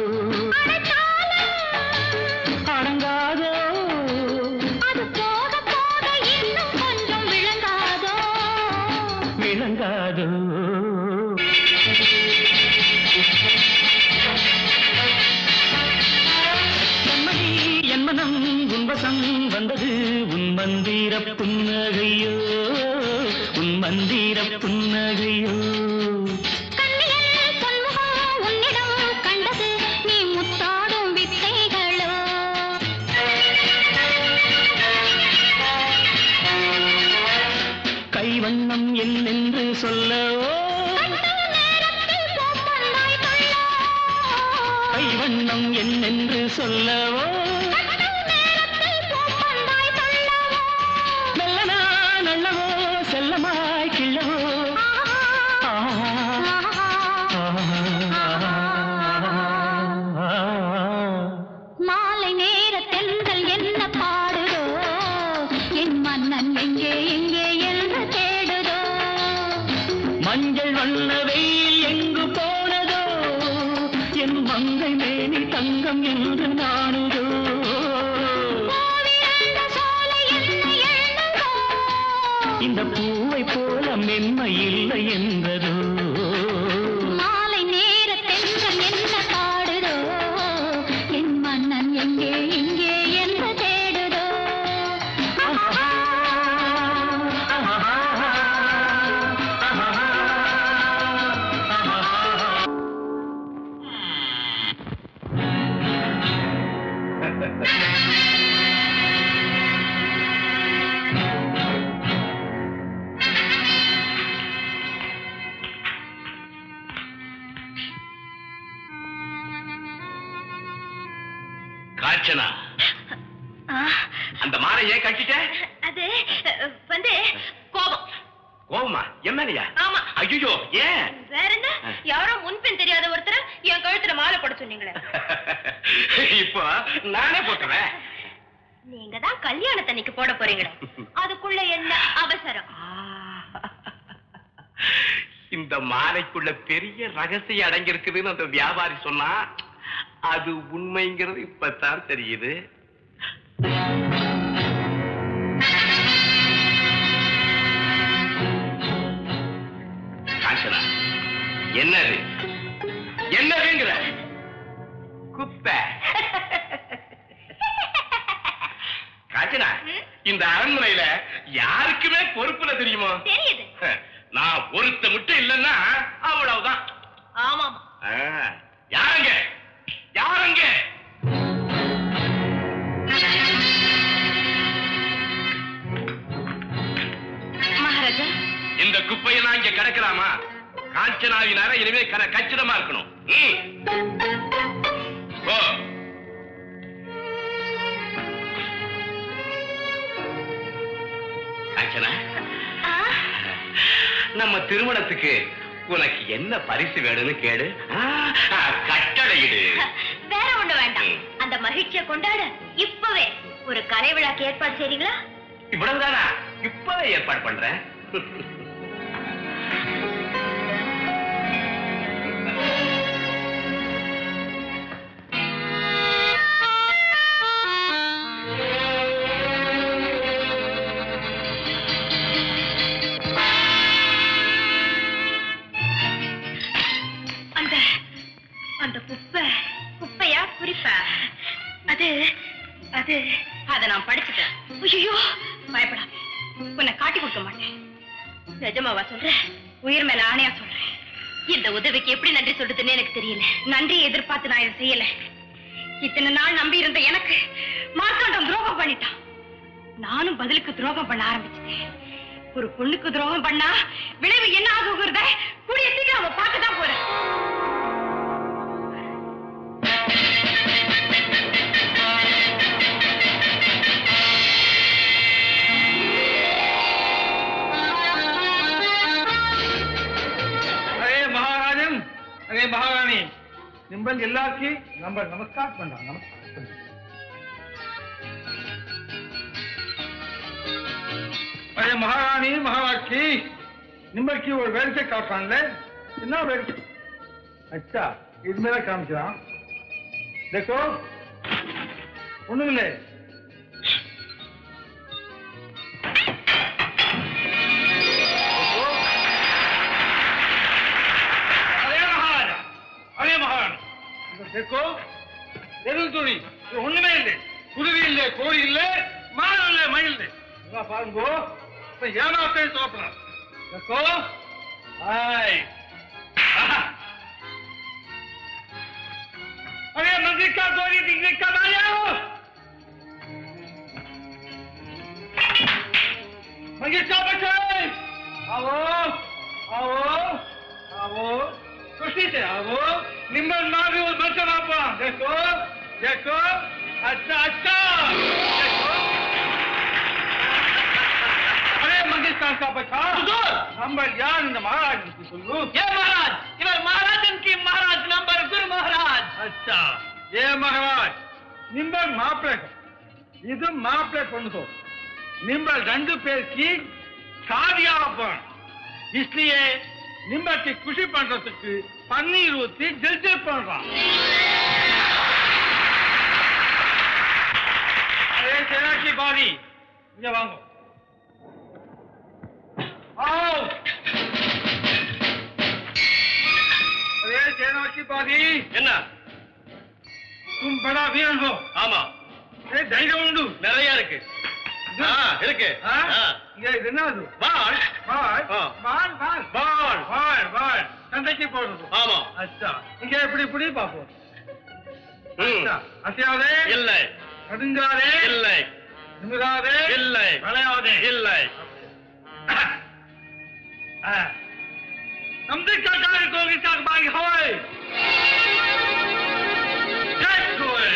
H: அடங்காதோ
I: அது போக போக இன்னும் கொஞ்சம் விளங்காதோ
H: விளங்காதோ கண்மணி என் மனம் உன்வசம் வந்தது உன் மந்திர புன்னகையோ உன் மந்திர புன்னகையோ
I: கண்ணியல் பொன்முகம் உன்னிடம் கண்டது நீ முத்தாடும் வித்தைகளோ
H: கைவண்ணம் என்னென்று சொல்லவோ
I: கண்ட நேரத்தில் பூப்பந்தாய் கொள்ளோ
H: கைவண்ணம் என்னென்று சொல்லவோ
I: கண்ட நேரத்தில் பூப்பந்தாய் கொள்ளோ
H: நல்லனா நல்லவோ செல்லமாய் கிள்ளவோ
I: மாலை நேர தென்றல் என்ன பாடுதோ என் மன்னன் எங்கே எங்கே என்று தேடுதோ
H: மஞ்சள் வண்ண வெயில் எங்கு போனதோ என் மங்கை மேனி தங்கம் என்று நானுதோ
I: பூவிருந்த சோலை என்ன எண்ணுதோ
H: இந்த பூவை போல மென்மை இல்லை என்றதோ
I: மாலை நேர தென்றல் என்ன பாடுதோ என் மன்னன் எங்கே எங்கே என்று தேடுதோ
E: காஞ்சனா அந்த மாலை ஏன் கட்டிட்ட
G: அது வந்து கோபம்
E: கோவமா என் மேலையா
G: ஆமா
E: ஐயோ ஏன்
G: வேற என்ன யாரோ முன்பின் தெரியாத ஒருத்தர் என் கழுத்துல மாலை போட சொன்னீங்களே
E: இப்போ நானே போட்டுறேன்
G: நீங்க தான் கல்யாணத்தன்னைக்கு போட போறீங்களே அதுக்குள்ள என்ன அவசரம்
E: இந்த மாலைக்குள்ள பெரிய ரகசியம் அடங்கியிருக்குதுன்னு அந்த வியாபாரி சொன்னா அது உண்மைங்கிறது இப்பதான் தெரியுது காஞ்சனா என்னது என்னதுங்கிற குப்பை காஞ்சனா இந்த அரண்மனையில யாருக்குமே பொறுப்புல தெரியுமோ
G: தெரியுது
E: நான் ஒருத்த மட்டும் இல்லைன்னா அவ்வளவுதான்
G: ஆமாமா
E: ஆ, யாருங்க யாருங்க
G: மகாராஜா
E: இந்த குப்பையை நான் இங்க கிடக்கலாமா காஞ்சனாவின் அறை இனிமே கர கச்சிதமா இருக்கணும் ம். ஓ காஞ்சனா நம்ம திருமணத்துக்கு உனக்கு என்ன பரிசு வேணும்னு கேடு ஆ, ஆ, கட்டளையிடு
G: வேற ஒண்ணு வேண்டாம்
E: ம்.
G: அந்த மகிழ்ச்சியை கொண்டாட இப்பவே ஒரு கலை விழாக்கு ஏற்பாடு செய்றீங்களா
E: இவ்வளவுதானா இப்பவே ஏற்பாடு பண்றேன்
G: அந்த அந்த குப்பை குப்பையா குறிப்பா அது அது அத நான் படிச்சுட்டேன் ஐயோ பயப்படாத உன்னை காட்டி கொடுக்க மாட்டேன் நிஜமாவா சொல்றேன் உயிர் மேல ஆணையா சொல்றேன் இந்த உதவிக்கு எப்படி நன்றி சொல்றதுன்னு எனக்கு தெரியல நன்றி எதிர்பார்த்து நான் இதை செய்யல இத்தனை நாள் நம்பி இருந்த எனக்கு மார்த்தாண்டம் துரோகம் பண்ணிட்டான் நானும் பதிலுக்கு துரோகம் பண்ண ஆரம்பிச்சிட்டேன் ஒரு பொண்ணுக்கு துரோகம் பண்ணா விளைவு என்ன ஆகுங்கிறத கூடிய சீக்கிரம் அவ பார்க்க தான் போறேன்
A: अरे महाराजन अरे महारानी निम्बल ಎಲ್ಲಾರ್ಕಿ ನಂಬರ್ ನಮಸ್ಕಾರ ಪಂಡ ನಮಸ್ಕಾರ अरे महारानी महाराज निम्बल की ஒரு வேடிக்கை காட்டுறான்ல என்ன வேடிக்கை அச்சா இது மேல காமிக்கிறான் देखो ஒண்ணும் இல்லை अरे महाराजा अरे महाराणी இது देखो வெறும் துணி இது ஒண்ணுமே இல்லை குருவி இல்லை கோழி இல்லை மானம் இல்லை மயில் இல்லை இதெல்லாம் பாருங்க இப்ப ஏமாத்தே தோப்பலாம் देखो हाय आहा। अरे मंदिर का गोरी दिखने कब आया हो मंदिर का बच्चे आओ आओ आओ खुशी से आओ निम्बल मारू बच्चा बापा देखो देखो अच्छा अच्छा देखो अरे मंदिर का बच्चा नंबर यार இந்த மகாராஜனுக்கு சொல்லு
H: ஏ மகாராஜ் இவர் மகாராஜன் கி மகாராஜ் நம்பர் குரு மகாராஜ்
A: अच्छा ये महाराज निम्बल मापले को இது மாப்பிள்ளை பொண்ணுக்கோ நிம்பல் ரெண்டு பேருக்கு சாதியாப்பன் इसलिए நிம்பலுக்கு குஷி பண்றதுக்கு பன்னீர் ஊத்தி ஜில்ஜில் பண்றான் அரே சேனாக்கி பாதி இங்க வாங்க आओ अरे सेना की बादी
E: என்ன
A: तुम बड़ा वीरन हो
E: ஆமா
A: ए தைரியம் உண்டு
E: நிறைய இருக்கு ஆ, இருக்கு
A: ஆ?
E: ஆ.
A: இங்க இது என்னது
E: வாழ்
A: பால்
E: ஆ.
A: பால் பால்
E: வாழ்
A: பால் பால் சண்டைக்கு போடுறது
E: ஆமா
A: அச்சா இங்க எப்படி இப்படி பாப்போம்
E: ம்.
A: அச்சா அசையாதே
E: இல்லை
A: நடுங்காதே
E: இல்லை
A: நிமிராதே
E: இல்லை
A: விளையாதே
E: இல்லை
A: नमदे का कार्य को की चाक बागी होए जय होए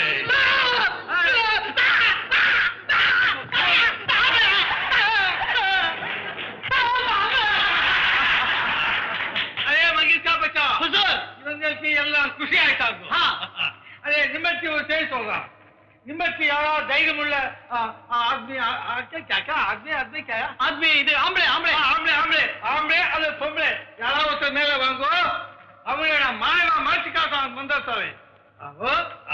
A: अरे मंगी का बच्चा हुजूर இவங்களுக்கு எல்லாம் குஷி ஆயிட்டாங்க अरे நிம்மதி ஒரு செய்தி சொல்றான் நிம்மதி யாரா தைரியம் உள்ள ஆ, ஆ, ஆத்மி ஆ, ஆ, क्या क्या क्या आदमी आदमी क्या है
H: ஆத்மி இது ஆம்பளை ஆம்பளை
A: ஆம்பளை ஆம்பளை ஆம்பளை அது பொம்பளை யாராவது ஒருத்தர் மேல வாங்கோ அவங்கள நான் மாயமா மாற்றி காட்டான் மந்தாசாவை ஆஹோ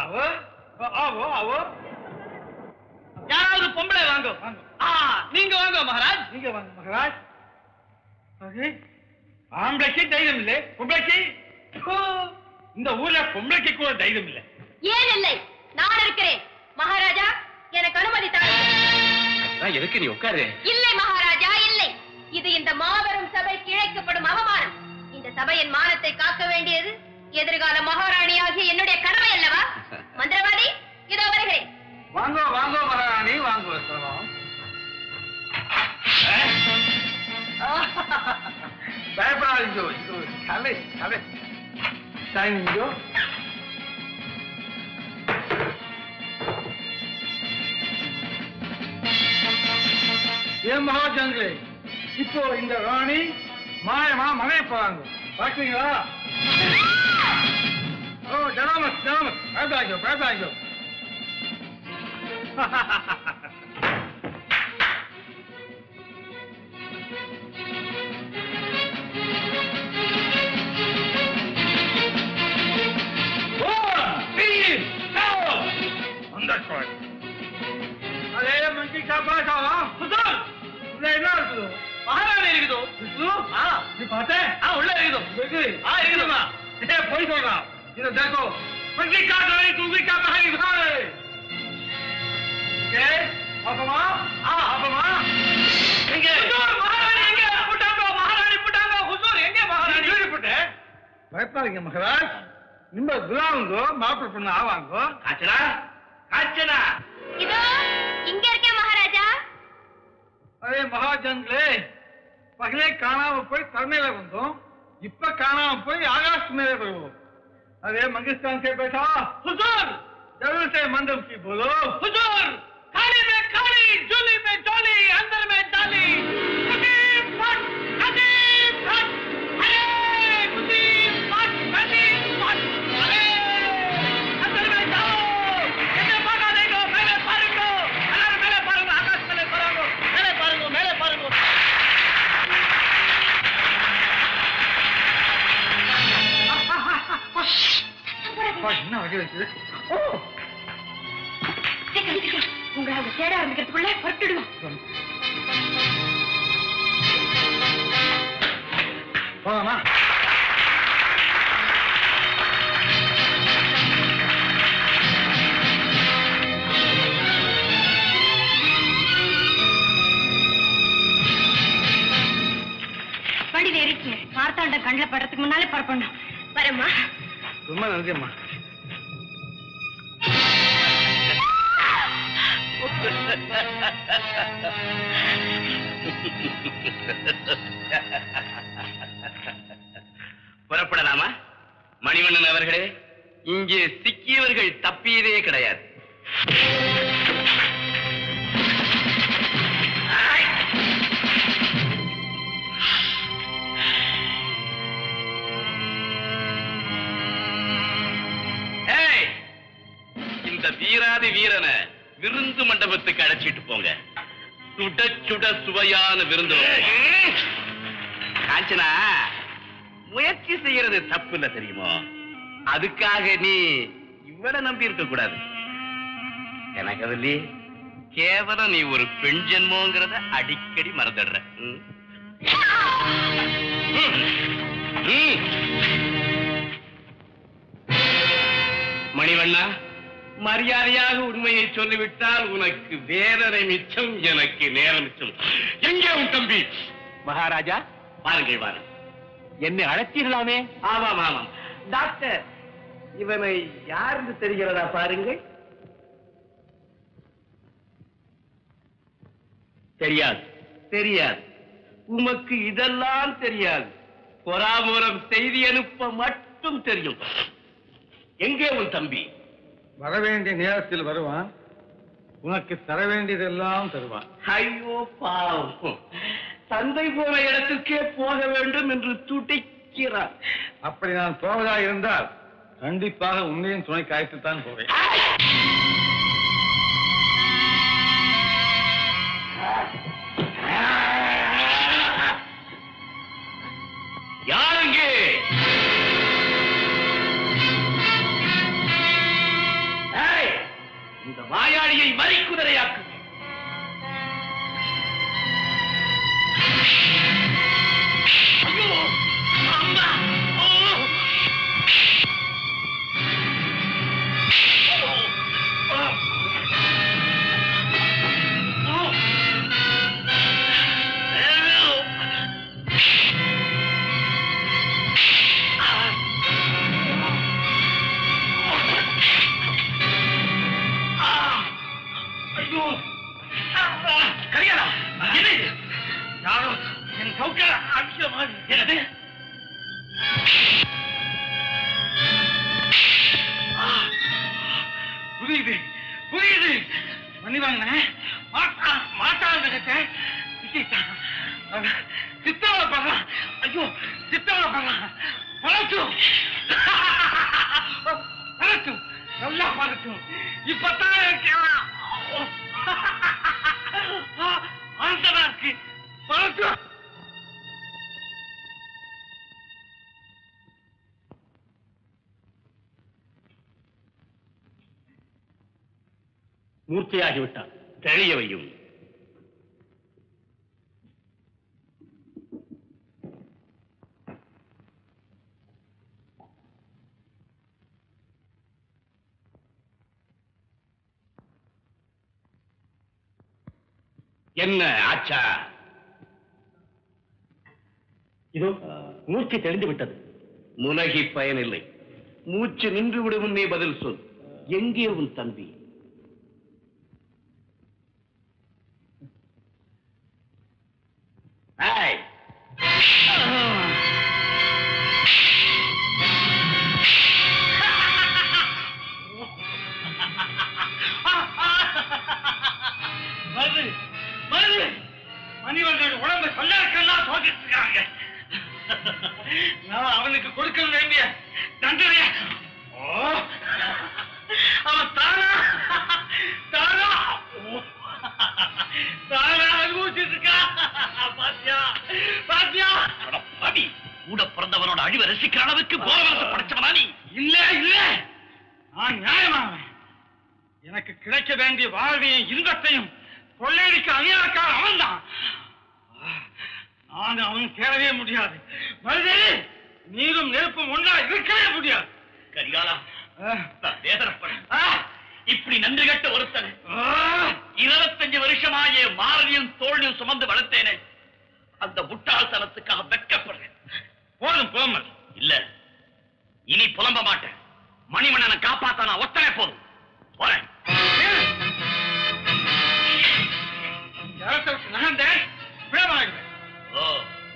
A: ஆவோ ஆவோ யாராவது பொம்பளை வாங்க ஆ நீங்க வாங்க மகாராஜ் நீங்க வாங்க மகாராஜ் அது ஆம்பளைக்கு தைரியம் இல்லை பொம்பளைக்கு ஓ, இந்த ஊர்ல பொம்பளைக்கு கூட தைரியம் இல்லை
G: ஏன் இல்லை நான் இருக்கிறேன் மகாராஜா எனக்கு அனுமதி தாருங்கள்
E: எதுக்கு நீ உட்காரு
G: இல்லை மகாராஜா இல்லை இது இந்த மாபெரும் சபைக்கு இழைக்கப்படும் அவமானம் இந்த சபையின் மானத்தை காக்க வேண்டியது எதிர்கால மகாராணியாகிய என்னுடைய கடமை அல்லவா மந்திரவாதி இதோ வருகிறேன்
A: வாங்கோ வாங்கோ மகாராணி வாங்கோ சொல்லலாம் பயப்படாதீங்க இது ஒரு கலை கலை தாய்ங்க ஏன் மகாஜங்களே இப்போ இந்த ராணி மாயமா மனைய போறாங்க பாக்குறீங்களா ஓ ஜனாமஸ் ஜனாமஸ் பயப்படாங்க பயப்படாங்க அதே மங்கி காப்பாசாவா புதூர் உள்ள என்ன இருக்குது மகாராணி இருக்குதோ ஆ நீ பார்த்தேன் ஆ உள்ள இருக்குதோ இருக்கு ஆ இருக்குதுமா ஏ போய் சொல்றான் இத देखो மங்கி காப்பாரி தூங்கி காப்பாரி பாரு ஓகே அப்பமா ஆ அப்பமா எங்க மகாராணி எங்க புட்டாங்க மகாராணி புட்டாங்க ஹுசூர் எங்க மகாராணி சொல்லி புட்டே பயப்படாதீங்க மகாராஜ் ನಿಮ್ಮ ಗುಲಾಂಗು ಮಾಪಿಳ பொண்ணு ஆவாங்கோ
E: காச்சனா காச்சனா
G: இதோ இங்க இருக்கேன் மகாராஜா
A: அதே மகாஜன்களே பகலே காணாம போய் தன்மையில வந்தோம் இப்ப காணாம போய் ஆகாஷ் மேலே வருவோம் अरे मंगिस्तान से बैठा हुजूर जरूर से मंदम की बोलो हुजूर खाली में खाली झोली में झोली अंदर में डाली कदीम फट कदीम फट अरे कदीम फट कदीम फट अरे अंदर में जाओ इसे भागा देगा मेरे पारुंगो अरे मेरे पारुंगो आकाश मेरे पारुंगो मेरे पारुंगो मेरे पारुंगो என்ன வகை இருக்குது ஓ
G: சீக்கிரம் சீக்கிரம் உங்களை அவங்க தேட ஆரம்பிக்கிறதுக்குள்ள புறப்பட்டுடுவோம்
A: போலாமா
G: வண்டியில ஏறிக்கங்க மார்த்தாண்ட கண்ணில் படுறதுக்கு முன்னாலே புறப்படணும் வரேம்மா
A: ரொம்ப நன்றிம்மா
E: புறப்படலாமா மணிவண்ணன் அவர்களே இங்கே சிக்கியவர்கள் தப்பியதே கிடையாது ஏய், இந்த வீராதி வீரனை விருந்து மண்டபத்துக்கு அழைச்சிட்டு போங்க சுட சுட சுவையான விருந்து காஞ்சனா முயற்சி செய்யறது தப்பு இல்ல தெரியுமோ அதுக்காக நீ இவள நம்பி இருக்க கூடாது கனகவல்லி கேவலம் நீ ஒரு பெண் ஜென்மோங்கிறத அடிக்கடி மறந்துடுற ம். ம். ம். மணிவண்ணா மரியாதையாக உண்மையை சொல்லிவிட்டால் உனக்கு வேதனை மிச்சம் எனக்கு நேரம் மிச்சம் எங்கே உன் தம்பி மகாராஜா வாருங்கள் வாருங்கள் என்னை அழைத்தீர்களாமே ஆமாம் ஆமாம் டாக்டர் இவனை யாருன்னு தெரிகிறதா பாருங்கள் தெரியாது தெரியாது உமக்கு இதெல்லாம் தெரியாது பொறாமூலம் செய்தி அனுப்ப மட்டும் தெரியும் எங்கே உன் தம்பி
A: வர வேண்டிய நேரத்தில் வருவான் உனக்கு தர வேண்டியதெல்லாம் தருவான்
E: ஐயோ பாவம் தந்தை போன இடத்துக்கே போக வேண்டும் என்று துடிக்கிறார்
A: அப்படி நான் போவதா இருந்தால் கண்டிப்பாக உன்னையும் துணை காய்த்துத்தான் போவேன்
E: யாருங்கே ஏய், இந்த வாயாளியை மறிக்குதிரையாக்குவேன் ஐயோ அம்மா ஓ ஐயோ கரியாளா என்ன இது யாரோ என் சவுக்கர அடிக்கிற மாதிரி என்னது ஆ, புரியுது புரியுது மன்னிவாங்க மாட்டா மாட்டாங்க சித்தவளை பண்ணலாம் ஐயோ சித்தவளை பண்ணலாம் பழட்டும் பழட்டும் நல்லா பழட்டும் இப்பதான் எனக்கு ஆசரா இருக்கு பழட்டும்
C: மூர்ச்சையாகிவிட்டான் தெளியவையும் என்ன ஆச்சா இதோ மூர்ச்சை தெளிந்து விட்டது
E: முனகி பயனில்லை மூச்சு நின்று விடும் நீ பதில் சொல் எங்கே உன் தம்பி ஏய்,
A: வருது வருது மணிவர்கள் உடம்பு சொல்லாக்கெல்லாம் தோக்கிட்டு இருக்காங்க நான் அவனுக்கு கொடுக்க வேண்டிய தண்டனை ஓ அவன் தானா தானா ஓ, தானா அனுபவிச்சுட்டு இருக்கா பாத்தியா பாத்தியா
C: அட பாவி, கூட பிறந்தவனோட அழிவை ரசிக்கிற அளவுக்கு போரவரத்தை படைச்சவனா நீ
A: இல்ல இல்ல நான் நியாயமானவன் எனக்கு கிடைக்க வேண்டிய வாழ்வையும் இன்பத்தையும் கொள்ளையடிக்க அநியாயக்கார அவன்தான் நான் அவன் தேடவே முடியாது மருதே நீரும் நெருப்பும் ஒன்றா இருக்கவே முடியாது
C: கரிகாலா
A: ஆஹ்,
C: நான் வேதனைப்படுறேன்
A: ஆஹ்,
C: இப்படி நன்றி கட்ட ஒருத்தன்
A: ஆஹ்.
C: இருபத்தஞ்சு வருஷமாயே மாரதியும் தோழியும் சுமந்து வளர்த்தேனே அந்த முட்டாள்தனத்துக்காக வெட்கப்படுறேன்
A: போதும் புலம்பல்
C: இல்ல இனி புலம்ப மாட்டேன் மணிமன்னனை காப்பாத்த நான் ஒத்தனை போதும் போறேன்
A: இடத்தை விட்டு நகர்ந்தேன் விடமாடுவேன்
C: ஓ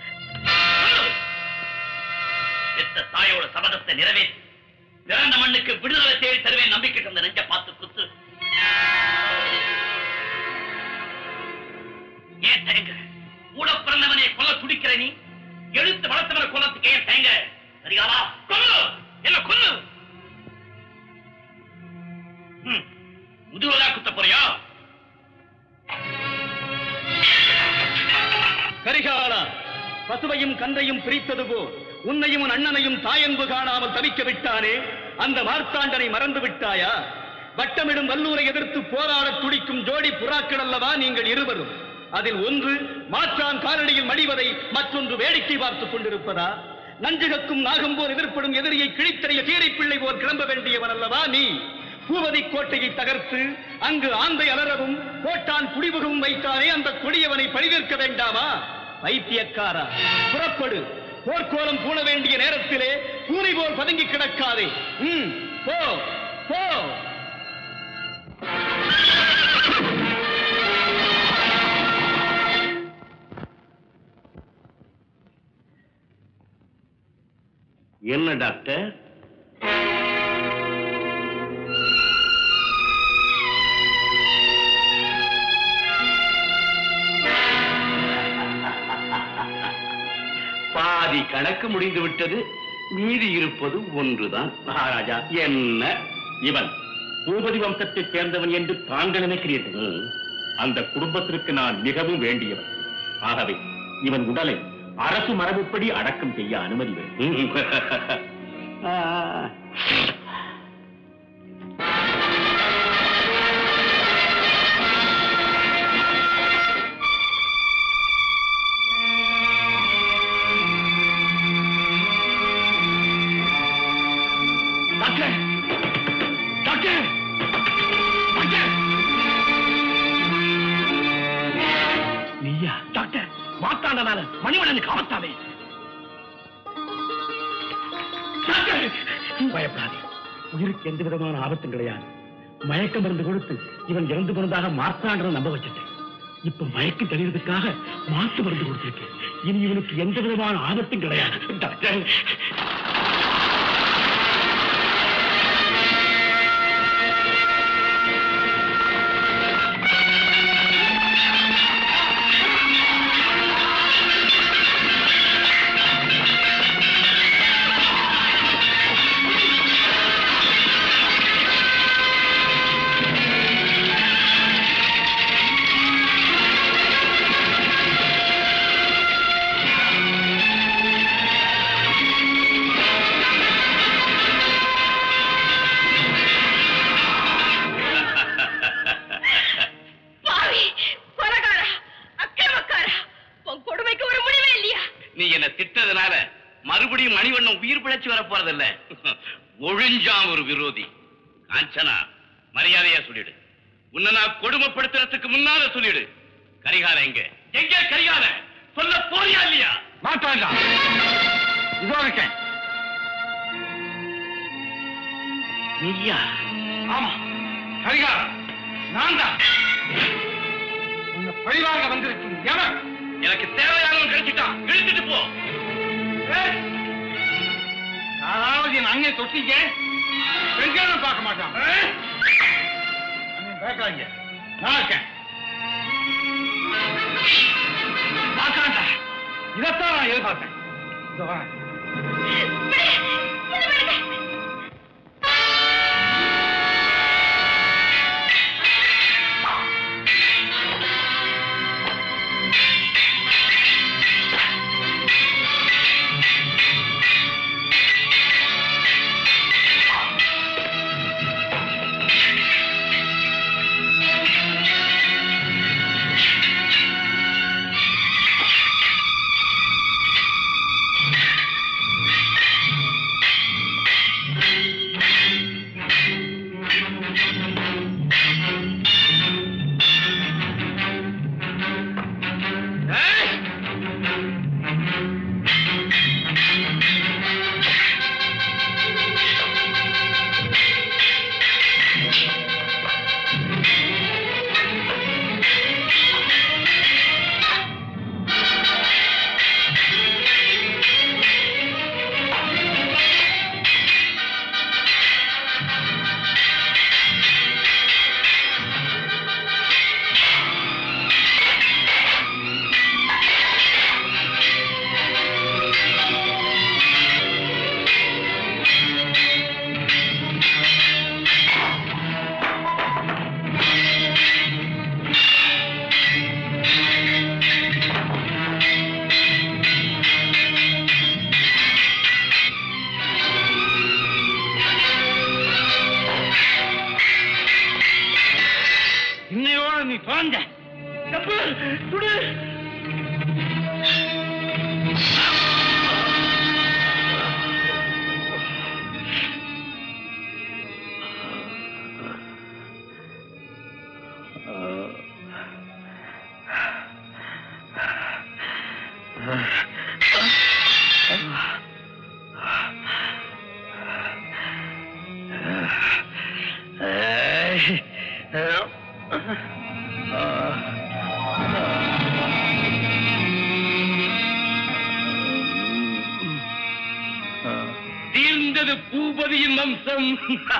C: பெத்த தாயோட சபதத்தை நிறைவேற்றி பிறந்த மண்ணுக்கு விடுதலை தேடி தருவேன் நம்பிக்கை தந்த நெஞ்ச பார்த்து குத்து ஏன் தயங்க கூட பிறந்தவனை கொல்ல துடிக்கிற நீ எழுத்து வளர்த்தவனை கொல்லத்துக்கு ஏன் தயங்க சரியாவா கொல்லு என்ன கொல்லு ம், முதுகுலா குத்த போறியா
B: கரிகாலா பசுவையும் கன்றையும் பிரித்தது போல் உன்னையும் உன் அண்ணனையும் தாயன்பு காணாமல் தவிக்க விட்டானே அந்த மார்த்தாண்டனை மறந்து விட்டாயா வட்டமிடும் வல்லூரை எதிர்த்து போராடத் துடிக்கும் ஜோடி புறாக்கள் அல்லவா நீங்கள் இருவரும் அதில் ஒன்று மாற்றான் காலடியில் மடிவதை மற்றொன்று வேடிக்கை பார்த்துக் கொண்டிருப்பதா நஞ்சுகக்கும் நாகம் போல் எதிர்ப்படும் எதிரியை கிழித்தறிய கீரைப்பிள்ளை போல் கிளம்ப வேண்டியவன் அல்லவா நீ பூவதி கோட்டையை தகர்த்து அங்கு ஆந்தை அலறவும் கோட்டான் குடிபுகவும் வைத்தானே அந்த கொடியவனை பழிவிற்க வேண்டாமா பைத்தியக்காரா புறப்படு போர்க்கோலம் பூண வேண்டிய நேரத்திலே பூனை போல் பதுங்கி கிடக்காதே ம் போ போ
E: என்ன டாக்டர் பாதி கணக்கு முடிந்து விட்டது மீதி இருப்பது ஒன்றுதான்
C: மகாராஜா
E: என்ன
C: இவன் பூபதி வம்சத்தைச் சேர்ந்தவன் என்று தாங்கள் நினைக்கிறீர்கள் அந்த குடும்பத்திற்கு நான் மிகவும் வேண்டியவன் ஆகவே இவன் உடலை அரசு மரபுப்படி அடக்கம் செய்ய அனுமதி வேண்டும்
E: ஆ.
B: மார்த்தாண்டனால மணிவண்ணனுக்கு ஆபத்தாமே டாக்டர்! பயப்படாதே உயிருக்கு எந்த விதமான ஆபத்தும் கிடையாது மயக்க மருந்து கொடுத்து இவன் இறந்து போனதாக மார்த்தாண்டனை நம்ப வச்சுட்டேன் இப்ப மயக்கம் தெளிவதற்காக மாத்து மருந்து கொடுத்திருக்கேன் இனி இவனுக்கு எந்த விதமான ஆபத்தும் கிடையாது டாக்டர்
G: பாவி கொலகாரா அக்கிரமக்காரா உன் கொடுமைக்கு ஒரு முடிவே இல்லையா
E: நீ என்ன திட்டதுனால மறுபடியும் மணிவண்ணன் உயிர் பிழைச்சு வர போறதில்ல ஒழிஞ்சான் ஒரு விரோதி காஞ்சனா மரியாதையா சொல்லிடு உன்னை நான் கொடுமைப்படுத்துறதுக்கு முன்னால சொல்லிடு கரிகால எங்க எங்க கரிகால சொல்ல போறியா இல்லையா
A: மாட்டாண்டா இதோ இருக்கேன்
E: நீயா
A: ஆமா கரிகாரம் நான் தான் உன்னை பழிவாங்க வந்திருக்கும் எவன்
E: எனக்கு தேவையானவன் கிடைச்சிட்டான் இழுத்துட்டு போ
A: ஏய்! யாராவது என் அண்ணனை தொட்டீங்க பெண்களும் பார்க்க மாட்டான் ஏய்! அண்ணன் பேசாதீங்க நான் இருக்கேன் மாட்டாண்டா இதைத்தான் நான் எதிர்பார்த்தேன் இதோ வரேன் இன்னையோட நீ தொலைஞ்ச தப்பு சுடு
E: தீர்ந்தது பூபதியின் வம்சம்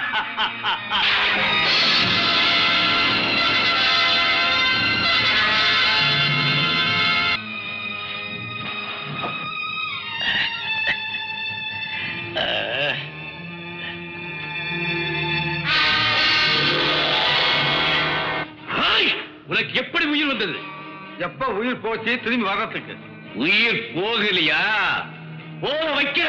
E: ஹாய்! உனக்கு எப்படி உயிர் வந்தது
A: எப்ப உயிர் போச்சு திரும்பி வர்றதுக்கு
E: உயிர் போகலையா போக வைக்க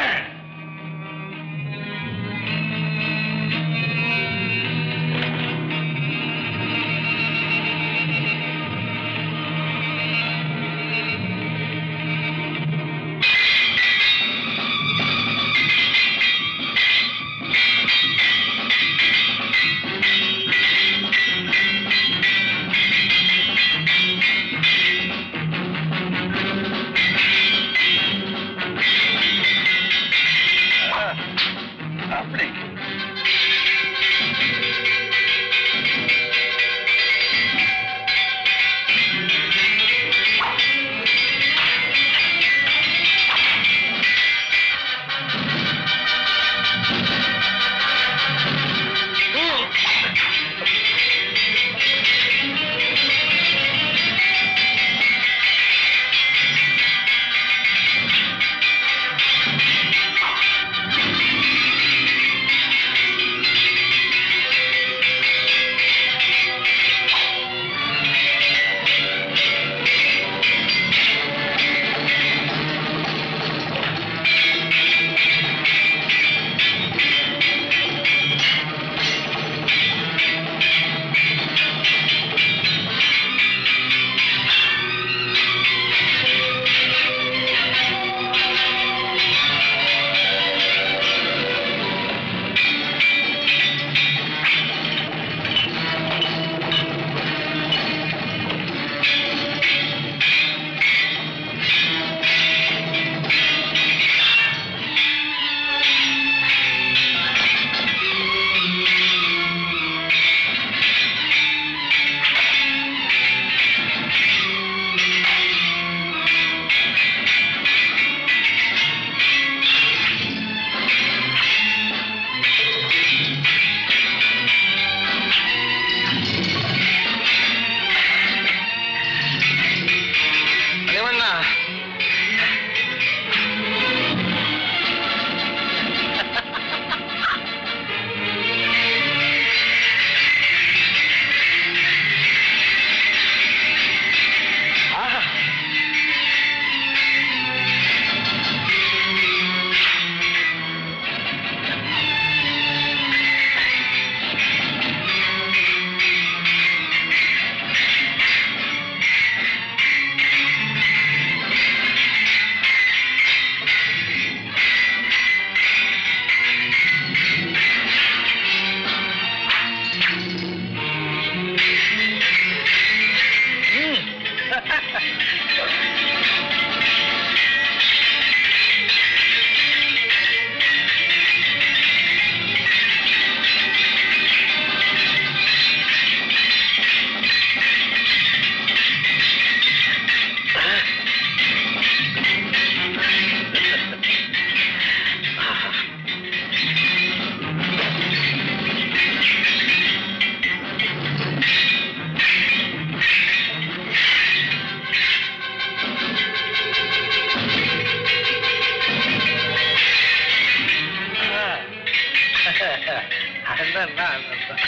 F: அதான் நான் அதான்.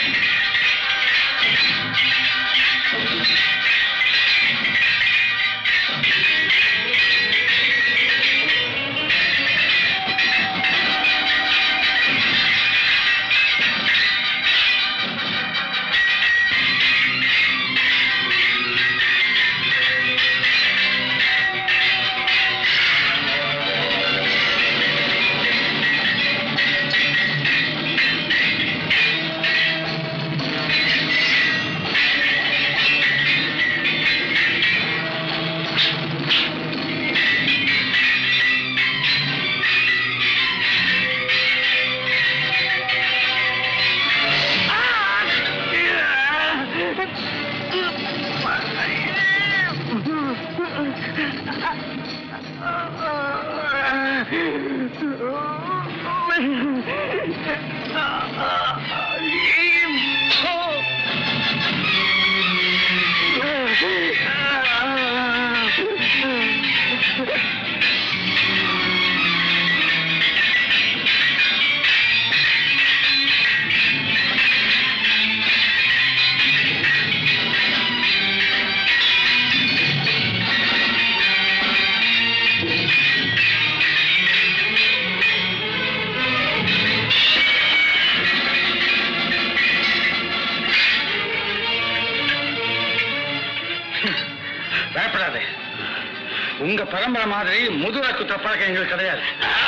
F: பயப்படாதே உங்க பரம்பரை மாதிரி முதுரை குத்த பழக்கம் எங்களுக்கு கிடையாது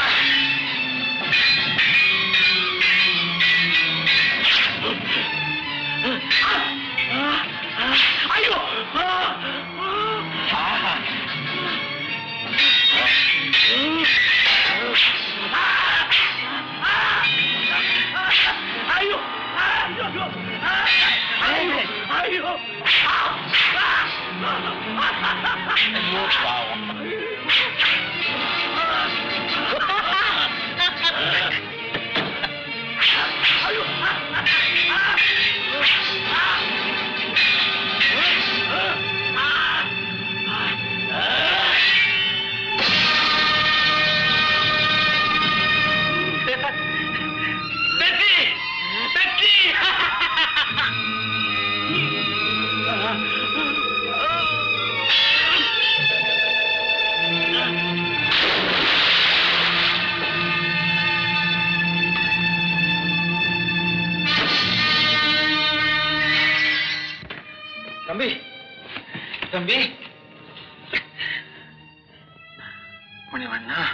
F: ஐயோ ஐயோ ஐயோ ஐயோ ஐயோ பாவம் வெற்றி வெற்றி தம்பி தம்பி மணிவண்ணா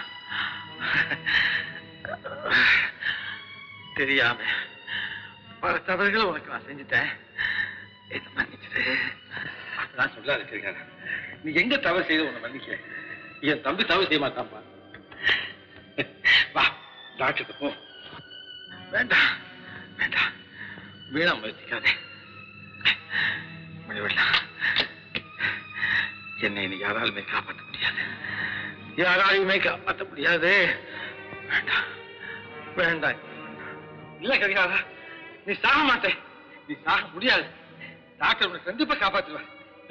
F: தெரியாம பல தவறுகளை உனக்கு நான் செஞ்சுட்டேன் என்ன மன்னிச்சிடு நான் சொல்ல வச்சிருக்காரு நீ எங்க தவறு செய்து உன்னை மன்னிக்க என் தம்பி தவறு செய்ய மாட்டான்ப்பா வா டாக்டருக்கு போ வேண்டாம் வேண்டாம் வீணா முயற்சிக்காதே மணிவண்ணா என்னை இனி யாராலுமே காப்பாற்ற முடியாது யாராலையுமே காப்பாற்ற முடியாது வேண்டாம் வேண்டாம் இல்ல கரிகாரா நீ சாக மாட்டே நீ சாக முடியாது டாக்டர் உன்னை கண்டிப்பா காப்பாற்றுவேன்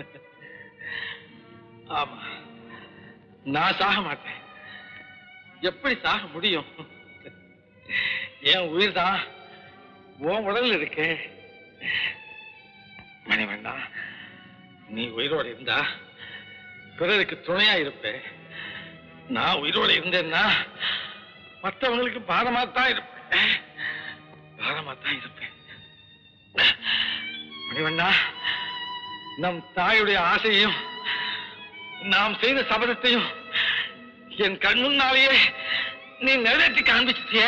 F: ஆமா நான் சாக மாட்டேன் எப்படி சாக முடியும் என் உயிர் தான் உன் உடல்ல இருக்கு மணிவண்ணா நீ உயிரோட இருந்தா பிறருக்கு துணையா இருப்பேன் நான் உயிரோட இருந்தேன்னா மற்றவங்களுக்கு பாரமா தான் இருப்பேன் பாரமா தான் இருப்பேன் மணிவண்ணா நம் தாயுடைய ஆசையும் நாம் செய்த சபதத்தையும் என் கண் முன்னாலேயே நீ நிறைவேற்றி காண்பிச்சிட்டியே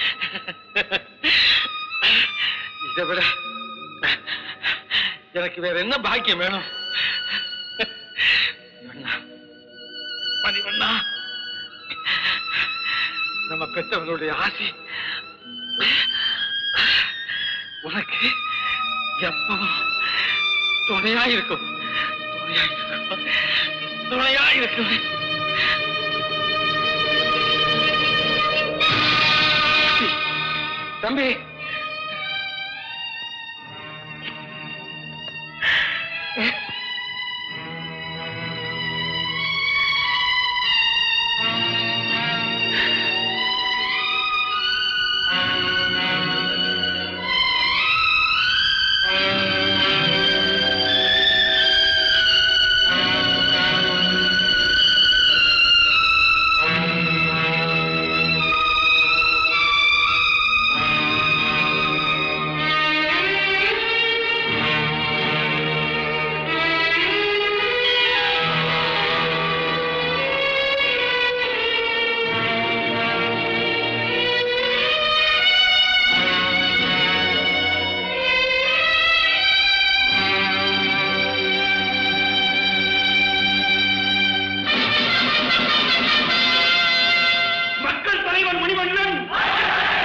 F: இதை விட எனக்கு வேற என்ன பாக்கியம் வேணும் மணிவண்ணா நம்ம பெற்றவங்களுடைய ஆசை உனக்கு எப்பவும் துணையா இருக்கும் துணையா இருக்கும் துணையா இருக்கும் தம்பி
B: மக்கள் தலைவன் மணிவண்ணன்